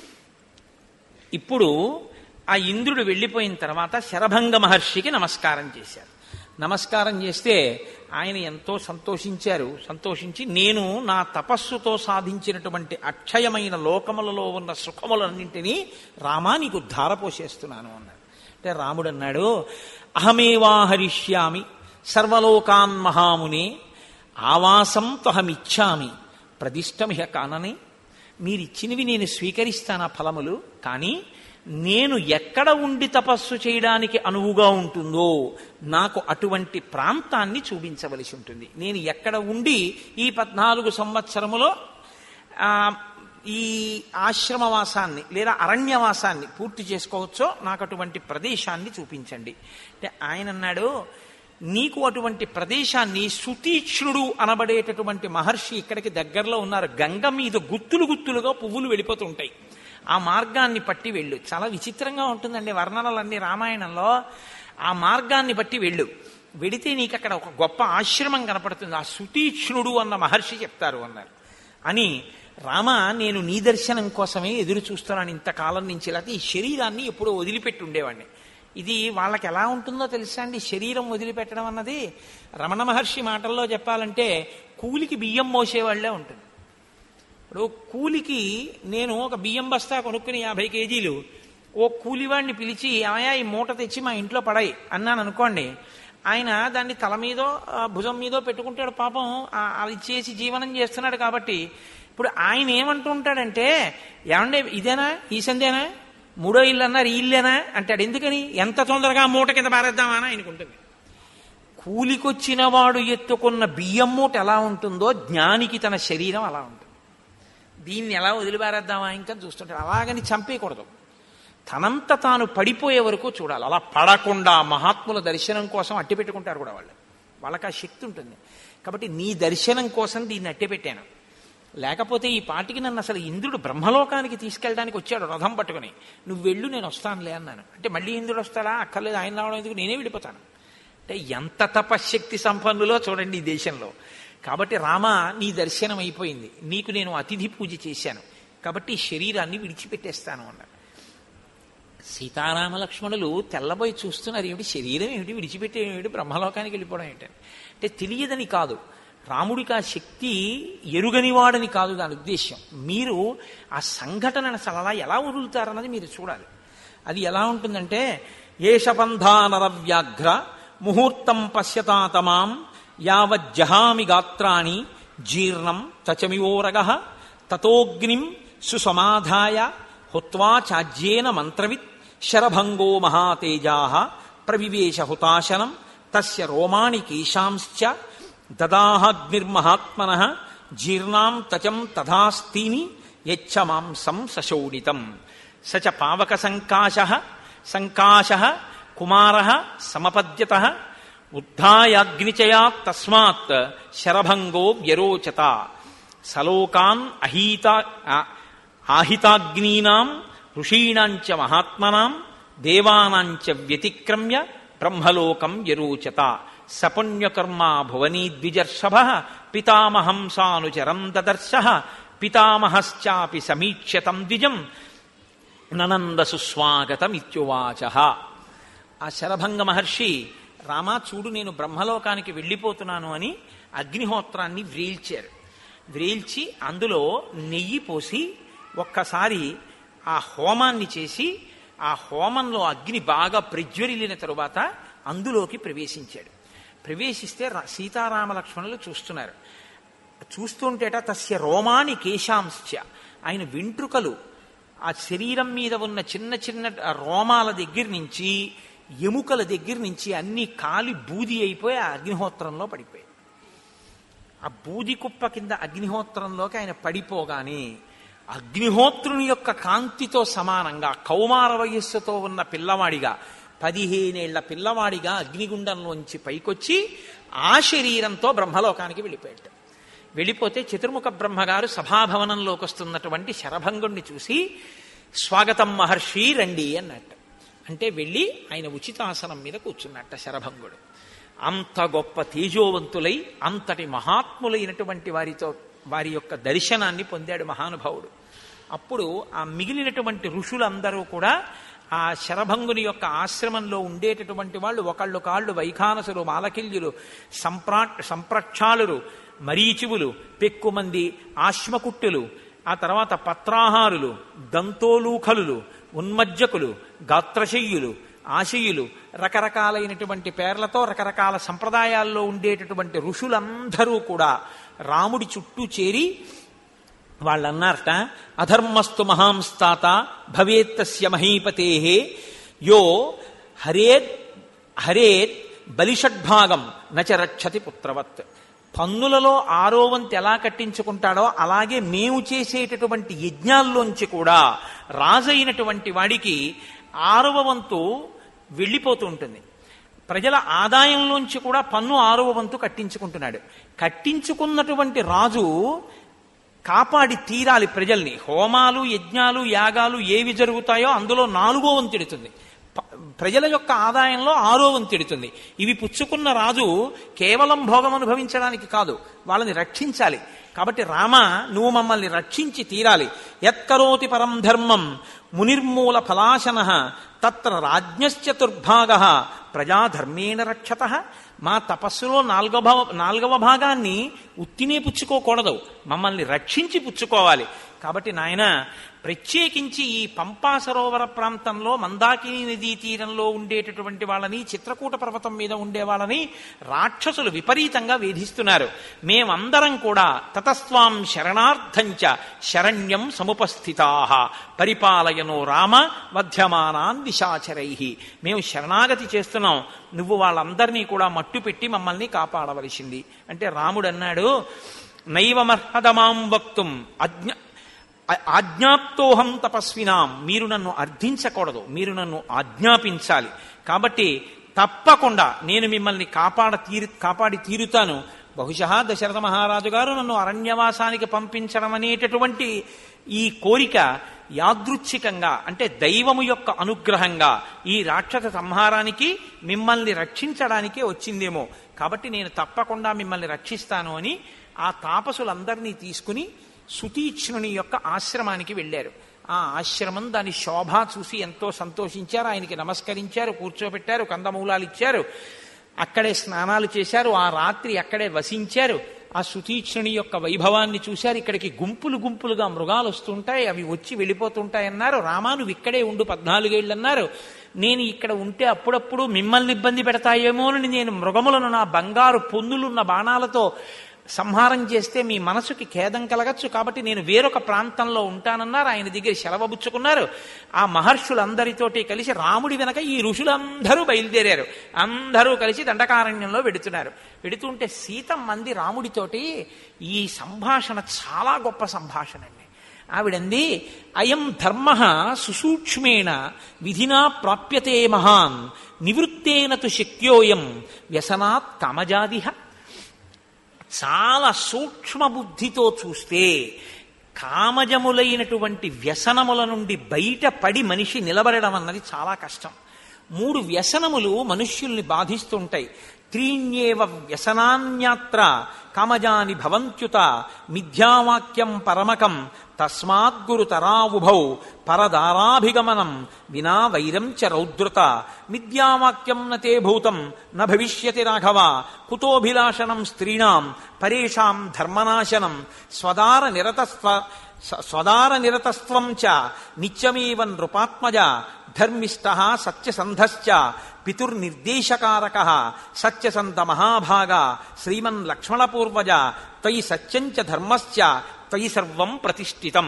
ఇప్పుడు ఆ ఇంద్రుడు వెళ్ళిపోయిన తర్వాత శరభంగ మహర్షికి నమస్కారం చేశారు నమస్కారం చేస్తే ఆయన ఎంతో సంతోషించారు సంతోషించి నేను నా తపస్సుతో సాధించినటువంటి అక్షయమైన లోకములలో ఉన్న సుఖములన్నింటినీ రామా నీకు ధారపోసేస్తున్నాను అన్నాడు అంటే రాముడు అన్నాడు అహమేవాహరిష్యామి సర్వలోకాన్ మహామునే ఆవాసం త్వహమిచ్చామి ప్రదిష్టమిహ కానని మీరిచ్చినవి నేను స్వీకరిస్తాను ఆ ఫలములు కానీ నేను ఎక్కడ ఉండి తపస్సు చేయడానికి అనువుగా ఉంటుందో నాకు అటువంటి ప్రాంతాన్ని చూపించవలసి ఉంటుంది నేను ఎక్కడ ఉండి ఈ పద్నాలుగు సంవత్సరములో ఆ, ఈ ఆశ్రమవాసాన్ని లేదా అరణ్యవాసాన్ని పూర్తి చేసుకోవచ్చో నాకు అటువంటి ప్రదేశాన్ని చూపించండి అంటే ఆయన అన్నాడు నీకు అటువంటి ప్రదేశాన్ని సుతీక్ష్ణుడు అనబడేటటువంటి మహర్షి ఇక్కడికి దగ్గరలో ఉన్నారు గంగ మీద గుత్తులు గుత్తులుగా పువ్వులు వెళ్ళిపోతుంటాయి ఆ మార్గాన్ని పట్టి వెళ్ళు చాలా విచిత్రంగా ఉంటుందండి వర్ణనలన్నీ రామాయణంలో ఆ మార్గాన్ని బట్టి వెళ్ళు వెడితే నీకు అక్కడ ఒక గొప్ప ఆశ్రమం కనపడుతుంది ఆ సుతీక్ష్ణుడు అన్న మహర్షి చెప్తారు అన్నారు అని రామ నేను నీ దర్శనం కోసమే ఎదురు చూస్తున్నాను ఇంతకాలం నుంచి లేకపోతే ఈ శరీరాన్ని ఎప్పుడో వదిలిపెట్టి ఉండేవాడిని ఇది వాళ్ళకి ఎలా ఉంటుందో తెలుసా అండి శరీరం వదిలిపెట్టడం అన్నది రమణ మహర్షి మాటల్లో చెప్పాలంటే కూలికి బియ్యం మోసేవాళ్లే ఉంటుంది ఇప్పుడు కూలికి నేను ఒక బియ్యం బస్తా కొనుక్కుని యాభై కేజీలు ఓ కూలివాడిని పిలిచి ఆయా ఈ మూట తెచ్చి మా ఇంట్లో పడాయి అన్నాను అనుకోండి ఆయన దాన్ని తల మీదో ఆ, భుజం మీదో పెట్టుకుంటాడు పాపం ఆ, అది చేసి జీవనం చేస్తున్నాడు కాబట్టి ఇప్పుడు ఆయన ఏమంటుంటాడంటే ఏమండే ఇదేనా ఈ సందేనా మూడో ఇల్లు అన్నారు ఈ ఇల్లేనా అంటాడు ఎందుకని ఎంత తొందరగా ఆ మూట కింద పారేద్దామా అని ఆయనకుంటుంది కూలికొచ్చిన వాడు ఎత్తుకున్న బియ్యం మూట ఎలా ఉంటుందో జ్ఞానికి తన శరీరం అలా ఉంటుంది దీన్ని ఎలా వదిలిపారేద్దామా ఇంకా చూస్తుంటాడు అలాగని చంపేయకూడదు తనంత తాను పడిపోయే వరకు చూడాలి అలా పడకుండా మహాత్ముల దర్శనం కోసం అట్టి పెట్టుకుంటారు కూడా వాళ్ళు వాళ్ళకి ఆ శక్తి ఉంటుంది కాబట్టి నీ దర్శనం కోసం దీన్ని అట్టి పెట్టాను లేకపోతే ఈ పాటికి నన్ను అసలు ఇంద్రుడు బ్రహ్మలోకానికి తీసుకెళ్ళడానికి వచ్చాడు రథం పట్టుకుని నువ్వు వెళ్ళు నేను వస్తానులే అన్నాను అంటే మళ్ళీ ఇంద్రుడు వస్తాడా అక్కర్లేదు ఆయన రావడం ఎందుకు నేనే వెళ్ళిపోతాను అంటే ఎంత తపశ్శక్తి సంపన్నులో చూడండి ఈ దేశంలో కాబట్టి రామ నీ దర్శనం అయిపోయింది నీకు నేను అతిథి పూజ చేశాను కాబట్టి ఈ శరీరాన్ని విడిచిపెట్టేస్తాను అన్నాడు సీతారామ లక్ష్మణులు తెల్లబోయి చూస్తున్నారు ఏమిటి శరీరం ఏమిటి విడిచిపెట్టే ఏమిటి బ్రహ్మలోకానికి వెళ్ళిపోవడం ఏమిటని అంటే తెలియదని కాదు రాముడికి ఆ శక్తి ఎరుగనివాడని కాదు దాని ఉద్దేశ్యం మీరు ఆ సంఘటనను అసలు అలా ఎలా వదులుతారన్నది మీరు చూడాలి అది ఎలా ఉంటుందంటే ఏషబంధానర వ్యాఘ్ర ముహూర్తం పశ్యతాతమాం యావజ్జహామి గాత్రాణి జీర్ణం తచమివోరగ తతోగ్నిం సుసమాధాయ హుత్వా చాజ్యేన మంత్రవిత్ శరభంగో మహాతేజా ప్రవివేశ హుతాశనం తస్య రోమాణి కేశాంశ్చ దదాహగ్నిర్మహాత్మన జీర్ణాం తచం తథాస్తీని యచ్చ మాంసం సశోణితం స చ పావక సంకాశ సంకాశ కుమార సమపద్యత ఉద్ధాయాగ్నిచయా తస్మాత్ శరభంగో వ్యరోచత సలోకాన్ అహీత ఆహితాగ్నీనాం ఋషీణాంచ మహాత్మనాం దేవానాంచ వ్యతిక్రమ్య బ్రహ్మలోకం యరోచత సపుణ్యకర్మా భువనీ ద్విజర్షభ పితామహం సానుచరం దదర్శ పితామహశ్చాపి సమీక్ష్యతం ద్విజం ననంద సుస్వాగతమిత్యువాచ ఆ శరభంగ మహర్షి రామా చూడు నేను బ్రహ్మలోకానికి వెళ్ళిపోతున్నాను అని అగ్నిహోత్రాన్ని వ్రీల్చారు వ్రీల్చి అందులో నెయ్యి పోసి ఒక్కసారి ఆ హోమాన్ని చేసి ఆ హోమంలో అగ్ని బాగా ప్రజ్వరిల్లిన తరువాత అందులోకి ప్రవేశించాడు ప్రవేశిస్తే సీతారామ లక్ష్మణులు చూస్తున్నారు చూస్తుంటేట తస్య రోమాని కేశాంశ్చ ఆయన వెంట్రుకలు ఆ శరీరం మీద ఉన్న చిన్న చిన్న రోమాల దగ్గర నుంచి ఎముకల దగ్గర నుంచి అన్ని కాలి బూది అయిపోయి ఆ అగ్నిహోత్రంలో పడిపోయాయి ఆ బూది కుప్ప కింద అగ్నిహోత్రంలోకి ఆయన పడిపోగానే అగ్నిహోత్రుని యొక్క కాంతితో సమానంగా కౌమార వయస్సుతో ఉన్న పిల్లవాడిగా పదిహేనేళ్ల పిల్లవాడిగా అగ్నిగుండంలోంచి పైకొచ్చి ఆ శరీరంతో బ్రహ్మలోకానికి వెళ్ళిపోయాడు వెళ్ళిపోతే చతుర్ముఖ బ్రహ్మగారు సభాభవనంలోకి వస్తున్నటువంటి శరభంగుణ్ణి చూసి స్వాగతం మహర్షి రండి అన్నట్టు అంటే వెళ్ళి ఆయన ఉచితాసనం మీద కూర్చున్నట్ట శరభంగుడు అంత గొప్ప తేజోవంతులై అంతటి మహాత్ములైనటువంటి వారితో వారి యొక్క దర్శనాన్ని పొందాడు మహానుభావుడు అప్పుడు ఆ మిగిలినటువంటి ఋషులందరూ కూడా ఆ శరభంగుని యొక్క ఆశ్రమంలో ఉండేటటువంటి వాళ్ళు ఒకళ్ళు కాళ్ళు వైఖానసులు మాలకిల్యులు సంప్రా సంప్రక్షాళులు మరీచివులు పెక్కుమంది ఆశ్మకుట్టులు ఆ తర్వాత పత్రాహారులు దంతోలూఖలులు ఉన్మజ్జకులు గాత్రశయ్యులు ఆశయులు రకరకాలైనటువంటి పేర్లతో రకరకాల సంప్రదాయాల్లో ఉండేటటువంటి ఋషులందరూ కూడా రాముడి చుట్టూ చేరి వాళ్ళన్నారట అధర్మస్తు మహాంస్తాత భవేత్తస్య మహీపతే యో హరేత్ హరేత్ బలిషడ్భాగం నచ రక్షతి పుత్రవత్ పన్నులలో ఆరో వంతు ఎలా కట్టించుకుంటాడో అలాగే మేము చేసేటటువంటి యజ్ఞాల్లోంచి కూడా రాజైనటువంటి వాడికి ఆరవ వంతు వెళ్ళిపోతూ ఉంటుంది ప్రజల ఆదాయంలోంచి కూడా పన్ను ఆరవ వంతు కట్టించుకుంటున్నాడు కట్టించుకున్నటువంటి రాజు కాపాడి తీరాలి ప్రజల్ని హోమాలు యజ్ఞాలు యాగాలు ఏవి జరుగుతాయో అందులో నాలుగో వంతెడుతుంది ప్రజల యొక్క ఆదాయంలో ఆరో వంతెడుతుంది ఇవి పుచ్చుకున్న రాజు కేవలం భోగం అనుభవించడానికి కాదు వాళ్ళని రక్షించాలి కాబట్టి రామ నువ్వు మమ్మల్ని రక్షించి తీరాలి యత్కరోతి పరం ధర్మం మునిర్మూల ఫలాశన తత్ర రాజ్ఞశ్చతుర్భాగ ప్రజాధర్మేణ రక్షత మా తపస్సులో నాలుగవ నాలుగవ భాగాన్ని ఉత్తినే పుచ్చుకోకూడదు మమ్మల్ని రక్షించి పుచ్చుకోవాలి కాబట్టి నాయన ప్రత్యేకించి ఈ పంపా సరోవర ప్రాంతంలో మందాకిని నదీ తీరంలో ఉండేటటువంటి వాళ్ళని చిత్రకూట పర్వతం మీద ఉండే వాళ్ళని రాక్షసులు విపరీతంగా వేధిస్తున్నారు మేమందరం కూడా తతస్వాం శరణార్థంచ శరణ్యం సముపస్థితా పరిపాలయను రామ వధ్యమానాన్ దిశాచరై మేము శరణాగతి చేస్తున్నాం నువ్వు వాళ్ళందరినీ కూడా మట్టు పెట్టి మమ్మల్ని కాపాడవలసింది అంటే రాముడు అన్నాడు నైవమర్హదమాం వక్తుం అజ్ఞ ఆజ్ఞాప్తోహం తపస్వినాం మీరు నన్ను అర్థించకూడదు మీరు నన్ను ఆజ్ఞాపించాలి కాబట్టి తప్పకుండా నేను మిమ్మల్ని కాపాడ తీరు కాపాడి తీరుతాను బహుశా దశరథ మహారాజు గారు నన్ను అరణ్యవాసానికి పంపించడం అనేటటువంటి ఈ కోరిక యాదృచ్ఛికంగా అంటే దైవము యొక్క అనుగ్రహంగా ఈ రాక్షస సంహారానికి మిమ్మల్ని రక్షించడానికే వచ్చిందేమో కాబట్టి నేను తప్పకుండా మిమ్మల్ని రక్షిస్తాను అని ఆ తాపసులందరినీ తీసుకుని సుతీక్ష్ణుని యొక్క ఆశ్రమానికి వెళ్ళారు ఆ ఆశ్రమం దాని శోభ చూసి ఎంతో సంతోషించారు ఆయనకి నమస్కరించారు కూర్చోబెట్టారు కందమూలాలు ఇచ్చారు అక్కడే స్నానాలు చేశారు ఆ రాత్రి అక్కడే వసించారు ఆ సుతీక్షణి యొక్క వైభవాన్ని చూశారు ఇక్కడికి గుంపులు గుంపులుగా మృగాలు వస్తుంటాయి అవి వచ్చి వెళ్ళిపోతుంటాయి అన్నారు రామా నువ్వు ఇక్కడే ఉండు పద్నాలుగేళ్ళు అన్నారు నేను ఇక్కడ ఉంటే అప్పుడప్పుడు మిమ్మల్ని ఇబ్బంది పెడతాయేమోనని నేను మృగములను నా బంగారు పొందులున్న బాణాలతో సంహారం చేస్తే మీ మనసుకి ఖేదం కలగచ్చు కాబట్టి నేను వేరొక ప్రాంతంలో ఉంటానన్నారు ఆయన దగ్గర సెలవబుచ్చుకున్నారు ఆ మహర్షులందరితోటి కలిసి రాముడి వెనక ఈ ఋషులందరూ బయలుదేరారు అందరూ కలిసి దండకారణ్యంలో వెడుతున్నారు వెడుతుంటే సీతమ్మంది రాముడితోటి ఈ సంభాషణ చాలా గొప్ప సంభాషణ అండి ఆవిడంది అయం ధర్మ సుసూక్ష్మేణ విధినా ప్రాప్యతే మహాన్ నివృత్తేన తు శక్యోయం వ్యసనాత్ కామజాదిహ చాలా సూక్ష్మ బుద్ధితో చూస్తే కామజములైనటువంటి వ్యసనముల నుండి బయటపడి మనిషి నిలబడడం అన్నది చాలా కష్టం మూడు వ్యసనములు మనుష్యుల్ని బాధిస్తుంటాయి త్రీణ్యేవ వ్యసనాన్యాత్ర కామజాని భవంత్యుత మిథ్యావాక్యం పరమకం తస్మాద్గురుతరావుభౌ పరదారాభిగమనం వినా వైరం చ రౌద్రత మిథ్యావాక్యం నతే భూతం న భవిష్యతి రాఘవ కుతోభిలాషణం స్త్రీణాం పరేషాం ధర్మనాశనం స్వదార నిరతస్వ స్వదార నిరతస్వం చ నిత్యమేవ నృపాత్మజ ధర్మిష్ట సత్యసంధశ్చ పితుర్నిర్దేశకారక సత్యసంత మహాభాగ శ్రీమన్ లక్ష్మణపూర్వజ త్వయి సత్యంచ ధర్మశ్చ త్వయి సర్వం ప్రతిష్ఠితం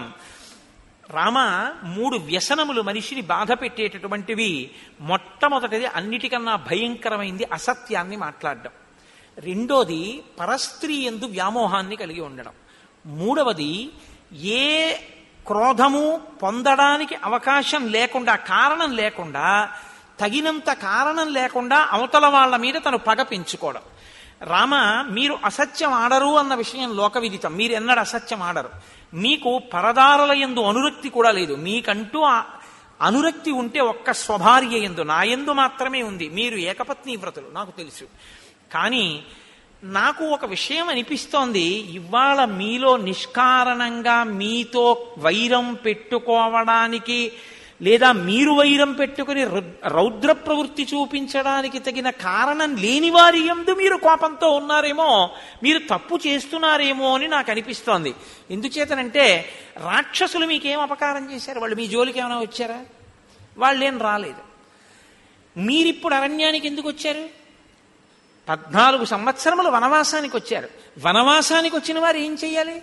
రామ మూడు వ్యసనములు మనిషిని బాధ పెట్టేటటువంటివి మొట్టమొదటిది అన్నిటికన్నా భయంకరమైంది అసత్యాన్ని మాట్లాడడం రెండోది పరస్త్రీ ఎందు వ్యామోహాన్ని కలిగి ఉండడం మూడవది ఏ క్రోధము పొందడానికి అవకాశం లేకుండా కారణం లేకుండా తగినంత కారణం లేకుండా అవతల వాళ్ళ మీద తను పగ పెంచుకోవడం రామ మీరు అసత్యం ఆడరు అన్న విషయం లోకవిదితం మీరు ఎన్నడూ అసత్యం ఆడరు మీకు పరదారుల ఎందు అనురక్తి కూడా లేదు మీకంటూ ఆ అనురక్తి ఉంటే ఒక్క స్వభార్య ఎందు నా ఎందు మాత్రమే ఉంది మీరు ఏకపత్ని వ్రతులు నాకు తెలుసు కానీ నాకు ఒక విషయం అనిపిస్తోంది ఇవాళ మీలో నిష్కారణంగా మీతో వైరం పెట్టుకోవడానికి లేదా మీరు వైరం పెట్టుకుని రౌద్ర ప్రవృత్తి చూపించడానికి తగిన కారణం లేని వారి ఎందు మీరు కోపంతో ఉన్నారేమో మీరు తప్పు చేస్తున్నారేమో అని నాకు అనిపిస్తోంది ఎందుచేతనంటే రాక్షసులు మీకేం అపకారం చేశారు వాళ్ళు మీ జోలికి ఏమైనా వచ్చారా వాళ్ళేం రాలేదు మీరిప్పుడు అరణ్యానికి ఎందుకు వచ్చారు పద్నాలుగు సంవత్సరములు వనవాసానికి వచ్చారు వనవాసానికి వచ్చిన వారు ఏం చెయ్యాలి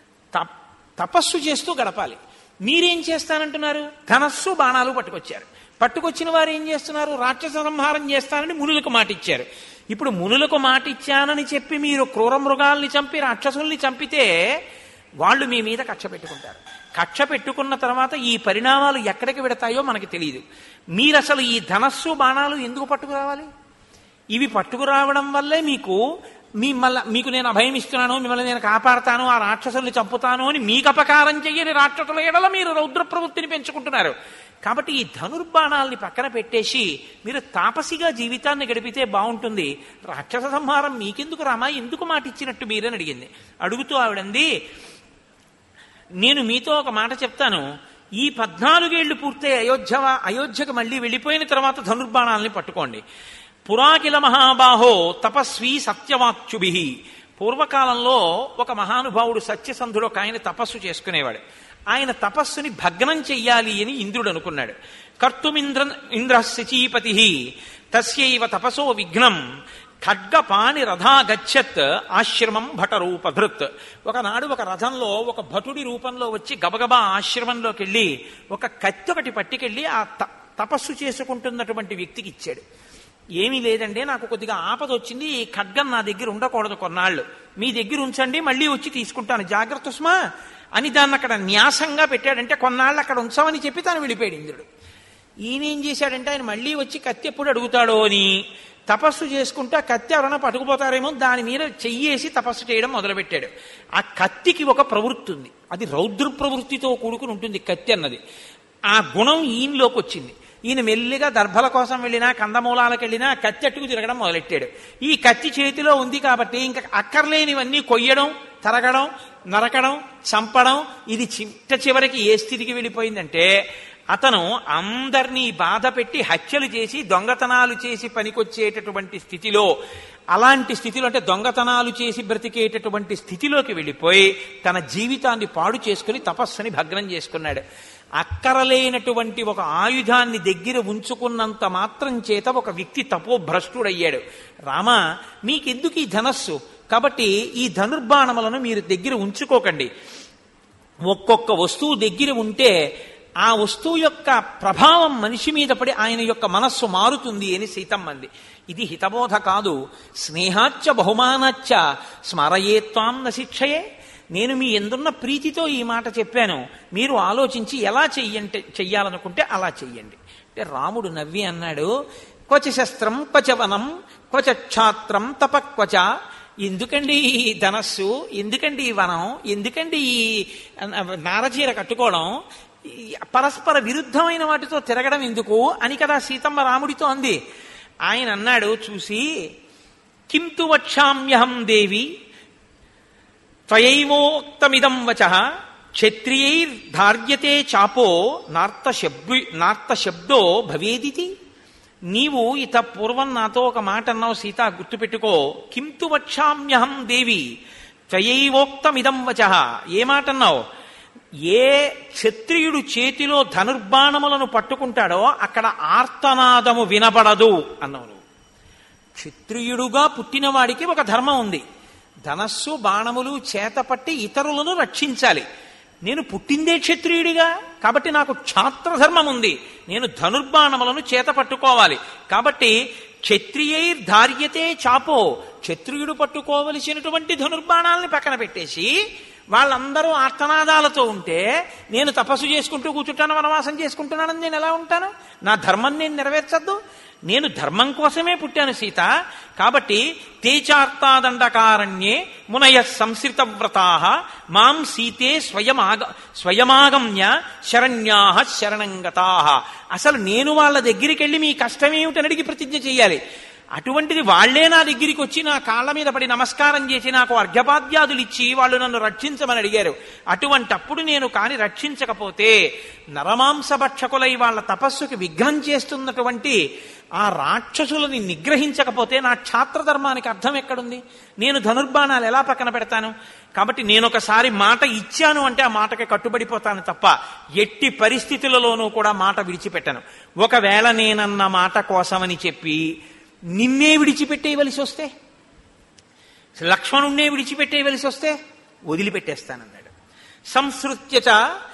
తపస్సు చేస్తూ గడపాలి మీరేం చేస్తానంటున్నారు ధనస్సు బాణాలు పట్టుకొచ్చారు పట్టుకొచ్చిన వారు ఏం చేస్తున్నారు రాక్షస సంహారం చేస్తానని మునులకు మాటిచ్చారు ఇప్పుడు మునులకు మాటిచ్చానని చెప్పి మీరు క్రూర మృగాల్ని చంపి రాక్షసుల్ని చంపితే వాళ్ళు మీ మీద కక్ష పెట్టుకుంటారు కక్ష పెట్టుకున్న తర్వాత ఈ పరిణామాలు ఎక్కడికి పెడతాయో మనకి తెలియదు మీరు అసలు ఈ ధనస్సు బాణాలు ఎందుకు పట్టుకురావాలి ఇవి పట్టుకురావడం వల్లే మీకు మిమ్మల్ని మీకు నేను అభయం ఇస్తున్నాను మిమ్మల్ని నేను కాపాడతాను ఆ రాక్షసుల్ని చంపుతాను అని మీకు అపకారం చెయ్యని రాక్షసుల ఎడల మీరు రౌద్ర ప్రవృత్తిని పెంచుకుంటున్నారు కాబట్టి ఈ ధనుర్బాణాల్ని పక్కన పెట్టేసి మీరు తాపసిగా జీవితాన్ని గడిపితే బాగుంటుంది రాక్షస సంహారం మీకెందుకు రామా ఎందుకు మాట ఇచ్చినట్టు మీరని అడిగింది అడుగుతూ ఆవిడంది నేను మీతో ఒక మాట చెప్తాను ఈ పద్నాలుగేళ్లు పూర్తయి అయోధ్య అయోధ్యకు మళ్ళీ వెళ్ళిపోయిన తర్వాత ధనుర్బాణాలని పట్టుకోండి పురాకిల మహాబాహో తపస్వి సత్యవాక్యుభి పూర్వకాలంలో ఒక మహానుభావుడు సత్యసంధుడు ఒక ఆయన తపస్సు చేసుకునేవాడు ఆయన తపస్సుని భగ్నం చెయ్యాలి అని ఇంద్రుడు అనుకున్నాడు కర్తుమింద్ర ఇంద్ర శచీపతి తస్యైవ తపసో విఘ్నం ఖడ్గపాణి రథా గచ్చత్ ఆశ్రమం భటరూపభృత్ ఒకనాడు ఒక రథంలో ఒక భటుడి రూపంలో వచ్చి గబగబా ఆశ్రమంలోకి వెళ్ళి ఒక కత్తి ఒకటి పట్టుకెళ్ళి ఆ తపస్సు చేసుకుంటున్నటువంటి వ్యక్తికి ఇచ్చాడు ఏమీ లేదండి నాకు కొద్దిగా ఆపద వచ్చింది ఈ ఖడ్గం నా దగ్గర ఉండకూడదు కొన్నాళ్ళు మీ దగ్గర ఉంచండి మళ్ళీ వచ్చి తీసుకుంటాను జాగ్రత్త సుమా అని దాన్ని అక్కడ న్యాసంగా పెట్టాడంటే కొన్నాళ్ళు అక్కడ ఉంచమని చెప్పి తాను వెళ్ళిపోయాడు ఇంద్రుడు ఈయన ఏం చేశాడంటే ఆయన మళ్ళీ వచ్చి కత్తి ఎప్పుడు అడుగుతాడో అని తపస్సు చేసుకుంటూ ఆ కత్తి ఎవరైనా పట్టుకుపోతారేమో దాని మీద చెయ్యేసి తపస్సు చేయడం మొదలుపెట్టాడు ఆ కత్తికి ఒక ప్రవృత్తి ఉంది అది రౌద్ర ప్రవృత్తితో కూడుకుని ఉంటుంది కత్తి అన్నది ఆ గుణం ఈయనలోకి వచ్చింది ఈయన మెల్లిగా దర్భల కోసం వెళ్ళినా కందమూలాలకు వెళ్ళినా కత్తి అట్టుకు తిరగడం మొదలెట్టాడు ఈ కత్తి చేతిలో ఉంది కాబట్టి ఇంకా అక్కర్లేనివన్నీ కొయ్యడం తరగడం నరకడం చంపడం ఇది చిట్ట చివరికి ఏ స్థితికి వెళ్ళిపోయిందంటే అతను అందరినీ బాధ పెట్టి హత్యలు చేసి దొంగతనాలు చేసి పనికొచ్చేటటువంటి స్థితిలో అలాంటి స్థితిలో అంటే దొంగతనాలు చేసి బ్రతికేటటువంటి స్థితిలోకి వెళ్ళిపోయి తన జీవితాన్ని పాడు చేసుకుని తపస్సుని భగ్నం చేసుకున్నాడు అక్కరలేనటువంటి ఒక ఆయుధాన్ని దగ్గర ఉంచుకున్నంత మాత్రం చేత ఒక వ్యక్తి తపోభ్రష్టుడయ్యాడు రామ మీకెందుకు ఈ ధనస్సు కాబట్టి ఈ ధనుర్బాణములను మీరు దగ్గర ఉంచుకోకండి ఒక్కొక్క వస్తువు దగ్గర ఉంటే ఆ వస్తువు యొక్క ప్రభావం మనిషి మీద పడి ఆయన యొక్క మనస్సు మారుతుంది అని సీతమ్మంది ఇది హితబోధ కాదు స్నేహాచ్చ బహుమానాచ్చ స్మరయేత్వాం న శిక్షయే నేను మీ ఎందున్న ప్రీతితో ఈ మాట చెప్పాను మీరు ఆలోచించి ఎలా చెయ్యంటే చెయ్యాలనుకుంటే అలా చెయ్యండి అంటే రాముడు నవ్వి అన్నాడు క్వచ శస్త్రం క్వచ వనం క్వచ క్షాత్రం తపక్వచ ఎందుకండి ఈ ధనస్సు ఎందుకండి ఈ వనం ఎందుకండి ఈ నారచీర కట్టుకోవడం ఈ పరస్పర విరుద్ధమైన వాటితో తిరగడం ఎందుకు అని కదా సీతమ్మ రాముడితో అంది ఆయన అన్నాడు చూసి కింతు వక్షామ్యహం దేవి త్వయైవోక్తమిదం వచ క్షత్రియైర్ధార్యతే చాపో నార్త శబ్దు నార్త శబ్దో భవేదితి నీవు ఇత పూర్వం నాతో ఒక మాట అన్నావు సీత గుర్తుపెట్టుకో కింతు వక్షామ్యహం దేవి త్వయైవోక్తమిదం వచ ఏ మాట అన్నావు ఏ క్షత్రియుడు చేతిలో ధనుర్బాణములను పట్టుకుంటాడో అక్కడ ఆర్తనాదము వినబడదు అన్నావు నువ్వు క్షత్రియుడుగా పుట్టినవాడికి ఒక ధర్మం ఉంది ధనస్సు బాణములు చేతపట్టి ఇతరులను రక్షించాలి నేను పుట్టిందే క్షత్రియుడిగా కాబట్టి నాకు క్షాత్రధర్మం ఉంది నేను ధనుర్బాణములను చేత పట్టుకోవాలి కాబట్టి క్షత్రియైర్ ధార్యతే చాపో క్షత్రియుడు పట్టుకోవలసినటువంటి ధనుర్బాణాలని పక్కన పెట్టేసి వాళ్ళందరూ ఆర్తనాదాలతో ఉంటే నేను తపస్సు చేసుకుంటూ కూర్చుంటాను వనవాసం చేసుకుంటున్నానని నేను ఎలా ఉంటాను నా ధర్మం నేను నెరవేర్చద్దు నేను ధర్మం కోసమే పుట్టాను సీత కాబట్టి తేచార్తాదండకారణ్యే మునయ సంశ్రిత వ్రతా మాం సీతే స్వయమాగ స్వయమాగమ్య శరణ్యా శరణంగతా అసలు నేను వాళ్ళ దగ్గరికి వెళ్ళి మీ కష్టమేమిటని అడిగి ప్రతిజ్ఞ చేయాలి అటువంటిది వాళ్లే నా దగ్గరికి వచ్చి నా కాళ్ళ మీద పడి నమస్కారం చేసి నాకు అర్ఘ్యపాద్యాదులు ఇచ్చి వాళ్ళు నన్ను రక్షించమని అడిగారు అటువంటప్పుడు నేను కాని రక్షించకపోతే నరమాంసభక్షకులై వాళ్ళ తపస్సుకి విఘ్నం చేస్తున్నటువంటి ఆ రాక్షసులని నిగ్రహించకపోతే నా క్షాత్రధర్మానికి అర్థం ఎక్కడుంది నేను ధనుర్బాణాలు ఎలా పక్కన పెడతాను కాబట్టి నేను ఒకసారి మాట ఇచ్చాను అంటే ఆ మాటకి కట్టుబడిపోతాను తప్ప ఎట్టి పరిస్థితులలోనూ కూడా మాట విడిచిపెట్టను ఒకవేళ నేనన్న మాట కోసమని చెప్పి నిన్నే విడిచిపెట్టేయవలసి వస్తే లక్ష్మణుణ్ణే విడిచిపెట్టేయవలసి వస్తే వదిలిపెట్టేస్తానన్నాడు సంసృత్యత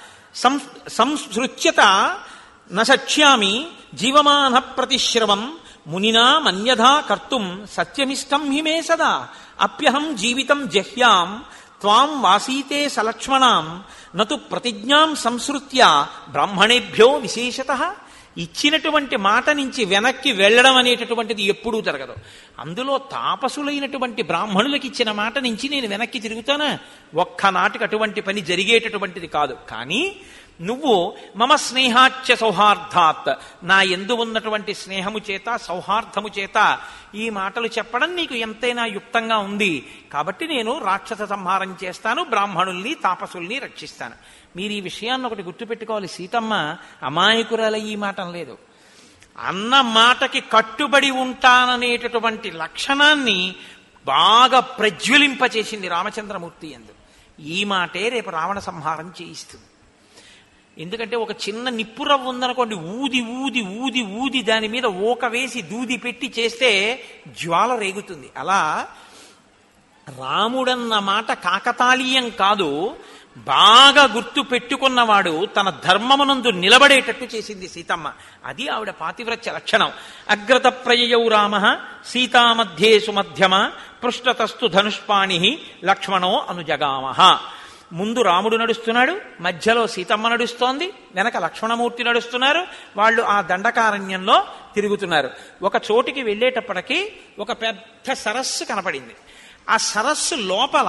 సంసృత్యత నక్ష్యామి జీవమాన ప్రతిశ్రవం మునినా మన్యథా కర్తుం సత్యమిష్టం హి మే సదా అప్యహం జీవితం జహ్యాం త్వాం వాసీతే సలక్ష్మణాం నతు ప్రతిజ్ఞాం సంసృత్య బ్రాహ్మణేభ్యో విశేషత ఇచ్చినటువంటి మాట నుంచి వెనక్కి వెళ్ళడం అనేటటువంటిది ఎప్పుడూ జరగదు అందులో తాపసులైనటువంటి బ్రాహ్మణులకి ఇచ్చిన మాట నుంచి నేను వెనక్కి తిరుగుతానా ఒక్కనాటికి అటువంటి పని జరిగేటటువంటిది కాదు కానీ నువ్వు మమ స్నేహాచ్య సౌహార్దాత్ నా ఎందు ఉన్నటువంటి స్నేహము చేత సౌహార్దము చేత ఈ మాటలు చెప్పడం నీకు ఎంతైనా యుక్తంగా ఉంది కాబట్టి నేను రాక్షస సంహారం చేస్తాను బ్రాహ్మణుల్ని తాపసుల్ని రక్షిస్తాను మీరు ఈ విషయాన్ని ఒకటి గుర్తుపెట్టుకోవాలి సీతమ్మ అమాయకురాల ఈ మాట లేదు అన్న మాటకి కట్టుబడి ఉంటాననేటటువంటి లక్షణాన్ని బాగా ప్రజ్వలింపచేసింది రామచంద్రమూర్తి ఎందు ఈ మాటే రేపు రావణ సంహారం చేయిస్తుంది ఎందుకంటే ఒక చిన్న నిప్పురవ్వ ఉందనుకోండి ఊది ఊది ఊది ఊది దాని మీద ఊక వేసి దూది పెట్టి చేస్తే జ్వాల రేగుతుంది అలా రాముడన్న మాట కాకతాళీయం కాదు బాగా గుర్తు పెట్టుకున్నవాడు తన ధర్మమునందు నిలబడేటట్టు చేసింది సీతమ్మ అది ఆవిడ పాతివ్రత్య లక్షణం అగ్రత ప్రయయౌ రామ సీతామధ్యే సుమధ్యమ పృష్ఠతస్తు ధనుష్పాణి లక్ష్మణో అనుజగామ ముందు రాముడు నడుస్తున్నాడు మధ్యలో సీతమ్మ నడుస్తోంది వెనక లక్ష్మణమూర్తి నడుస్తున్నారు వాళ్ళు ఆ దండకారణ్యంలో తిరుగుతున్నారు ఒక చోటికి వెళ్ళేటప్పటికి ఒక పెద్ద సరస్సు కనపడింది ఆ సరస్సు లోపల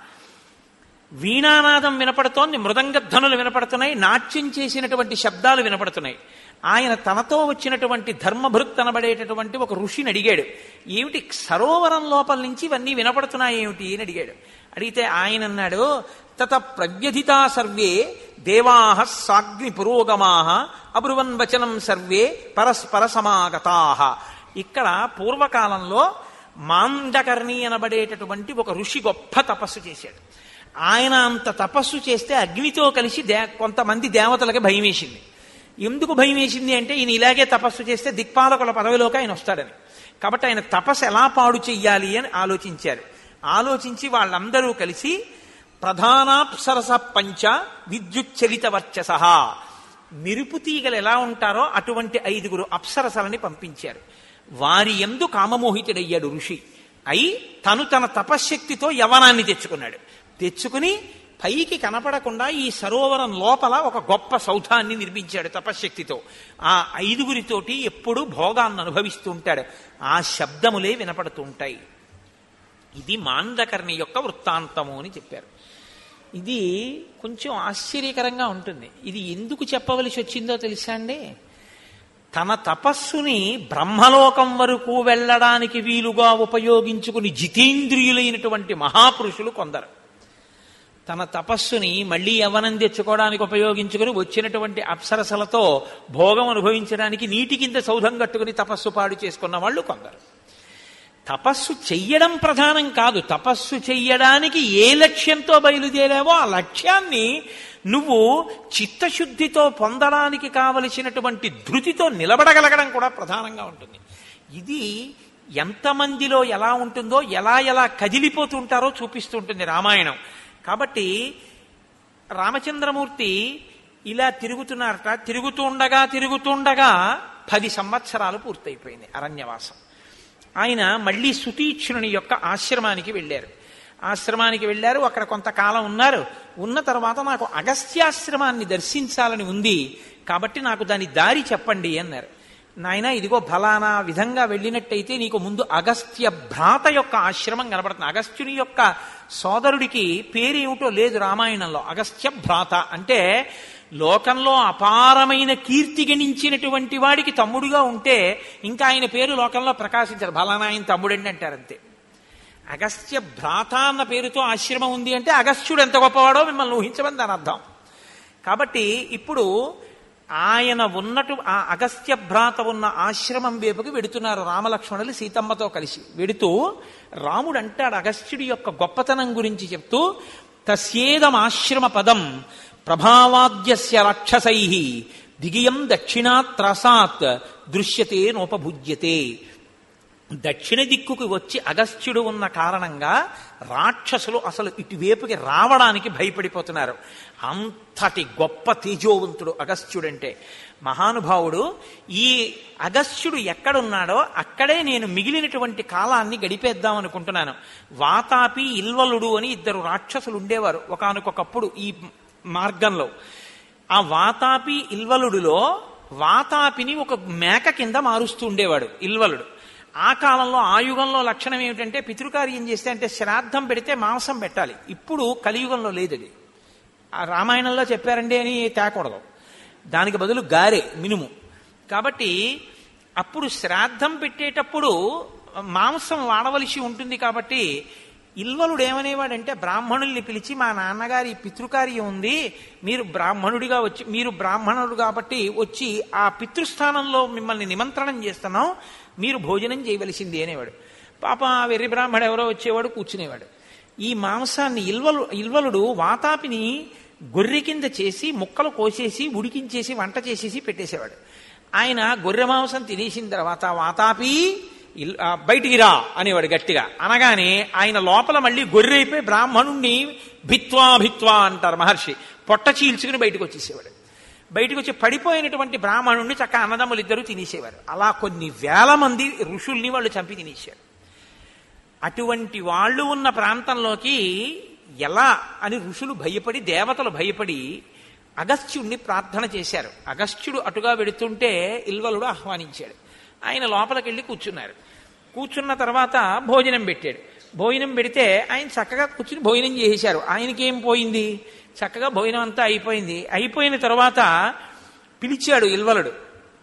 వీణానాదం వినపడుతోంది మృదంగ ధ్వనులు వినపడుతున్నాయి నాట్యం చేసినటువంటి శబ్దాలు వినపడుతున్నాయి ఆయన తనతో వచ్చినటువంటి ధర్మభృత్ అనబడేటటువంటి ఒక ఋషిని అడిగాడు ఏమిటి సరోవరం లోపల నుంచి ఇవన్నీ వినపడుతున్నాయి ఏమిటి అని అడిగాడు అడిగితే ఆయన అన్నాడు తత ప్రవ్యధితా సర్వే దేవాహ సాగ్ని పురోగమాహ అబ్రువన్ వచనం సర్వే పరస్పర సమాగతాహ ఇక్కడ పూర్వకాలంలో మాండకర్ణి అనబడేటటువంటి ఒక ఋషి గొప్ప తపస్సు చేశాడు ఆయన అంత తపస్సు చేస్తే అగ్నితో కలిసి దే కొంతమంది దేవతలకి భయం వేసింది ఎందుకు భయం వేసింది అంటే ఈయన ఇలాగే తపస్సు చేస్తే దిక్పాలకుల పదవిలోకి ఆయన వస్తాడని కాబట్టి ఆయన తపస్సు ఎలా పాడు చెయ్యాలి అని ఆలోచించారు ఆలోచించి వాళ్ళందరూ కలిసి ప్రధానాప్సరస పంచ విద్యుచ్చలిత వర్చస మెరుపు తీగలు ఎలా ఉంటారో అటువంటి ఐదుగురు అప్సరసలని పంపించారు వారి ఎందు కామమోహితుడయ్యాడు ఋషి అయి తను తన తపశ్శక్తితో యవనాన్ని తెచ్చుకున్నాడు తెచ్చుకుని పైకి కనపడకుండా ఈ సరోవరం లోపల ఒక గొప్ప సౌధాన్ని నిర్మించాడు తపశ్శక్తితో ఆ ఐదుగురితోటి ఎప్పుడూ భోగాన్ని అనుభవిస్తూ ఉంటాడు ఆ శబ్దములే వినపడుతూ ఉంటాయి ఇది మాండకర్ణి యొక్క వృత్తాంతము అని చెప్పారు ఇది కొంచెం ఆశ్చర్యకరంగా ఉంటుంది ఇది ఎందుకు చెప్పవలసి వచ్చిందో తెలుసా అండి తన తపస్సుని బ్రహ్మలోకం వరకు వెళ్ళడానికి వీలుగా ఉపయోగించుకుని జితేంద్రియులైనటువంటి మహాపురుషులు కొందరు తన తపస్సుని మళ్ళీ యవ్వనం తెచ్చుకోవడానికి ఉపయోగించుకుని వచ్చినటువంటి అప్సరసలతో భోగం అనుభవించడానికి నీటి కింద సౌధం కట్టుకుని తపస్సు పాడు చేసుకున్న వాళ్ళు కొందరు తపస్సు చెయ్యడం ప్రధానం కాదు తపస్సు చెయ్యడానికి ఏ లక్ష్యంతో బయలుదేరావో ఆ లక్ష్యాన్ని నువ్వు చిత్తశుద్ధితో పొందడానికి కావలసినటువంటి ధృతితో నిలబడగలగడం కూడా ప్రధానంగా ఉంటుంది ఇది ఎంతమందిలో ఎలా ఉంటుందో ఎలా ఎలా కదిలిపోతుంటారో చూపిస్తూ ఉంటుంది రామాయణం కాబట్టి రామచంద్రమూర్తి ఇలా తిరుగుతున్నారట తిరుగుతుండగా తిరుగుతుండగా పది సంవత్సరాలు పూర్తయిపోయింది అరణ్యవాసం ఆయన మళ్ళీ సుతీక్షణుని యొక్క ఆశ్రమానికి వెళ్ళారు ఆశ్రమానికి వెళ్ళారు అక్కడ కొంతకాలం ఉన్నారు ఉన్న తర్వాత నాకు అగస్త్యాశ్రమాన్ని దర్శించాలని ఉంది కాబట్టి నాకు దాని దారి చెప్పండి అన్నారు నాయన ఇదిగో ఫలానా విధంగా వెళ్ళినట్టయితే నీకు ముందు అగస్త్య భ్రాత యొక్క ఆశ్రమం కనబడుతుంది అగస్త్యుని యొక్క సోదరుడికి పేరేమిటో లేదు రామాయణంలో అగస్త్య భ్రాత అంటే లోకంలో అపారమైన కీర్తి గణించినటువంటి వాడికి తమ్ముడుగా ఉంటే ఇంకా ఆయన పేరు లోకంలో ప్రకాశించారు ఫలానా ఆయన తమ్ముడండి అంటారు అంతే అగస్త్య భ్రాత అన్న పేరుతో ఆశ్రమం ఉంది అంటే అగస్త్యుడు ఎంత గొప్పవాడో మిమ్మల్ని ఊహించమని దాని అర్థం కాబట్టి ఇప్పుడు ఆయన ఉన్నటు ఆ అగస్త్య భ్రాత ఉన్న ఆశ్రమం వైపుకి వెడుతున్నారు రామలక్ష్మణులు సీతమ్మతో కలిసి వెడుతూ రాముడు అంటాడు అగస్త్యుడి యొక్క గొప్పతనం గురించి చెప్తూ తస్యేదమాశ్రమ పదం ప్రభావాద్యస్య రాక్షసై దిగియం దక్షిణాత్రసాత్ దృశ్యతే నోపభుజ్యతే దక్షిణ దిక్కుకి వచ్చి అగస్త్యుడు ఉన్న కారణంగా రాక్షసులు అసలు ఇటువైపుకి రావడానికి భయపడిపోతున్నారు అంతటి గొప్ప తేజోవంతుడు అగస్త్యుడంటే మహానుభావుడు ఈ అగస్త్యుడు ఎక్కడున్నాడో అక్కడే నేను మిగిలినటువంటి కాలాన్ని గడిపేద్దాం అనుకుంటున్నాను వాతాపి ఇల్వలుడు అని ఇద్దరు రాక్షసులు ఉండేవారు ఒకనకొకప్పుడు ఈ మార్గంలో ఆ వాతాపి ఇల్వలుడులో వాతాపిని ఒక మేక కింద మారుస్తూ ఉండేవాడు ఇల్వలుడు ఆ కాలంలో ఆ యుగంలో లక్షణం ఏమిటంటే పితృకార్యం చేస్తే అంటే శ్రాద్ధం పెడితే మాంసం పెట్టాలి ఇప్పుడు కలియుగంలో లేదు అది ఆ రామాయణంలో చెప్పారండి అని తేకూడదు దానికి బదులు గారే మినుము కాబట్టి అప్పుడు శ్రాద్ధం పెట్టేటప్పుడు మాంసం వాడవలసి ఉంటుంది కాబట్టి ఇల్వలుడు ఏమనేవాడంటే బ్రాహ్మణుల్ని పిలిచి మా నాన్నగారి పితృకార్యం ఉంది మీరు బ్రాహ్మణుడిగా వచ్చి మీరు బ్రాహ్మణుడు కాబట్టి వచ్చి ఆ పితృస్థానంలో మిమ్మల్ని నిమంత్రణం చేస్తున్నాం మీరు భోజనం చేయవలసింది అనేవాడు పాప ఆ వెర్రి బ్రాహ్మడు ఎవరో వచ్చేవాడు కూర్చునేవాడు ఈ మాంసాన్ని ఇల్వలు ఇల్వలుడు వాతాపిని గొర్రె కింద చేసి ముక్కలు కోసేసి ఉడికించేసి వంట చేసేసి పెట్టేసేవాడు ఆయన గొర్రె మాంసం తినేసిన తర్వాత వాతాపి ఇల్- ఆ, బయటికి రా అనేవాడు గట్టిగా అనగానే ఆయన లోపల మళ్ళీ గొర్రె అయిపోయి బ్రాహ్మణుణ్ణి భిత్వా భిత్వా అంటారు మహర్షి పొట్ట చీల్చుకుని బయటకు వచ్చేసేవాడు బయటకు వచ్చి పడిపోయినటువంటి బ్రాహ్మణుణ్ణి చక్క అన్నదమ్ములు ఇద్దరు తినేసేవారు అలా కొన్ని వేల మంది ఋషుల్ని వాళ్ళు చంపి తినేశారు అటువంటి వాళ్ళు ఉన్న ప్రాంతంలోకి ఎలా అని ఋషులు భయపడి దేవతలు భయపడి అగస్త్యుణ్ణి ప్రార్థన చేశారు అగస్త్యుడు అటుగా వెడుతుంటే ఇల్వలుడు ఆహ్వానించాడు ఆయన లోపలికి వెళ్ళి కూర్చున్నారు కూర్చున్న తర్వాత భోజనం పెట్టాడు భోజనం పెడితే ఆయన చక్కగా కూర్చుని భోజనం చేసేశారు ఆయనకేం పోయింది చక్కగా భోజనం అంతా అయిపోయింది అయిపోయిన తర్వాత పిలిచాడు ఇల్వలుడు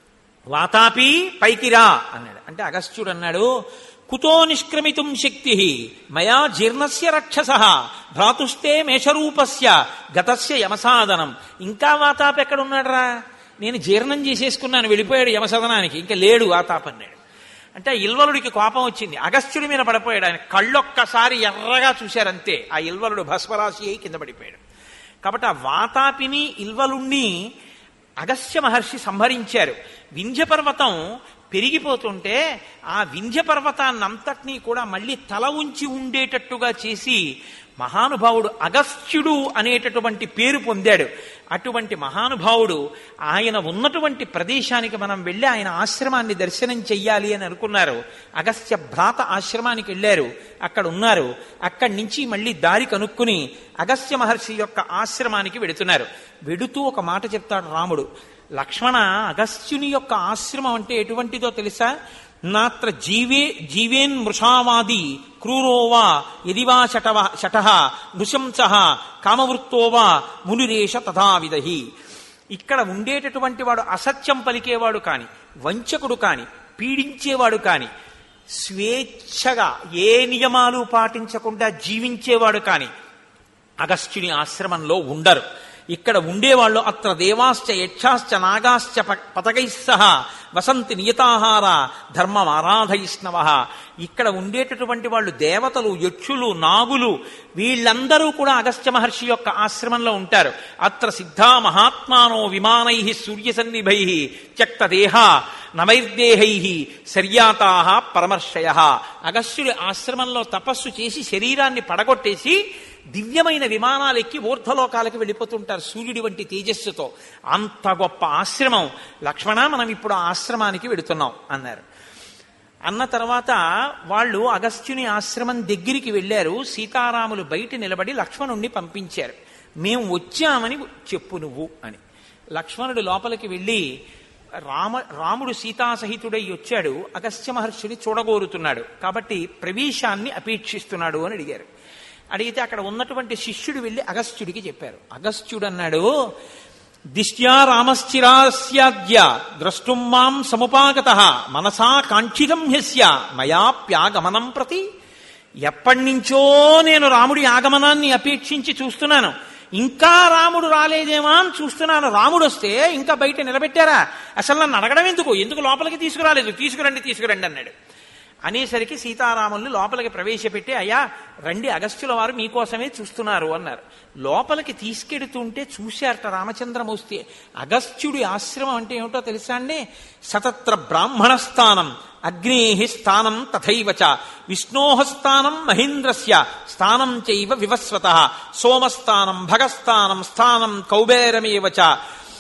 వాతాపి పైకి రా అన్నాడు అంటే అగస్త్యుడు అన్నాడు కుతో నిష్క్రమితుం శక్తి మయా జీర్ణస్య రక్షస భ్రాతుస్తే మేషరూపస్య గతస్య యమసాదనం ఇంకా వాతాపి ఎక్కడున్నాడురా నేను జీర్ణం చేసేసుకున్నాను వెళ్ళిపోయాడు యమసదనానికి ఇంకా లేడు వాతాపి అన్నాడు అంటే ఆ ఇల్వలుడికి కోపం వచ్చింది అగస్త్యుడి మీద పడిపోయాడు ఆయన కళ్ళొక్కసారి ఎర్రగా చూశారంతే ఆ ఇల్వలుడు భస్మరాశి అయి కింద పడిపోయాడు కాబట్టి ఆ వాతాపిని ఇల్వలుణ్ణి అగస్త్య మహర్షి సంహరించారు వింధ్య పర్వతం పెరిగిపోతుంటే ఆ వింధ్య పర్వతాన్నంతటినీ కూడా మళ్ళీ తల ఉంచి ఉండేటట్టుగా చేసి మహానుభావుడు అగస్త్యుడు అనేటటువంటి పేరు పొందాడు అటువంటి మహానుభావుడు ఆయన ఉన్నటువంటి ప్రదేశానికి మనం వెళ్ళి ఆయన ఆశ్రమాన్ని దర్శనం చెయ్యాలి అని అనుకున్నారు అగస్త్య భ్రాత ఆశ్రమానికి వెళ్ళారు అక్కడ ఉన్నారు అక్కడి నుంచి మళ్ళీ దారి కనుక్కుని అగస్త్య మహర్షి యొక్క ఆశ్రమానికి వెడుతున్నారు వెడుతూ ఒక మాట చెప్తాడు రాముడు లక్ష్మణ అగస్త్యుని యొక్క ఆశ్రమం అంటే ఎటువంటిదో తెలుసా నాత్ర జీవే జీవేన్ మృషావాది క్రూరోవా యదివా శటవ శట నృశంస కామవృత్తోవా మునిరేష తథావిదహి ఇక్కడ ఉండేటటువంటి వాడు అసత్యం పలికేవాడు కాని వంచకుడు కాని పీడించేవాడు కాని స్వేచ్ఛగా ఏ నియమాలు పాటించకుండా జీవించేవాడు కాని అగస్త్యుని ఆశ్రమంలో ఉండరు ఇక్కడ ఉండేవాళ్ళు అత్ర దేవాశ్చ యక్షాశ్చ నాగాశ్చ పతకై సహా వసంతి నియతాహార ధర్మం ఆరాధయిష్ణవ ఇక్కడ ఉండేటటువంటి వాళ్ళు దేవతలు యక్షులు నాగులు వీళ్ళందరూ కూడా అగస్త్య మహర్షి యొక్క ఆశ్రమంలో ఉంటారు అత్ర సిద్ధా మహాత్మానో విమానై సూర్యసన్నిభై త్యక్త దేహ నవైర్దేహై శర్యాతా పరమర్శయ అగస్త్యుడి ఆశ్రమంలో తపస్సు చేసి శరీరాన్ని పడగొట్టేసి దివ్యమైన విమానాలు ఎక్కి ఊర్ధలోకాలకి వెళ్ళిపోతుంటారు సూర్యుడి వంటి తేజస్సుతో అంత గొప్ప ఆశ్రమం లక్ష్మణ మనం ఇప్పుడు ఆ ఆశ్రమానికి వెడుతున్నాం అన్నారు అన్న తర్వాత వాళ్ళు అగస్త్యుని ఆశ్రమం దగ్గరికి వెళ్ళారు సీతారాములు బయట నిలబడి లక్ష్మణుణ్ణి పంపించారు మేము వచ్చామని చెప్పు నువ్వు అని లక్ష్మణుడు లోపలికి వెళ్ళి రామ రాముడు సీతాసహితుడై వచ్చాడు అగస్త్య మహర్షిని చూడగోరుతున్నాడు కాబట్టి ప్రవేశాన్ని అపేక్షిస్తున్నాడు అని అడిగారు అడిగితే అక్కడ ఉన్నటువంటి శిష్యుడు వెళ్ళి అగస్త్యుడికి చెప్పారు అగస్త్యుడు అన్నాడు దిష్ట్యా రామశ్చిరాస్యాద్య ద్రష్టుం మాం సముపాగత మనసా కాంక్షితం హ్యస్య మయాప్యాగమనం ప్రతి ఎప్పటి నుంచో నేను రాముడి ఆగమనాన్ని అపేక్షించి చూస్తున్నాను ఇంకా రాముడు రాలేదేమా అని చూస్తున్నాను రాముడు వస్తే ఇంకా బయట నిలబెట్టారా అసలు నన్ను అడగడం ఎందుకు ఎందుకు లోపలికి తీసుకురాలేదు తీసుకురండి తీసుకురండి అన్నాడు అనేసరికి సీతారాముల్ని లోపలికి ప్రవేశపెట్టి అయ్యా రండి అగస్త్యుల వారు మీకోసమే చూస్తున్నారు అన్నారు లోపలికి తీసుకెడుతుంటే చూశారట రామచంద్రమూర్తి అగస్త్యుడి ఆశ్రమం అంటే ఏమిటో తెలుసా అండి సతత్ర బ్రాహ్మణ స్థానం అగ్నే స్థానం తథైవ చ విష్ణోహ స్థానం మహేంద్రస్య స్థానం చైవ వివస్వత సోమస్థానం భగస్థానం స్థానం కౌబేరమేవ చ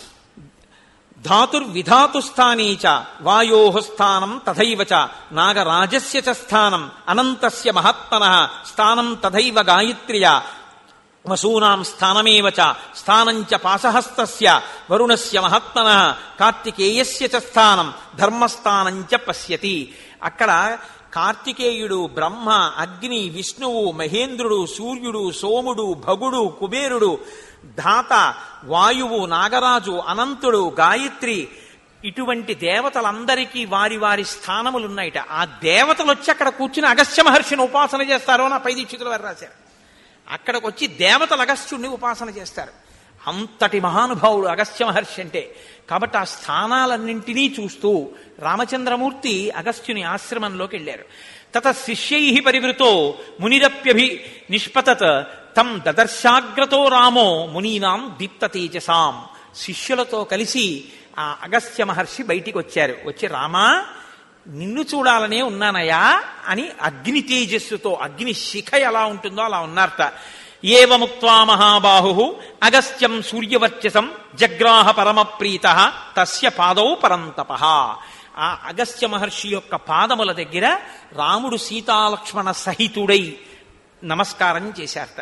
ధాతుర్విధాతుస్థానీ చ వాయో స్థానం తథైవ చ నాగరాజస్య చ స్థానం అనంతస్య మహాత్మన స్థానం తథైవ గాయత్ర్య వసూనాం స్థానమేవ చ స్థానం చ పాశహస్తస్య వరుణస్య మహాత్మన కార్తికేయస్య చ స్థానం ధర్మస్థానం చ పశ్యతి అక్కడ కార్తికేయుడు బ్రహ్మ అగ్ని విష్ణువు మహేంద్రుడు సూర్యుడు సోముడు భగుడు కుబేరుడు ధాత వాయువు నాగరాజు అనంతుడు గాయత్రి ఇటువంటి దేవతలందరికీ వారి వారి స్థానములున్నాయిట ఆ దేవతలు వచ్చి అక్కడ కూర్చుని అగస్త్య మహర్షిని ఉపాసన చేస్తారు అని పై దీక్షితులు వారు రాశారు అక్కడికి వచ్చి దేవతలు అగస్త్యుణ్ణి ఉపాసన చేస్తారు అంతటి మహానుభావుడు అగస్త్య మహర్షి అంటే కాబట్టి ఆ స్థానాలన్నింటినీ చూస్తూ రామచంద్రమూర్తి అగస్త్యుని ఆశ్రమంలోకి వెళ్ళారు తత శిష్యై పరివృతో మునిరప్యభి నిష్పతత్ తం దదర్శాగ్రతో రామో మునీనాం దీప్త తేజసాం శిష్యులతో కలిసి ఆ అగస్త్య మహర్షి బయటికి వచ్చారు వచ్చి రామా నిన్ను చూడాలనే ఉన్నానయా అని అగ్ని తేజస్సుతో అగ్ని శిఖ ఎలా ఉంటుందో అలా ఉన్నారట ఏవముక్వా మహాబాహు అగస్త్యం సూర్యవర్చసం జగ్రాహ పరమప్రీత తస్య పాదౌ పరంతప ఆ అగస్త్య మహర్షి యొక్క పాదముల దగ్గర రాముడు సీతాలక్ష్మణ సహితుడై నమస్కారం చేశారట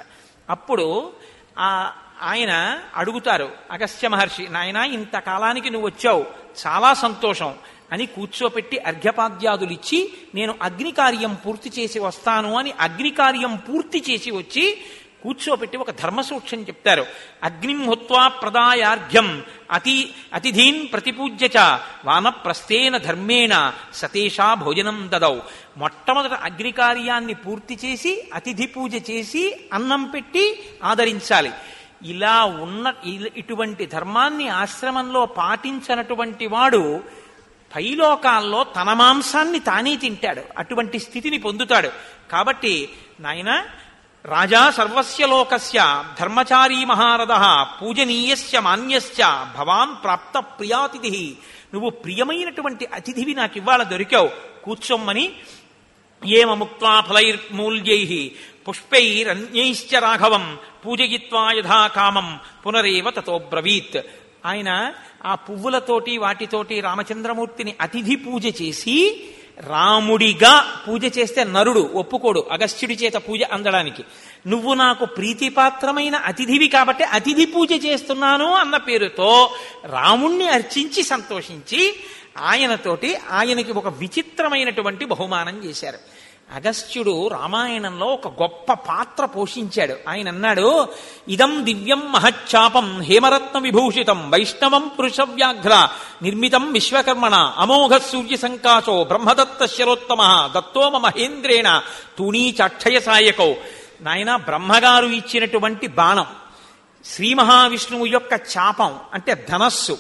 అప్పుడు ఆ ఆయన అడుగుతారు అగస్త్య మహర్షి నాయన ఇంతకాలానికి నువ్వు వచ్చావు చాలా సంతోషం అని కూర్చోపెట్టి అర్ఘ్యపాద్యాదులు ఇచ్చి నేను అగ్ని కార్యం పూర్తి చేసి వస్తాను అని అగ్ని కార్యం పూర్తి చేసి వచ్చి కూర్చోపెట్టి ఒక ధర్మసూక్ష్యం చెప్తారు అగ్నిం హుత్వా ప్రదాయార్ఘ్యం అతి అతిథీన్ ప్రతిపూజ్య చ వానప్రస్థేన ధర్మేణ సతేషా భోజనం దదౌ మొట్టమొదట అగ్ని కార్యాన్ని పూర్తి చేసి అతిథి పూజ చేసి అన్నం పెట్టి ఆదరించాలి ఇలా ఉన్న ఇ- ఇటువంటి ధర్మాన్ని ఆశ్రమంలో పాటించనటువంటి వాడు పైలోకాల్లో తన మాంసాన్ని తానే తింటాడు అటువంటి స్థితిని పొందుతాడు కాబట్టి నాయన రాజా సర్వస్య లోకస్య ధర్మచారీ మహారథ పూజనీయస్య మాన్యస్య భవాన్ ప్రాప్త ప్రియాతిథి నువ్వు ప్రియమైనటువంటి అతిథివి నాకు ఇవాళ దొరికావు కూర్చోమ్మని ఏమముక్వా ఫలైర్మూల్యై పుష్పైరన్యైశ్చ రాఘవం పూజయిత్వా యథా కామం పునరేవ తతో బ్రవీత్ ఆయన ఆ పువ్వులతోటి వాటితోటి రామచంద్రమూర్తిని అతిథి పూజ చేసి రాముడిగా పూజ చేస్తే నరుడు ఒప్పుకోడు అగస్త్యుడి చేత పూజ అందడానికి నువ్వు నాకు ప్రీతిపాత్రమైన అతిథివి కాబట్టి అతిథి పూజ చేస్తున్నాను అన్న పేరుతో రాముణ్ణి అర్చించి సంతోషించి ఆయనతోటి ఆయనకి ఒక విచిత్రమైనటువంటి బహుమానం చేశారు అగస్త్యుడు రామాయణంలో ఒక గొప్ప పాత్ర పోషించాడు ఆయన అన్నాడు ఇదం దివ్యం మహచ్చాపం హేమరత్న విభూషితం వైష్ణవం పురుషవ్యాఘ్ర నిర్మితం విశ్వకర్మణ అమోఘ సూర్య సంకాశో బ్రహ్మదత్త శరోత్తమ దత్తో మహేంద్రేణ తూణీచాక్షయ సాయకో నాయన బ్రహ్మగారు ఇచ్చినటువంటి బాణం శ్రీ మహావిష్ణువు యొక్క చాపం అంటే ధనస్సు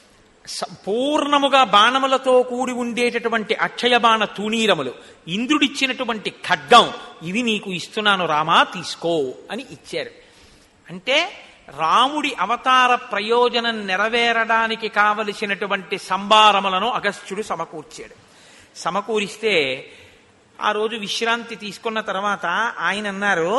సంపూర్ణముగా బాణములతో కూడి ఉండేటటువంటి అక్షయ బాణ తూణీరములు ఇంద్రుడిచ్చినటువంటి ఖడ్గం ఇవి నీకు ఇస్తున్నాను రామా తీసుకో అని ఇచ్చారు అంటే రాముడి అవతార ప్రయోజనం నెరవేరడానికి కావలసినటువంటి సంభారములను అగస్త్యుడు సమకూర్చాడు సమకూరిస్తే ఆ రోజు విశ్రాంతి తీసుకున్న తర్వాత ఆయన అన్నారు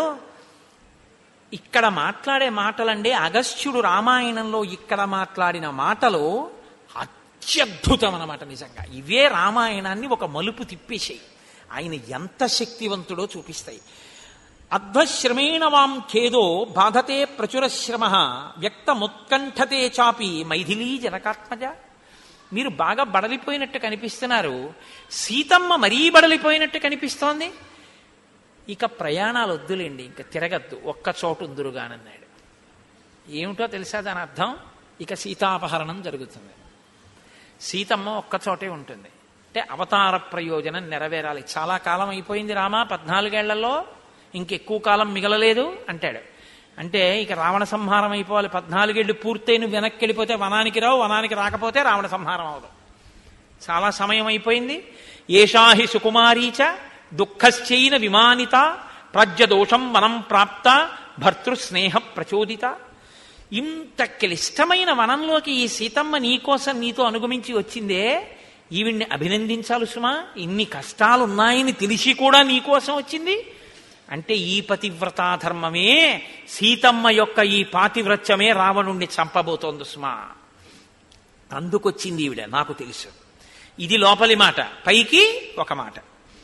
ఇక్కడ మాట్లాడే మాటలండి అగస్త్యుడు రామాయణంలో ఇక్కడ మాట్లాడిన మాటలు అత్యద్భుతం అన్నమాట నిజంగా ఇవే రామాయణాన్ని ఒక మలుపు తిప్పేసాయి ఆయన ఎంత శక్తివంతుడో చూపిస్తాయి అధ్వశ్రమేణ వాం ఖేదో బాధతే ప్రచురశ్రమ వ్యక్తముత్కంఠతే చాపి మైథిలీ జనకాత్మజ మీరు బాగా బడలిపోయినట్టు కనిపిస్తున్నారు సీతమ్మ మరీ బడలిపోయినట్టు కనిపిస్తోంది ఇక ప్రయాణాలు వద్దులేండి ఇంకా తిరగద్దు ఒక్క చోటు ఉందురుగానన్నాడు ఏమిటో తెలుసా దాని అర్థం ఇక సీతాపహరణం జరుగుతుంది సీతమ్మ ఒక్క చోటే ఉంటుంది అంటే అవతార ప్రయోజనం నెరవేరాలి చాలా కాలం అయిపోయింది రామా పద్నాలుగేళ్లలో ఇంకెక్కువ కాలం మిగలలేదు అంటాడు అంటే ఇక రావణ సంహారం అయిపోవాలి పద్నాలుగేళ్లు పూర్తయి నువ్వు వెనక్కి వెళ్ళిపోతే వనానికి రావు వనానికి రాకపోతే రావణ సంహారం అవదు చాలా సమయం అయిపోయింది ఏషాహి సుకుమారీచ దుఃఖశ్చైన విమానిత ప్రజ్యదోషం వనం ప్రాప్త భర్తృస్నేహ ప్రచోదిత ఇంత క్లిష్టమైన వనంలోకి ఈ సీతమ్మ నీకోసం నీతో అనుగమించి వచ్చిందే ఈవిడ్ని అభినందించాలి సుమా ఇన్ని కష్టాలున్నాయని తెలిసి కూడా నీకోసం వచ్చింది అంటే ఈ పతివ్రతా ధర్మమే సీతమ్మ యొక్క ఈ పాతివ్రత్యమే రావణుణ్ణి చంపబోతోంది సుమా అందుకొచ్చింది ఈవిడ నాకు తెలుసు ఇది లోపలి మాట పైకి ఒక మాట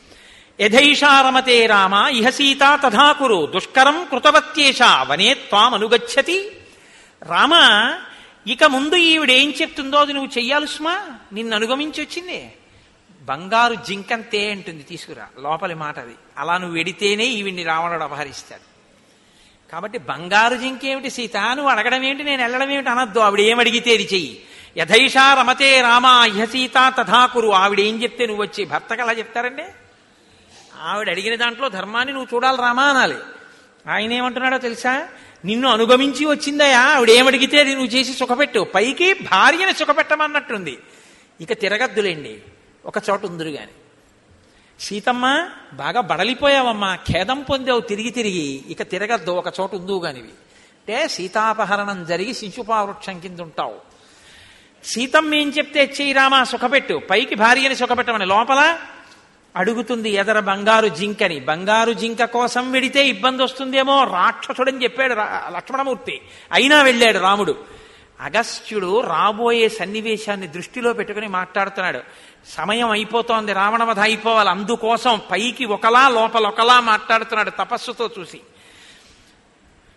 యథైషారమతే రామ ఇహ సీతా తథా కురు దుష్కరం కృతవత్యేష వనే త్వామనుగచ్చతి రామ ఇక ముందు ఈవిడేం చెప్తుందో అది నువ్వు చెయ్యాలి సుమా నిన్ను అనుగమించి వచ్చింది బంగారు జింకంతే అంటుంది తీసుకురా లోపలి మాట అది అలా నువ్వు వెడితేనే ఈవిడ్ని రావణుడు అపహరిస్తాడు కాబట్టి బంగారు జింకేమిటి సీత నువ్వు అడగడం ఏమిటి నేను వెళ్ళడం ఏమిటి అనొద్దు ఆవిడ ఏం అడిగితే అది చెయ్యి యథైషా రమతే రామ ఇహ సీత తథాకురు ఆవిడ ఏం చెప్తే నువ్వు వచ్చి భర్తకు అలా చెప్తారండి ఆవిడ అడిగిన దాంట్లో ధర్మాన్ని నువ్వు చూడాలి రామా అనాలి ఆయన ఏమంటున్నాడో తెలుసా నిన్ను అనుగమించి వచ్చిందయా ఆవిడ ఏమడిగితే అది నువ్వు చేసి సుఖపెట్టు పైకి భార్యని సుఖపెట్టమన్నట్టుంది ఇక తిరగద్దులేండి ఒక చోట ఉందిరు గాని సీతమ్మ బాగా బడలిపోయావమ్మా ఖేదం పొందావు తిరిగి తిరిగి ఇక తిరగద్దు ఒక చోట ఉందువు గానివి అంటే సీతాపహరణం జరిగి శిశుపావృక్షం కింద ఉంటావు సీతమ్మ ఏం చెప్తే చెయ్యి రామా సుఖపెట్టు పైకి భార్యని సుఖపెట్టమని లోపల అడుగుతుంది ఎదర బంగారు జింకని బంగారు జింక కోసం వెడితే ఇబ్బంది వస్తుందేమో రాక్షసుడని చెప్పాడు రా- లక్ష్మణమూర్తి అయినా వెళ్ళాడు రాముడు అగస్త్యుడు రాబోయే సన్నివేశాన్ని దృష్టిలో పెట్టుకుని మాట్లాడుతున్నాడు సమయం అయిపోతోంది రావణవధ అయిపోవాలి అందుకోసం పైకి ఒకలా లోపల ఒకలా మాట్లాడుతున్నాడు తపస్సుతో చూసి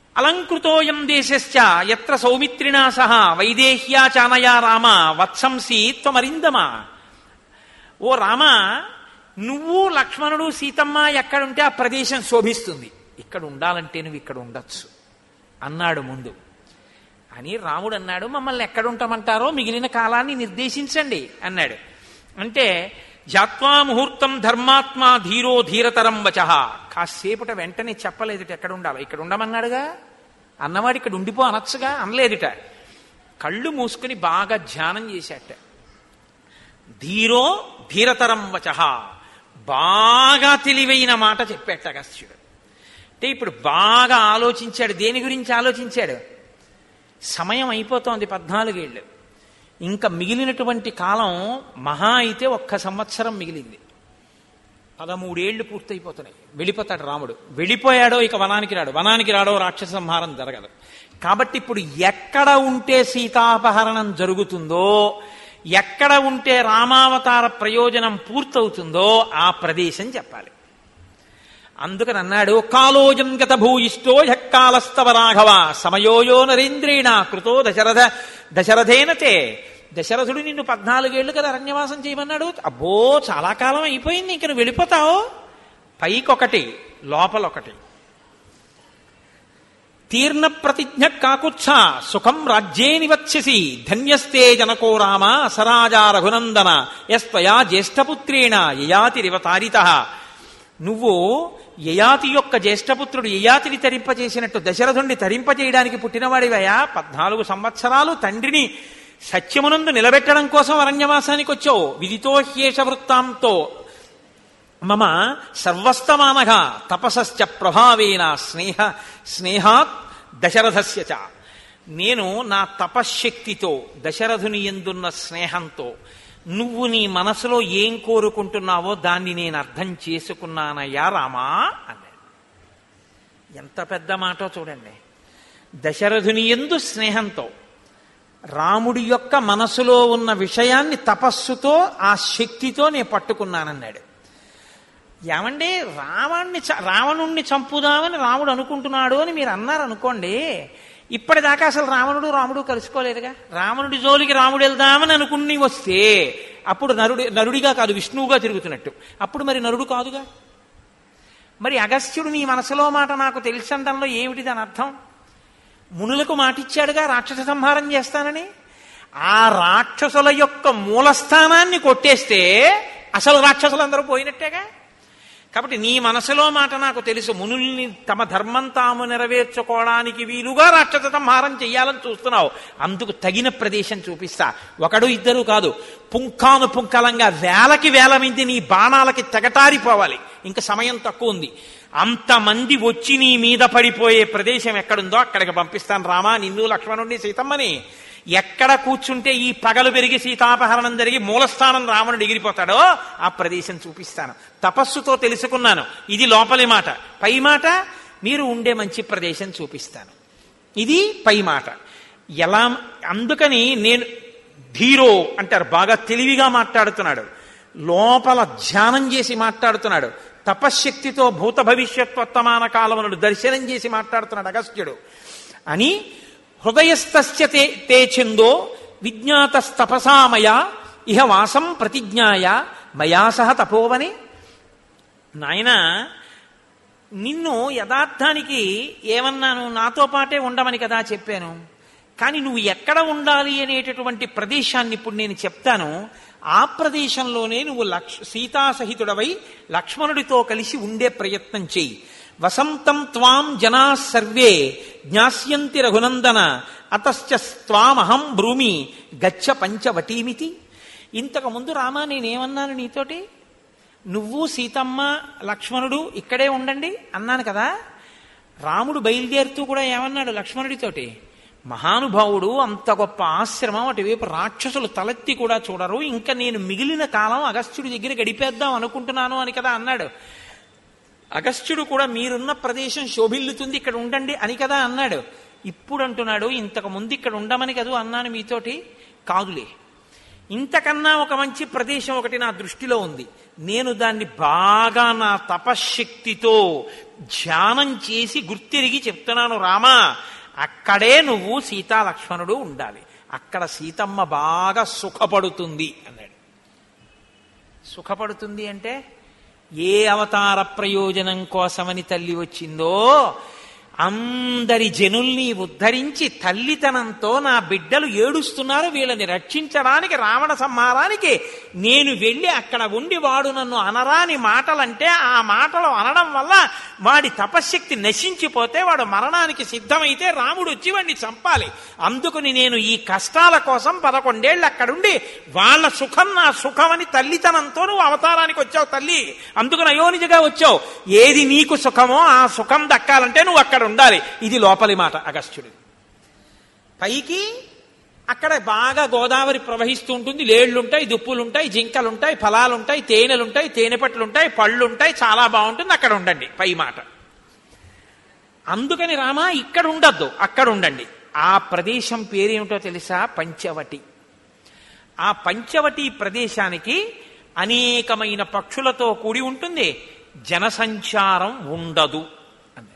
అలంకృతోయం దేశశ్చ ఎత్ర సౌమిత్రిణా సహ వైదేహ్యా చానయా రామ వత్సంసి త్వమరిందమా ఓ రామ నువ్వు లక్ష్మణుడు సీతమ్మ ఎక్కడుంటే ఆ ప్రదేశం శోభిస్తుంది ఇక్కడ ఉండాలంటే నువ్వు ఇక్కడ ఉండొచ్చు అన్నాడు ముందు అని రాముడు అన్నాడు మమ్మల్ని ఎక్కడుంటామంటారో మిగిలిన కాలాన్ని నిర్దేశించండి అన్నాడు అంటే జాత్వా ముహూర్తం ధర్మాత్మ ధీరో ధీరతరం వచ కాసేపుట వెంటనే చెప్పలేదుట ఎక్కడ ఉండాలో ఇక్కడ ఉండమన్నాడుగా అన్నవాడు ఇక్కడ ఉండిపో అనొచ్చుగా అనలేదుట కళ్ళు మూసుకుని బాగా ధ్యానం చేశాట ధీరో ధీరతరం వచ బాగా తెలివైన మాట చెప్పాట అగస్త్యుడు అంటే ఇప్పుడు బాగా ఆలోచించాడు దేని గురించి ఆలోచించాడు సమయం అయిపోతోంది పద్నాలుగేళ్ళు ఇంకా మిగిలినటువంటి కాలం మహా అయితే ఒక్క సంవత్సరం మిగిలింది పదమూడేళ్లు పూర్తయిపోతున్నాయి వెళ్ళిపోతాడు రాముడు వెళ్ళిపోయాడో ఇక వనానికి రాడు వనానికి రాడో రాక్షస సంహారం జరగదు కాబట్టి ఇప్పుడు ఎక్కడ ఉంటే సీతాపహరణం జరుగుతుందో ఎక్కడ ఉంటే రామావతార ప్రయోజనం పూర్తవుతుందో ఆ ప్రదేశం చెప్పాలి అందుకని అన్నాడు కాలోజం గత భూయిష్టో యక్కాలస్తవ రాఘవ సమయోయో నరేంద్రేణ కృతో దశరథ దశరథేనతే దశరథుడు నిన్ను పద్నాలుగేళ్లు కదా అరణ్యవాసం చేయమన్నాడు అబ్బో చాలా కాలం అయిపోయింది ఇంక నువ్వు వెళ్ళిపోతావు పైకొకటి లోపలొకటి తీర్ణ ప్రతిజ్ఞ కాకుచ్ఛ సుఖం రాజ్యే నివత్స్యసి ధన్యస్తే జనకో రామ సరాజా రఘునందన ఎస్త్వయా జ్యేష్ఠపుత్రేణ యయాతిరివ తారిత నువ్వు యయాతి యొక్క జ్యేష్ఠపుత్రుడు యయాతిని తరింపచేసినట్టు దశరథుణ్ణి తరింపచేయడానికి పుట్టినవాడివయా పద్నాలుగు సంవత్సరాలు తండ్రిని సత్యమునందు నిలబెట్టడం కోసం అరణ్యవాసానికి వచ్చావు విదితో హ్యేష వృత్తాంతో మమ సర్వస్తమానగా తపసశ్చ ప్రభావేన స్నేహ స్నేహాత్ దశరథస్య చ నేను నా తపశ్శక్తితో దశరథుని ఎందున్న స్నేహంతో నువ్వు నీ మనసులో ఏం కోరుకుంటున్నావో దాన్ని నేను అర్థం చేసుకున్నానయ్యా రామా అన్నాడు ఎంత పెద్ద మాటో చూడండి దశరథుని ఎందు స్నేహంతో రాముడి యొక్క మనసులో ఉన్న విషయాన్ని తపస్సుతో ఆ శక్తితో నేను పట్టుకున్నానన్నాడు ఏమండి రావణ్ణి చ- రావణుణ్ణి చంపుదామని రాముడు అనుకుంటున్నాడు అని మీరు అన్నారు అనుకోండి ఇప్పటిదాకా అసలు రావణుడు రాముడు కలుసుకోలేదుగా రావణుడి జోలికి రాముడు వెళ్దామని అనుకుని వస్తే అప్పుడు నరుడి నరుడిగా కాదు విష్ణువుగా తిరుగుతున్నట్టు అప్పుడు మరి నరుడు కాదుగా మరి అగస్త్యుడు నీ మనసులో మాట నాకు తెలిసండంలో ఏమిటి దాని అర్థం మునులకు మాటిచ్చాడుగా రాక్షస సంహారం చేస్తానని ఆ రాక్షసుల యొక్క మూలస్థానాన్ని కొట్టేస్తే అసలు రాక్షసులందరూ పోయినట్టేగా కాబట్టి నీ మనసులో మాట నాకు తెలుసు మునుల్ని తమ ధర్మం తాము నెరవేర్చుకోవడానికి వీలుగా రాక్షస సంహారం చెయ్యాలని చూస్తున్నావు అందుకు తగిన ప్రదేశం చూపిస్తా ఒకడు ఇద్దరు కాదు పుంఖాను పుంఖలంగా వేలకి వేల మంది నీ బాణాలకి తెగటారిపోవాలి ఇంకా సమయం తక్కువ ఉంది అంతమంది వచ్చి నీ మీద పడిపోయే ప్రదేశం ఎక్కడుందో అక్కడికి పంపిస్తాను రామా నిన్ను లక్ష్మణుడిని సీతమ్మని ఎక్కడ కూర్చుంటే ఈ పగలు పెరిగి సీతాపహరణం జరిగి మూలస్థానం రావణుడు ఎగిరిపోతాడో ఆ ప్రదేశం చూపిస్తాను తపస్సుతో తెలుసుకున్నాను ఇది లోపలి మాట పై మాట మీరు ఉండే మంచి ప్రదేశం చూపిస్తాను ఇది పై మాట ఎలా అందుకని నేను ధీరో అంటారు బాగా తెలివిగా మాట్లాడుతున్నాడు లోపల ధ్యానం చేసి మాట్లాడుతున్నాడు తపశ్శక్తితో భూత భవిష్యత్ వర్తమాన కాలములను దర్శనం చేసి మాట్లాడుతున్నాడు అగస్త్యుడు అని హృదయస్థస్య తే తే ఛందో విజ్ఞాతస్తపసామయ ఇహ వాసం ప్రతిజ్ఞాయ మయా సహ తపోవని నాయన నిన్ను యథార్థానికి ఏమన్నాను నాతో పాటే ఉండమని కదా చెప్పాను కానీ నువ్వు ఎక్కడ ఉండాలి అనేటటువంటి ప్రదేశాన్ని ఇప్పుడు నేను చెప్తాను ఆ ప్రదేశంలోనే నువ్వు లక్ష సీతాసహితుడవై లక్ష్మణుడితో కలిసి ఉండే ప్రయత్నం చెయ్యి వసంతం త్వాం జనా సర్వే జ్ఞాస్యంతి రఘునందన అతశ్చ త్వామహం భ్రూమి గచ్చ పంచవటీమితి ఇంతకు ముందు రామా నేనేమన్నాను నీతోటి నువ్వు సీతమ్మ లక్ష్మణుడు ఇక్కడే ఉండండి అన్నాను కదా రాముడు బయలుదేరుతూ కూడా ఏమన్నాడు లక్ష్మణుడితోటి మహానుభావుడు అంత గొప్ప ఆశ్రమం అటువైపు రాక్షసులు తలెత్తి కూడా చూడరు ఇంకా నేను మిగిలిన కాలం అగస్త్యుడి దగ్గర గడిపేద్దాం అనుకుంటున్నాను అని కదా అన్నాడు అగస్త్యుడు కూడా మీరున్న ప్రదేశం శోభిల్లుతుంది ఇక్కడ ఉండండి అని కదా అన్నాడు ఇప్పుడు అంటున్నాడు ఇంతకు ముందు ఇక్కడ ఉండమని కదూ అన్నాను మీతోటి కాదులే ఇంతకన్నా ఒక మంచి ప్రదేశం ఒకటి నా దృష్టిలో ఉంది నేను దాన్ని బాగా నా తపశ్శక్తితో ధ్యానం చేసి గుర్తిరిగి చెప్తున్నాను రామా అక్కడే నువ్వు సీతా లక్ష్మణుడు ఉండాలి అక్కడ సీతమ్మ బాగా సుఖపడుతుంది అన్నాడు సుఖపడుతుంది అంటే ఏ అవతార ప్రయోజనం కోసమని తల్లి వచ్చిందో అందరి జనుల్ని ఉద్ధరించి తల్లితనంతో నా బిడ్డలు ఏడుస్తున్నారు వీళ్ళని రక్షించడానికి రావణ సంహారానికి నేను వెళ్ళి అక్కడ ఉండి వాడు నన్ను అనరాని మాటలంటే ఆ మాటలు అనడం వల్ల వాడి తపశ్శక్తి నశించిపోతే వాడు మరణానికి సిద్ధమైతే రాముడు వచ్చి వాడిని చంపాలి అందుకుని నేను ఈ కష్టాల కోసం పదకొండేళ్ళు అక్కడుండి వాళ్ళ సుఖం నా సుఖం అని తల్లితనంతో నువ్వు అవతారానికి వచ్చావు తల్లి అందుకు అయోనిజగా వచ్చావు ఏది నీకు సుఖమో ఆ సుఖం దక్కాలంటే నువ్వు అక్కడ ఉండాలి ఇది లోపలి మాట అగస్త్యుడి పైకి అక్కడ బాగా గోదావరి ప్రవహిస్తూ ఉంటుంది లేళ్లుంటాయి దుప్పులుంటాయి జింకలుంటాయి ఫలాలుంటాయి తేనెలుంటాయి తేనెపట్లుంటాయి పళ్ళుంటాయి చాలా బాగుంటుంది అక్కడ ఉండండి పై మాట అందుకని రామా ఇక్కడ ఉండద్దు అక్కడ ఉండండి ఆ ప్రదేశం పేరేమిటో తెలుసా పంచవటి ఆ పంచవటి ప్రదేశానికి అనేకమైన పక్షులతో కూడి ఉంటుంది జనసంచారం ఉండదు అన్నాడు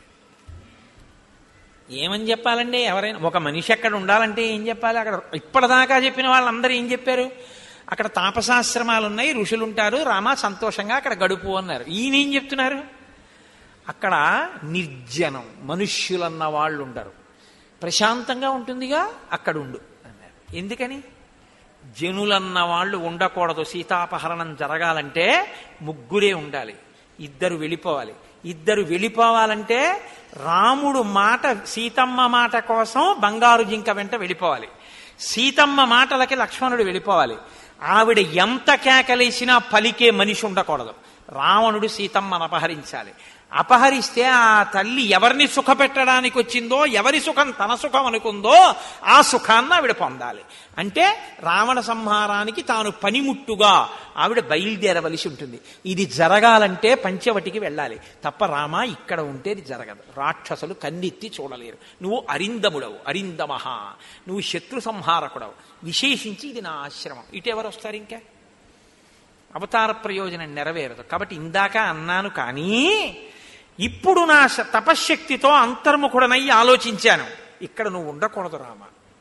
ఏమని చెప్పాలండి ఎవరైనా ఒక మనిషి అక్కడ ఉండాలంటే ఏం చెప్పాలి అక్కడ ఇప్పటిదాకా చెప్పిన వాళ్ళందరూ ఏం చెప్పారు అక్కడ తాపసాశ్రమాలు ఉన్నాయి ఋషులుంటారు రామ సంతోషంగా అక్కడ గడుపు అన్నారు ఈయన ఏం చెప్తున్నారు అక్కడ నిర్జనం మనుష్యులన్న వాళ్ళు ఉండరు ప్రశాంతంగా ఉంటుందిగా అక్కడ ఉండు అన్నారు ఎందుకని జనులన్న వాళ్ళు ఉండకూడదు సీతాపహరణం జరగాలంటే ముగ్గురే ఉండాలి ఇద్దరు వెళ్ళిపోవాలి ఇద్దరు వెళ్ళిపోవాలంటే రాముడు మాట సీతమ్మ మాట కోసం బంగారు జింక వెంట వెళ్ళిపోవాలి సీతమ్మ మాటలకి లక్ష్మణుడు వెళ్ళిపోవాలి ఆవిడ ఎంత కేకలేసినా పలికే మనిషి ఉండకూడదు రావణుడు సీతమ్మను అపహరించాలి అపహరిస్తే ఆ తల్లి ఎవరిని సుఖపెట్టడానికి వచ్చిందో ఎవరి సుఖం తన సుఖం అనుకుందో ఆ సుఖాన్ని ఆవిడ పొందాలి అంటే రావణ సంహారానికి తాను పనిముట్టుగా ఆవిడ బయలుదేరవలసి ఉంటుంది ఇది జరగాలంటే పంచవటికి వెళ్ళాలి తప్ప రామ ఇక్కడ ఉంటే ఇది జరగదు రాక్షసులు కన్నెత్తి చూడలేరు నువ్వు అరిందముడవు అరిందమహ నువ్వు శత్రు సంహారకుడవు విశేషించి ఇది నా ఆశ్రమం ఇటు ఎవరు వస్తారు ఇంకా అవతార ప్రయోజనం నెరవేరదు కాబట్టి ఇందాక అన్నాను కానీ ఇప్పుడు నా శ- తపశ్శక్తితో అంతర్ముఖుడనై ఆలోచించాను ఇక్కడ నువ్వు ఉండకూడదు రామ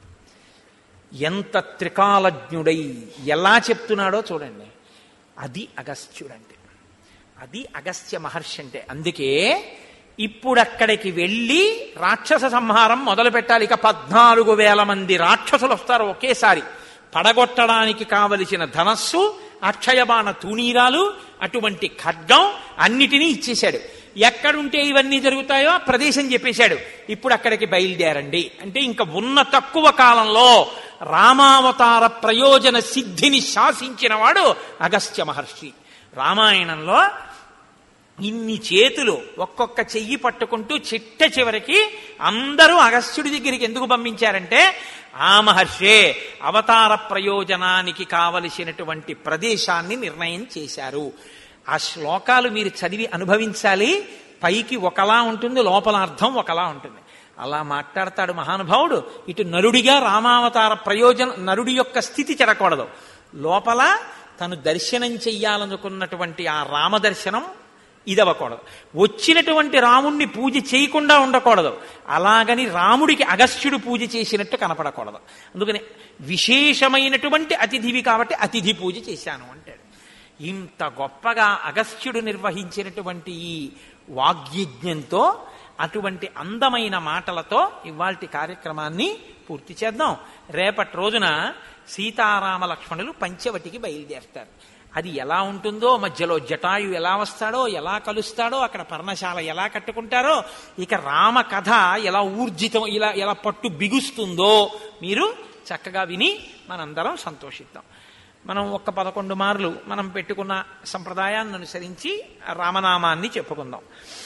ఎంత త్రికాలజ్ఞుడై ఎలా చెప్తున్నాడో చూడండి అది అగస్త్యుడంటే అది అగస్త్య మహర్షి అంటే అందుకే ఇప్పుడు అక్కడికి వెళ్ళి రాక్షస సంహారం మొదలు పెట్టాలి ఇక పద్నాలుగు వేల మంది రాక్షసులు వస్తారు ఒకేసారి పడగొట్టడానికి కావలసిన ధనస్సు అక్షయబాణ తూణీరాలు అటువంటి ఖడ్గం అన్నిటినీ ఇచ్చేశాడు ఎక్కడుంటే ఇవన్నీ జరుగుతాయో ఆ ప్రదేశం చెప్పేశాడు ఇప్పుడు అక్కడికి బయలుదేరండి అంటే ఇంకా ఉన్న తక్కువ కాలంలో రామావతార ప్రయోజన సిద్ధిని శాసించిన వాడు అగస్త్య మహర్షి రామాయణంలో ఇన్ని చేతులు ఒక్కొక్క చెయ్యి పట్టుకుంటూ చిట్ట చివరికి అందరూ అగస్త్యుడి దగ్గరికి ఎందుకు పంపించారంటే ఆ మహర్షే అవతార ప్రయోజనానికి కావలసినటువంటి ప్రదేశాన్ని నిర్ణయం చేశారు ఆ శ్లోకాలు మీరు చదివి అనుభవించాలి పైకి ఒకలా ఉంటుంది లోపల అర్థం ఒకలా ఉంటుంది అలా మాట్లాడతాడు మహానుభావుడు ఇటు నరుడిగా రామావతార ప్రయోజన నరుడి యొక్క స్థితి చెడకూడదు లోపల తను దర్శనం చెయ్యాలనుకున్నటువంటి ఆ రామదర్శనం ఇదవ్వకూడదు వచ్చినటువంటి రాముణ్ణి పూజ చేయకుండా ఉండకూడదు అలాగని రాముడికి అగస్త్యుడు పూజ చేసినట్టు కనపడకూడదు అందుకని విశేషమైనటువంటి అతిథివి కాబట్టి అతిథి పూజ చేశాను అంటాడు ఇంత గొప్పగా అగస్త్యుడు నిర్వహించినటువంటి ఈ వాగ్యజ్ఞంతో అటువంటి అందమైన మాటలతో ఇవాల్టి కార్యక్రమాన్ని పూర్తి చేద్దాం రేపటి రోజున సీతారామ లక్ష్మణులు పంచవటికి బయలుదేరుతారు అది ఎలా ఉంటుందో మధ్యలో జటాయు ఎలా వస్తాడో ఎలా కలుస్తాడో అక్కడ పర్ణశాల ఎలా కట్టుకుంటారో ఇక రామ కథ ఎలా ఊర్జితం ఇలా ఎలా పట్టు బిగుస్తుందో మీరు చక్కగా విని మనందరం సంతోషిద్దాం మనం ఒక్క పదకొండు మార్లు మనం పెట్టుకున్న సంప్రదాయాన్ని అనుసరించి ఆ రామనామాన్ని చెప్పుకుందాం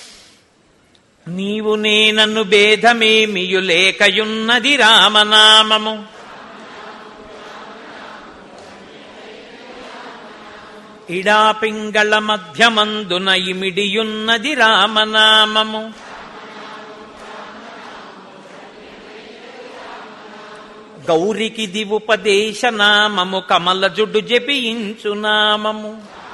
నీవు నేనన్ను భేదమేమియు లేకయున్నది రామనామము ఇడాపింగళ మధ్యమందున ఇమిడియున్నది రామనామము గౌరికి దివుపదేశ నామము కమల జుడ్డు జపించు నామము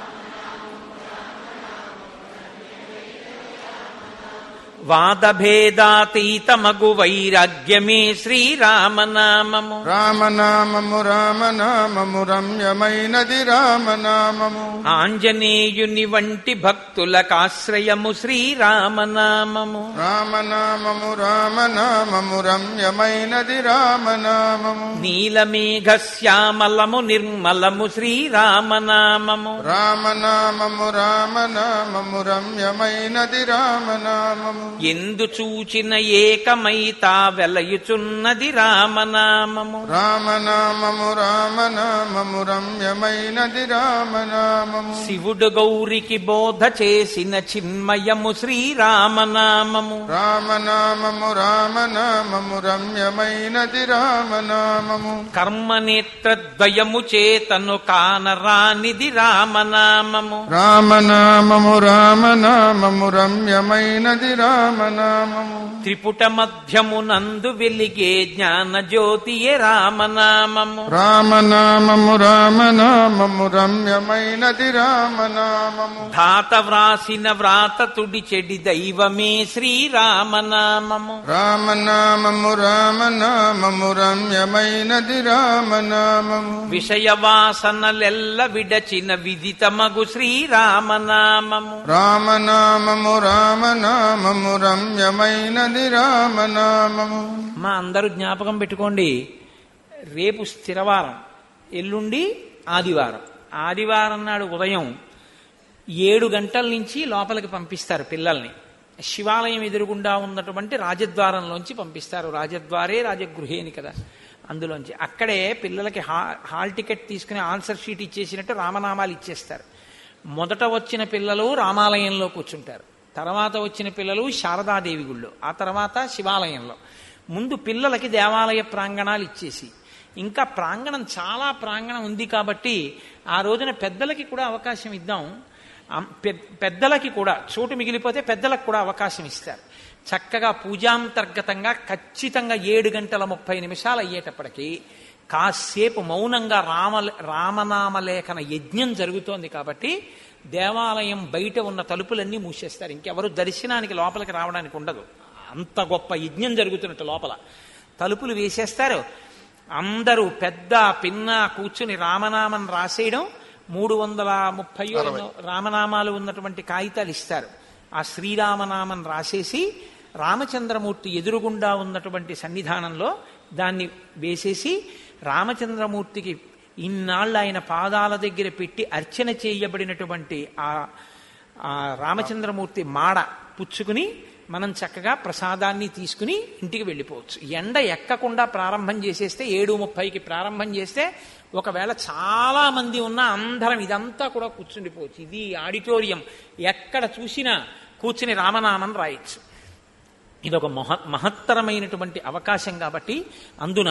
వాదభేదాతీతమగు వైరాగ్యమే శ్రీరామనామము రామనామము రామనామము రమ్యమైనది రామనామము ఆంజనేయుని వంటి భక్తులకాశ్రయము శ్రీరామనామము రామనామము రామనామము రమ్యమైనది రామనామము నీలమేఘ శ్యామలము నిర్మలము శ్రీరామనామము రామనామము రామనామము రమ్యమైనది రామనామము ఎందు చూచిన ఏకమైతా వెలయుచున్నది రామనామము రామనామము రామనామము రమ్యమైనది రామనామము శివుడు గౌరికి బోధ చేసిన చిన్మయము శ్రీరామనామము రామనామము రామనామము రమ్యమైనది రామనామము కర్మనేత్రద్వయము చేతను కానరానిది రామనామము రామనామము రామనామము రమ్యమైనది రామనామము త్రిపుట మధ్యమునందు వెలిగే జ్ఞాన జ్యోతియే రామనామము రామనామము రామనామము రమ్యమైనది రామనామము ధాత వ్రాసిన వ్రాత తుడి చెడి దైవమే శ్రీరామనామము రామనామము రామనామము రమ్యమైనది రామనామము విషయ వాసనలెల్ల విడచిన విదితమగు శ్రీరామనామము రామనామము రామనామము రమ్యమైనది రామనామము మా అందరూ జ్ఞాపకం పెట్టుకోండి రేపు స్థిరవారం ఎల్లుండి ఆదివారం ఆదివారం నాడు ఉదయం ఏడు గంటల నుంచి లోపలికి పంపిస్తారు పిల్లల్ని శివాలయం ఎదురుగుండా ఉన్నటువంటి రాజద్వారంలోంచి పంపిస్తారు రాజద్వారే రాజగృహేని కదా అందులోంచి అక్కడే పిల్లలకి హా హాల్ టికెట్ తీసుకుని ఆన్సర్ షీట్ ఇచ్చేసినట్టు రామనామాలు ఇచ్చేస్తారు మొదట వచ్చిన పిల్లలు రామాలయంలో కూర్చుంటారు తర్వాత వచ్చిన పిల్లలు శారదాదేవి గుళ్ళో ఆ తర్వాత శివాలయంలో ముందు పిల్లలకి దేవాలయ ప్రాంగణాలు ఇచ్చేసి ఇంకా ప్రాంగణం చాలా ప్రాంగణం ఉంది కాబట్టి ఆ రోజున పెద్దలకి కూడా అవకాశం ఇద్దాం అం- పె- పెద్దలకి కూడా చోటు మిగిలిపోతే పెద్దలకు కూడా అవకాశం ఇస్తారు చక్కగా పూజాంతర్గతంగా ఖచ్చితంగా ఏడు గంటల ముప్పై నిమిషాలు అయ్యేటప్పటికి కాసేపు మౌనంగా రామ రామనామలేఖన యజ్ఞం జరుగుతోంది కాబట్టి దేవాలయం బయట ఉన్న తలుపులన్నీ మూసేస్తారు ఇంకెవరు దర్శనానికి లోపలికి రావడానికి ఉండదు అంత గొప్ప యజ్ఞం జరుగుతున్నట్టు లోపల తలుపులు వేసేస్తారు అందరూ పెద్ద పిన్న కూర్చుని రామనామం రాసేయడం మూడు వందల ముప్పై రామనామాలు ఉన్నటువంటి కాగితాలు ఇస్తారు ఆ శ్రీరామనామం రాసేసి రామచంద్రమూర్తి ఎదురుగుండా ఉన్నటువంటి సన్నిధానంలో దాన్ని వేసేసి రామచంద్రమూర్తికి ఇన్నాళ్ళు ఆయన పాదాల దగ్గర పెట్టి అర్చన చేయబడినటువంటి ఆ ఆ రామచంద్రమూర్తి మాడ పుచ్చుకుని మనం చక్కగా ప్రసాదాన్ని తీసుకుని ఇంటికి వెళ్ళిపోవచ్చు ఎండ ఎక్కకుండా ప్రారంభం చేసేస్తే ఏడు ముప్పైకి ప్రారంభం చేస్తే ఒకవేళ చాలా మంది ఉన్న అందరం ఇదంతా కూడా కూర్చుండిపోవచ్చు ఇది ఆడిటోరియం ఎక్కడ చూసినా కూర్చుని రామనామం రాయొచ్చు ఇది ఒక మహ మహత్తరమైనటువంటి అవకాశం కాబట్టి అందున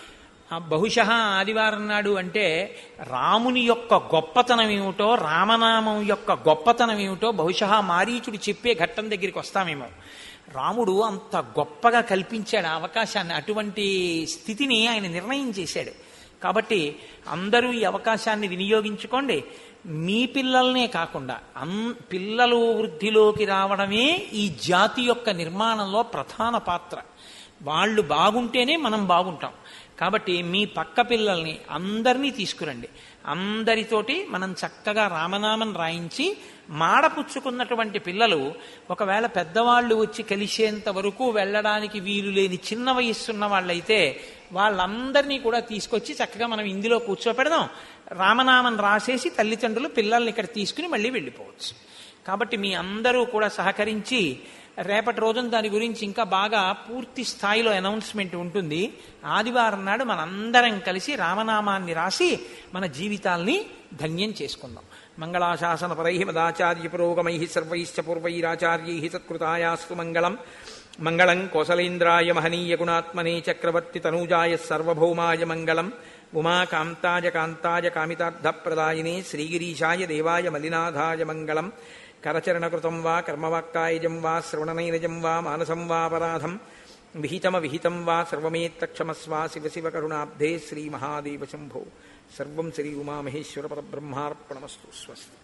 ఆ బహుశ ఆదివారం నాడు అంటే రాముని యొక్క గొప్పతనం ఏమిటో రామనామం యొక్క గొప్పతనం ఏమిటో బహుశ మారీచుడు చెప్పే ఘట్టం దగ్గరికి వస్తామేమో రాముడు అంత గొప్పగా కల్పించాడు ఆ అవకాశాన్ని అటువంటి స్థితిని ఆయన నిర్ణయం చేశాడు కాబట్టి అందరూ ఈ అవకాశాన్ని వినియోగించుకోండి మీ పిల్లల్నే కాకుండా అన్ పిల్లలు వృద్ధిలోకి రావడమే ఈ జాతి యొక్క నిర్మాణంలో ప్రధాన పాత్ర వాళ్ళు బాగుంటేనే మనం బాగుంటాం కాబట్టి మీ పక్క పిల్లల్ని అందరినీ తీసుకురండి అందరితోటి మనం చక్కగా రామనామం రాయించి మాడపుచ్చుకున్నటువంటి పిల్లలు ఒకవేళ పెద్దవాళ్ళు వచ్చి కలిసేంత వరకు వెళ్ళడానికి వీలు లేని చిన్న వయస్సున్న వాళ్ళైతే వాళ్ళందరినీ కూడా తీసుకొచ్చి చక్కగా మనం ఇందులో కూర్చోపెడదాం రామనామం రాసేసి తల్లిదండ్రులు పిల్లల్ని ఇక్కడ తీసుకుని మళ్ళీ వెళ్ళిపోవచ్చు కాబట్టి మీ అందరూ కూడా సహకరించి రేపటి రోజున దాని గురించి ఇంకా బాగా పూర్తి స్థాయిలో అనౌన్స్మెంట్ ఉంటుంది ఆదివారం నాడు మనందరం కలిసి రామనామాన్ని రాసి మన జీవితాల్ని ధన్యం చేసుకుందాం మంగళాశాసన పరై మదాచార్య పురోగమై సర్వైశ్చ పూర్వైరాచార్యై సత్కృతాయాస్తు మంగళం మంగళం కోసలేంద్రాయ మహనీయ గుణాత్మనే చక్రవర్తి తనూజాయ సర్వభౌమాయ మంగళం ఉమాకాంతాయ కాంతాయ కామితార్థప్రదాయినే శ్రీగిరీశాయ దేవాయ మలినాథాయ మంగళం కరచరణకృతం వా కర్మవాక్కాయజం వా శ్రవణనైనజం వా మానసం వాపరాధం విహితమ విహితం వా సర్వమేత్తక్షమస్వా శివ శివ కరుణాబ్ధే శ్రీ మహాదేవ శంభో సర్వం శ్రీ ఉమామహేశ్వర పరబ్రహ్మార్పణమస్తు స్వస్తి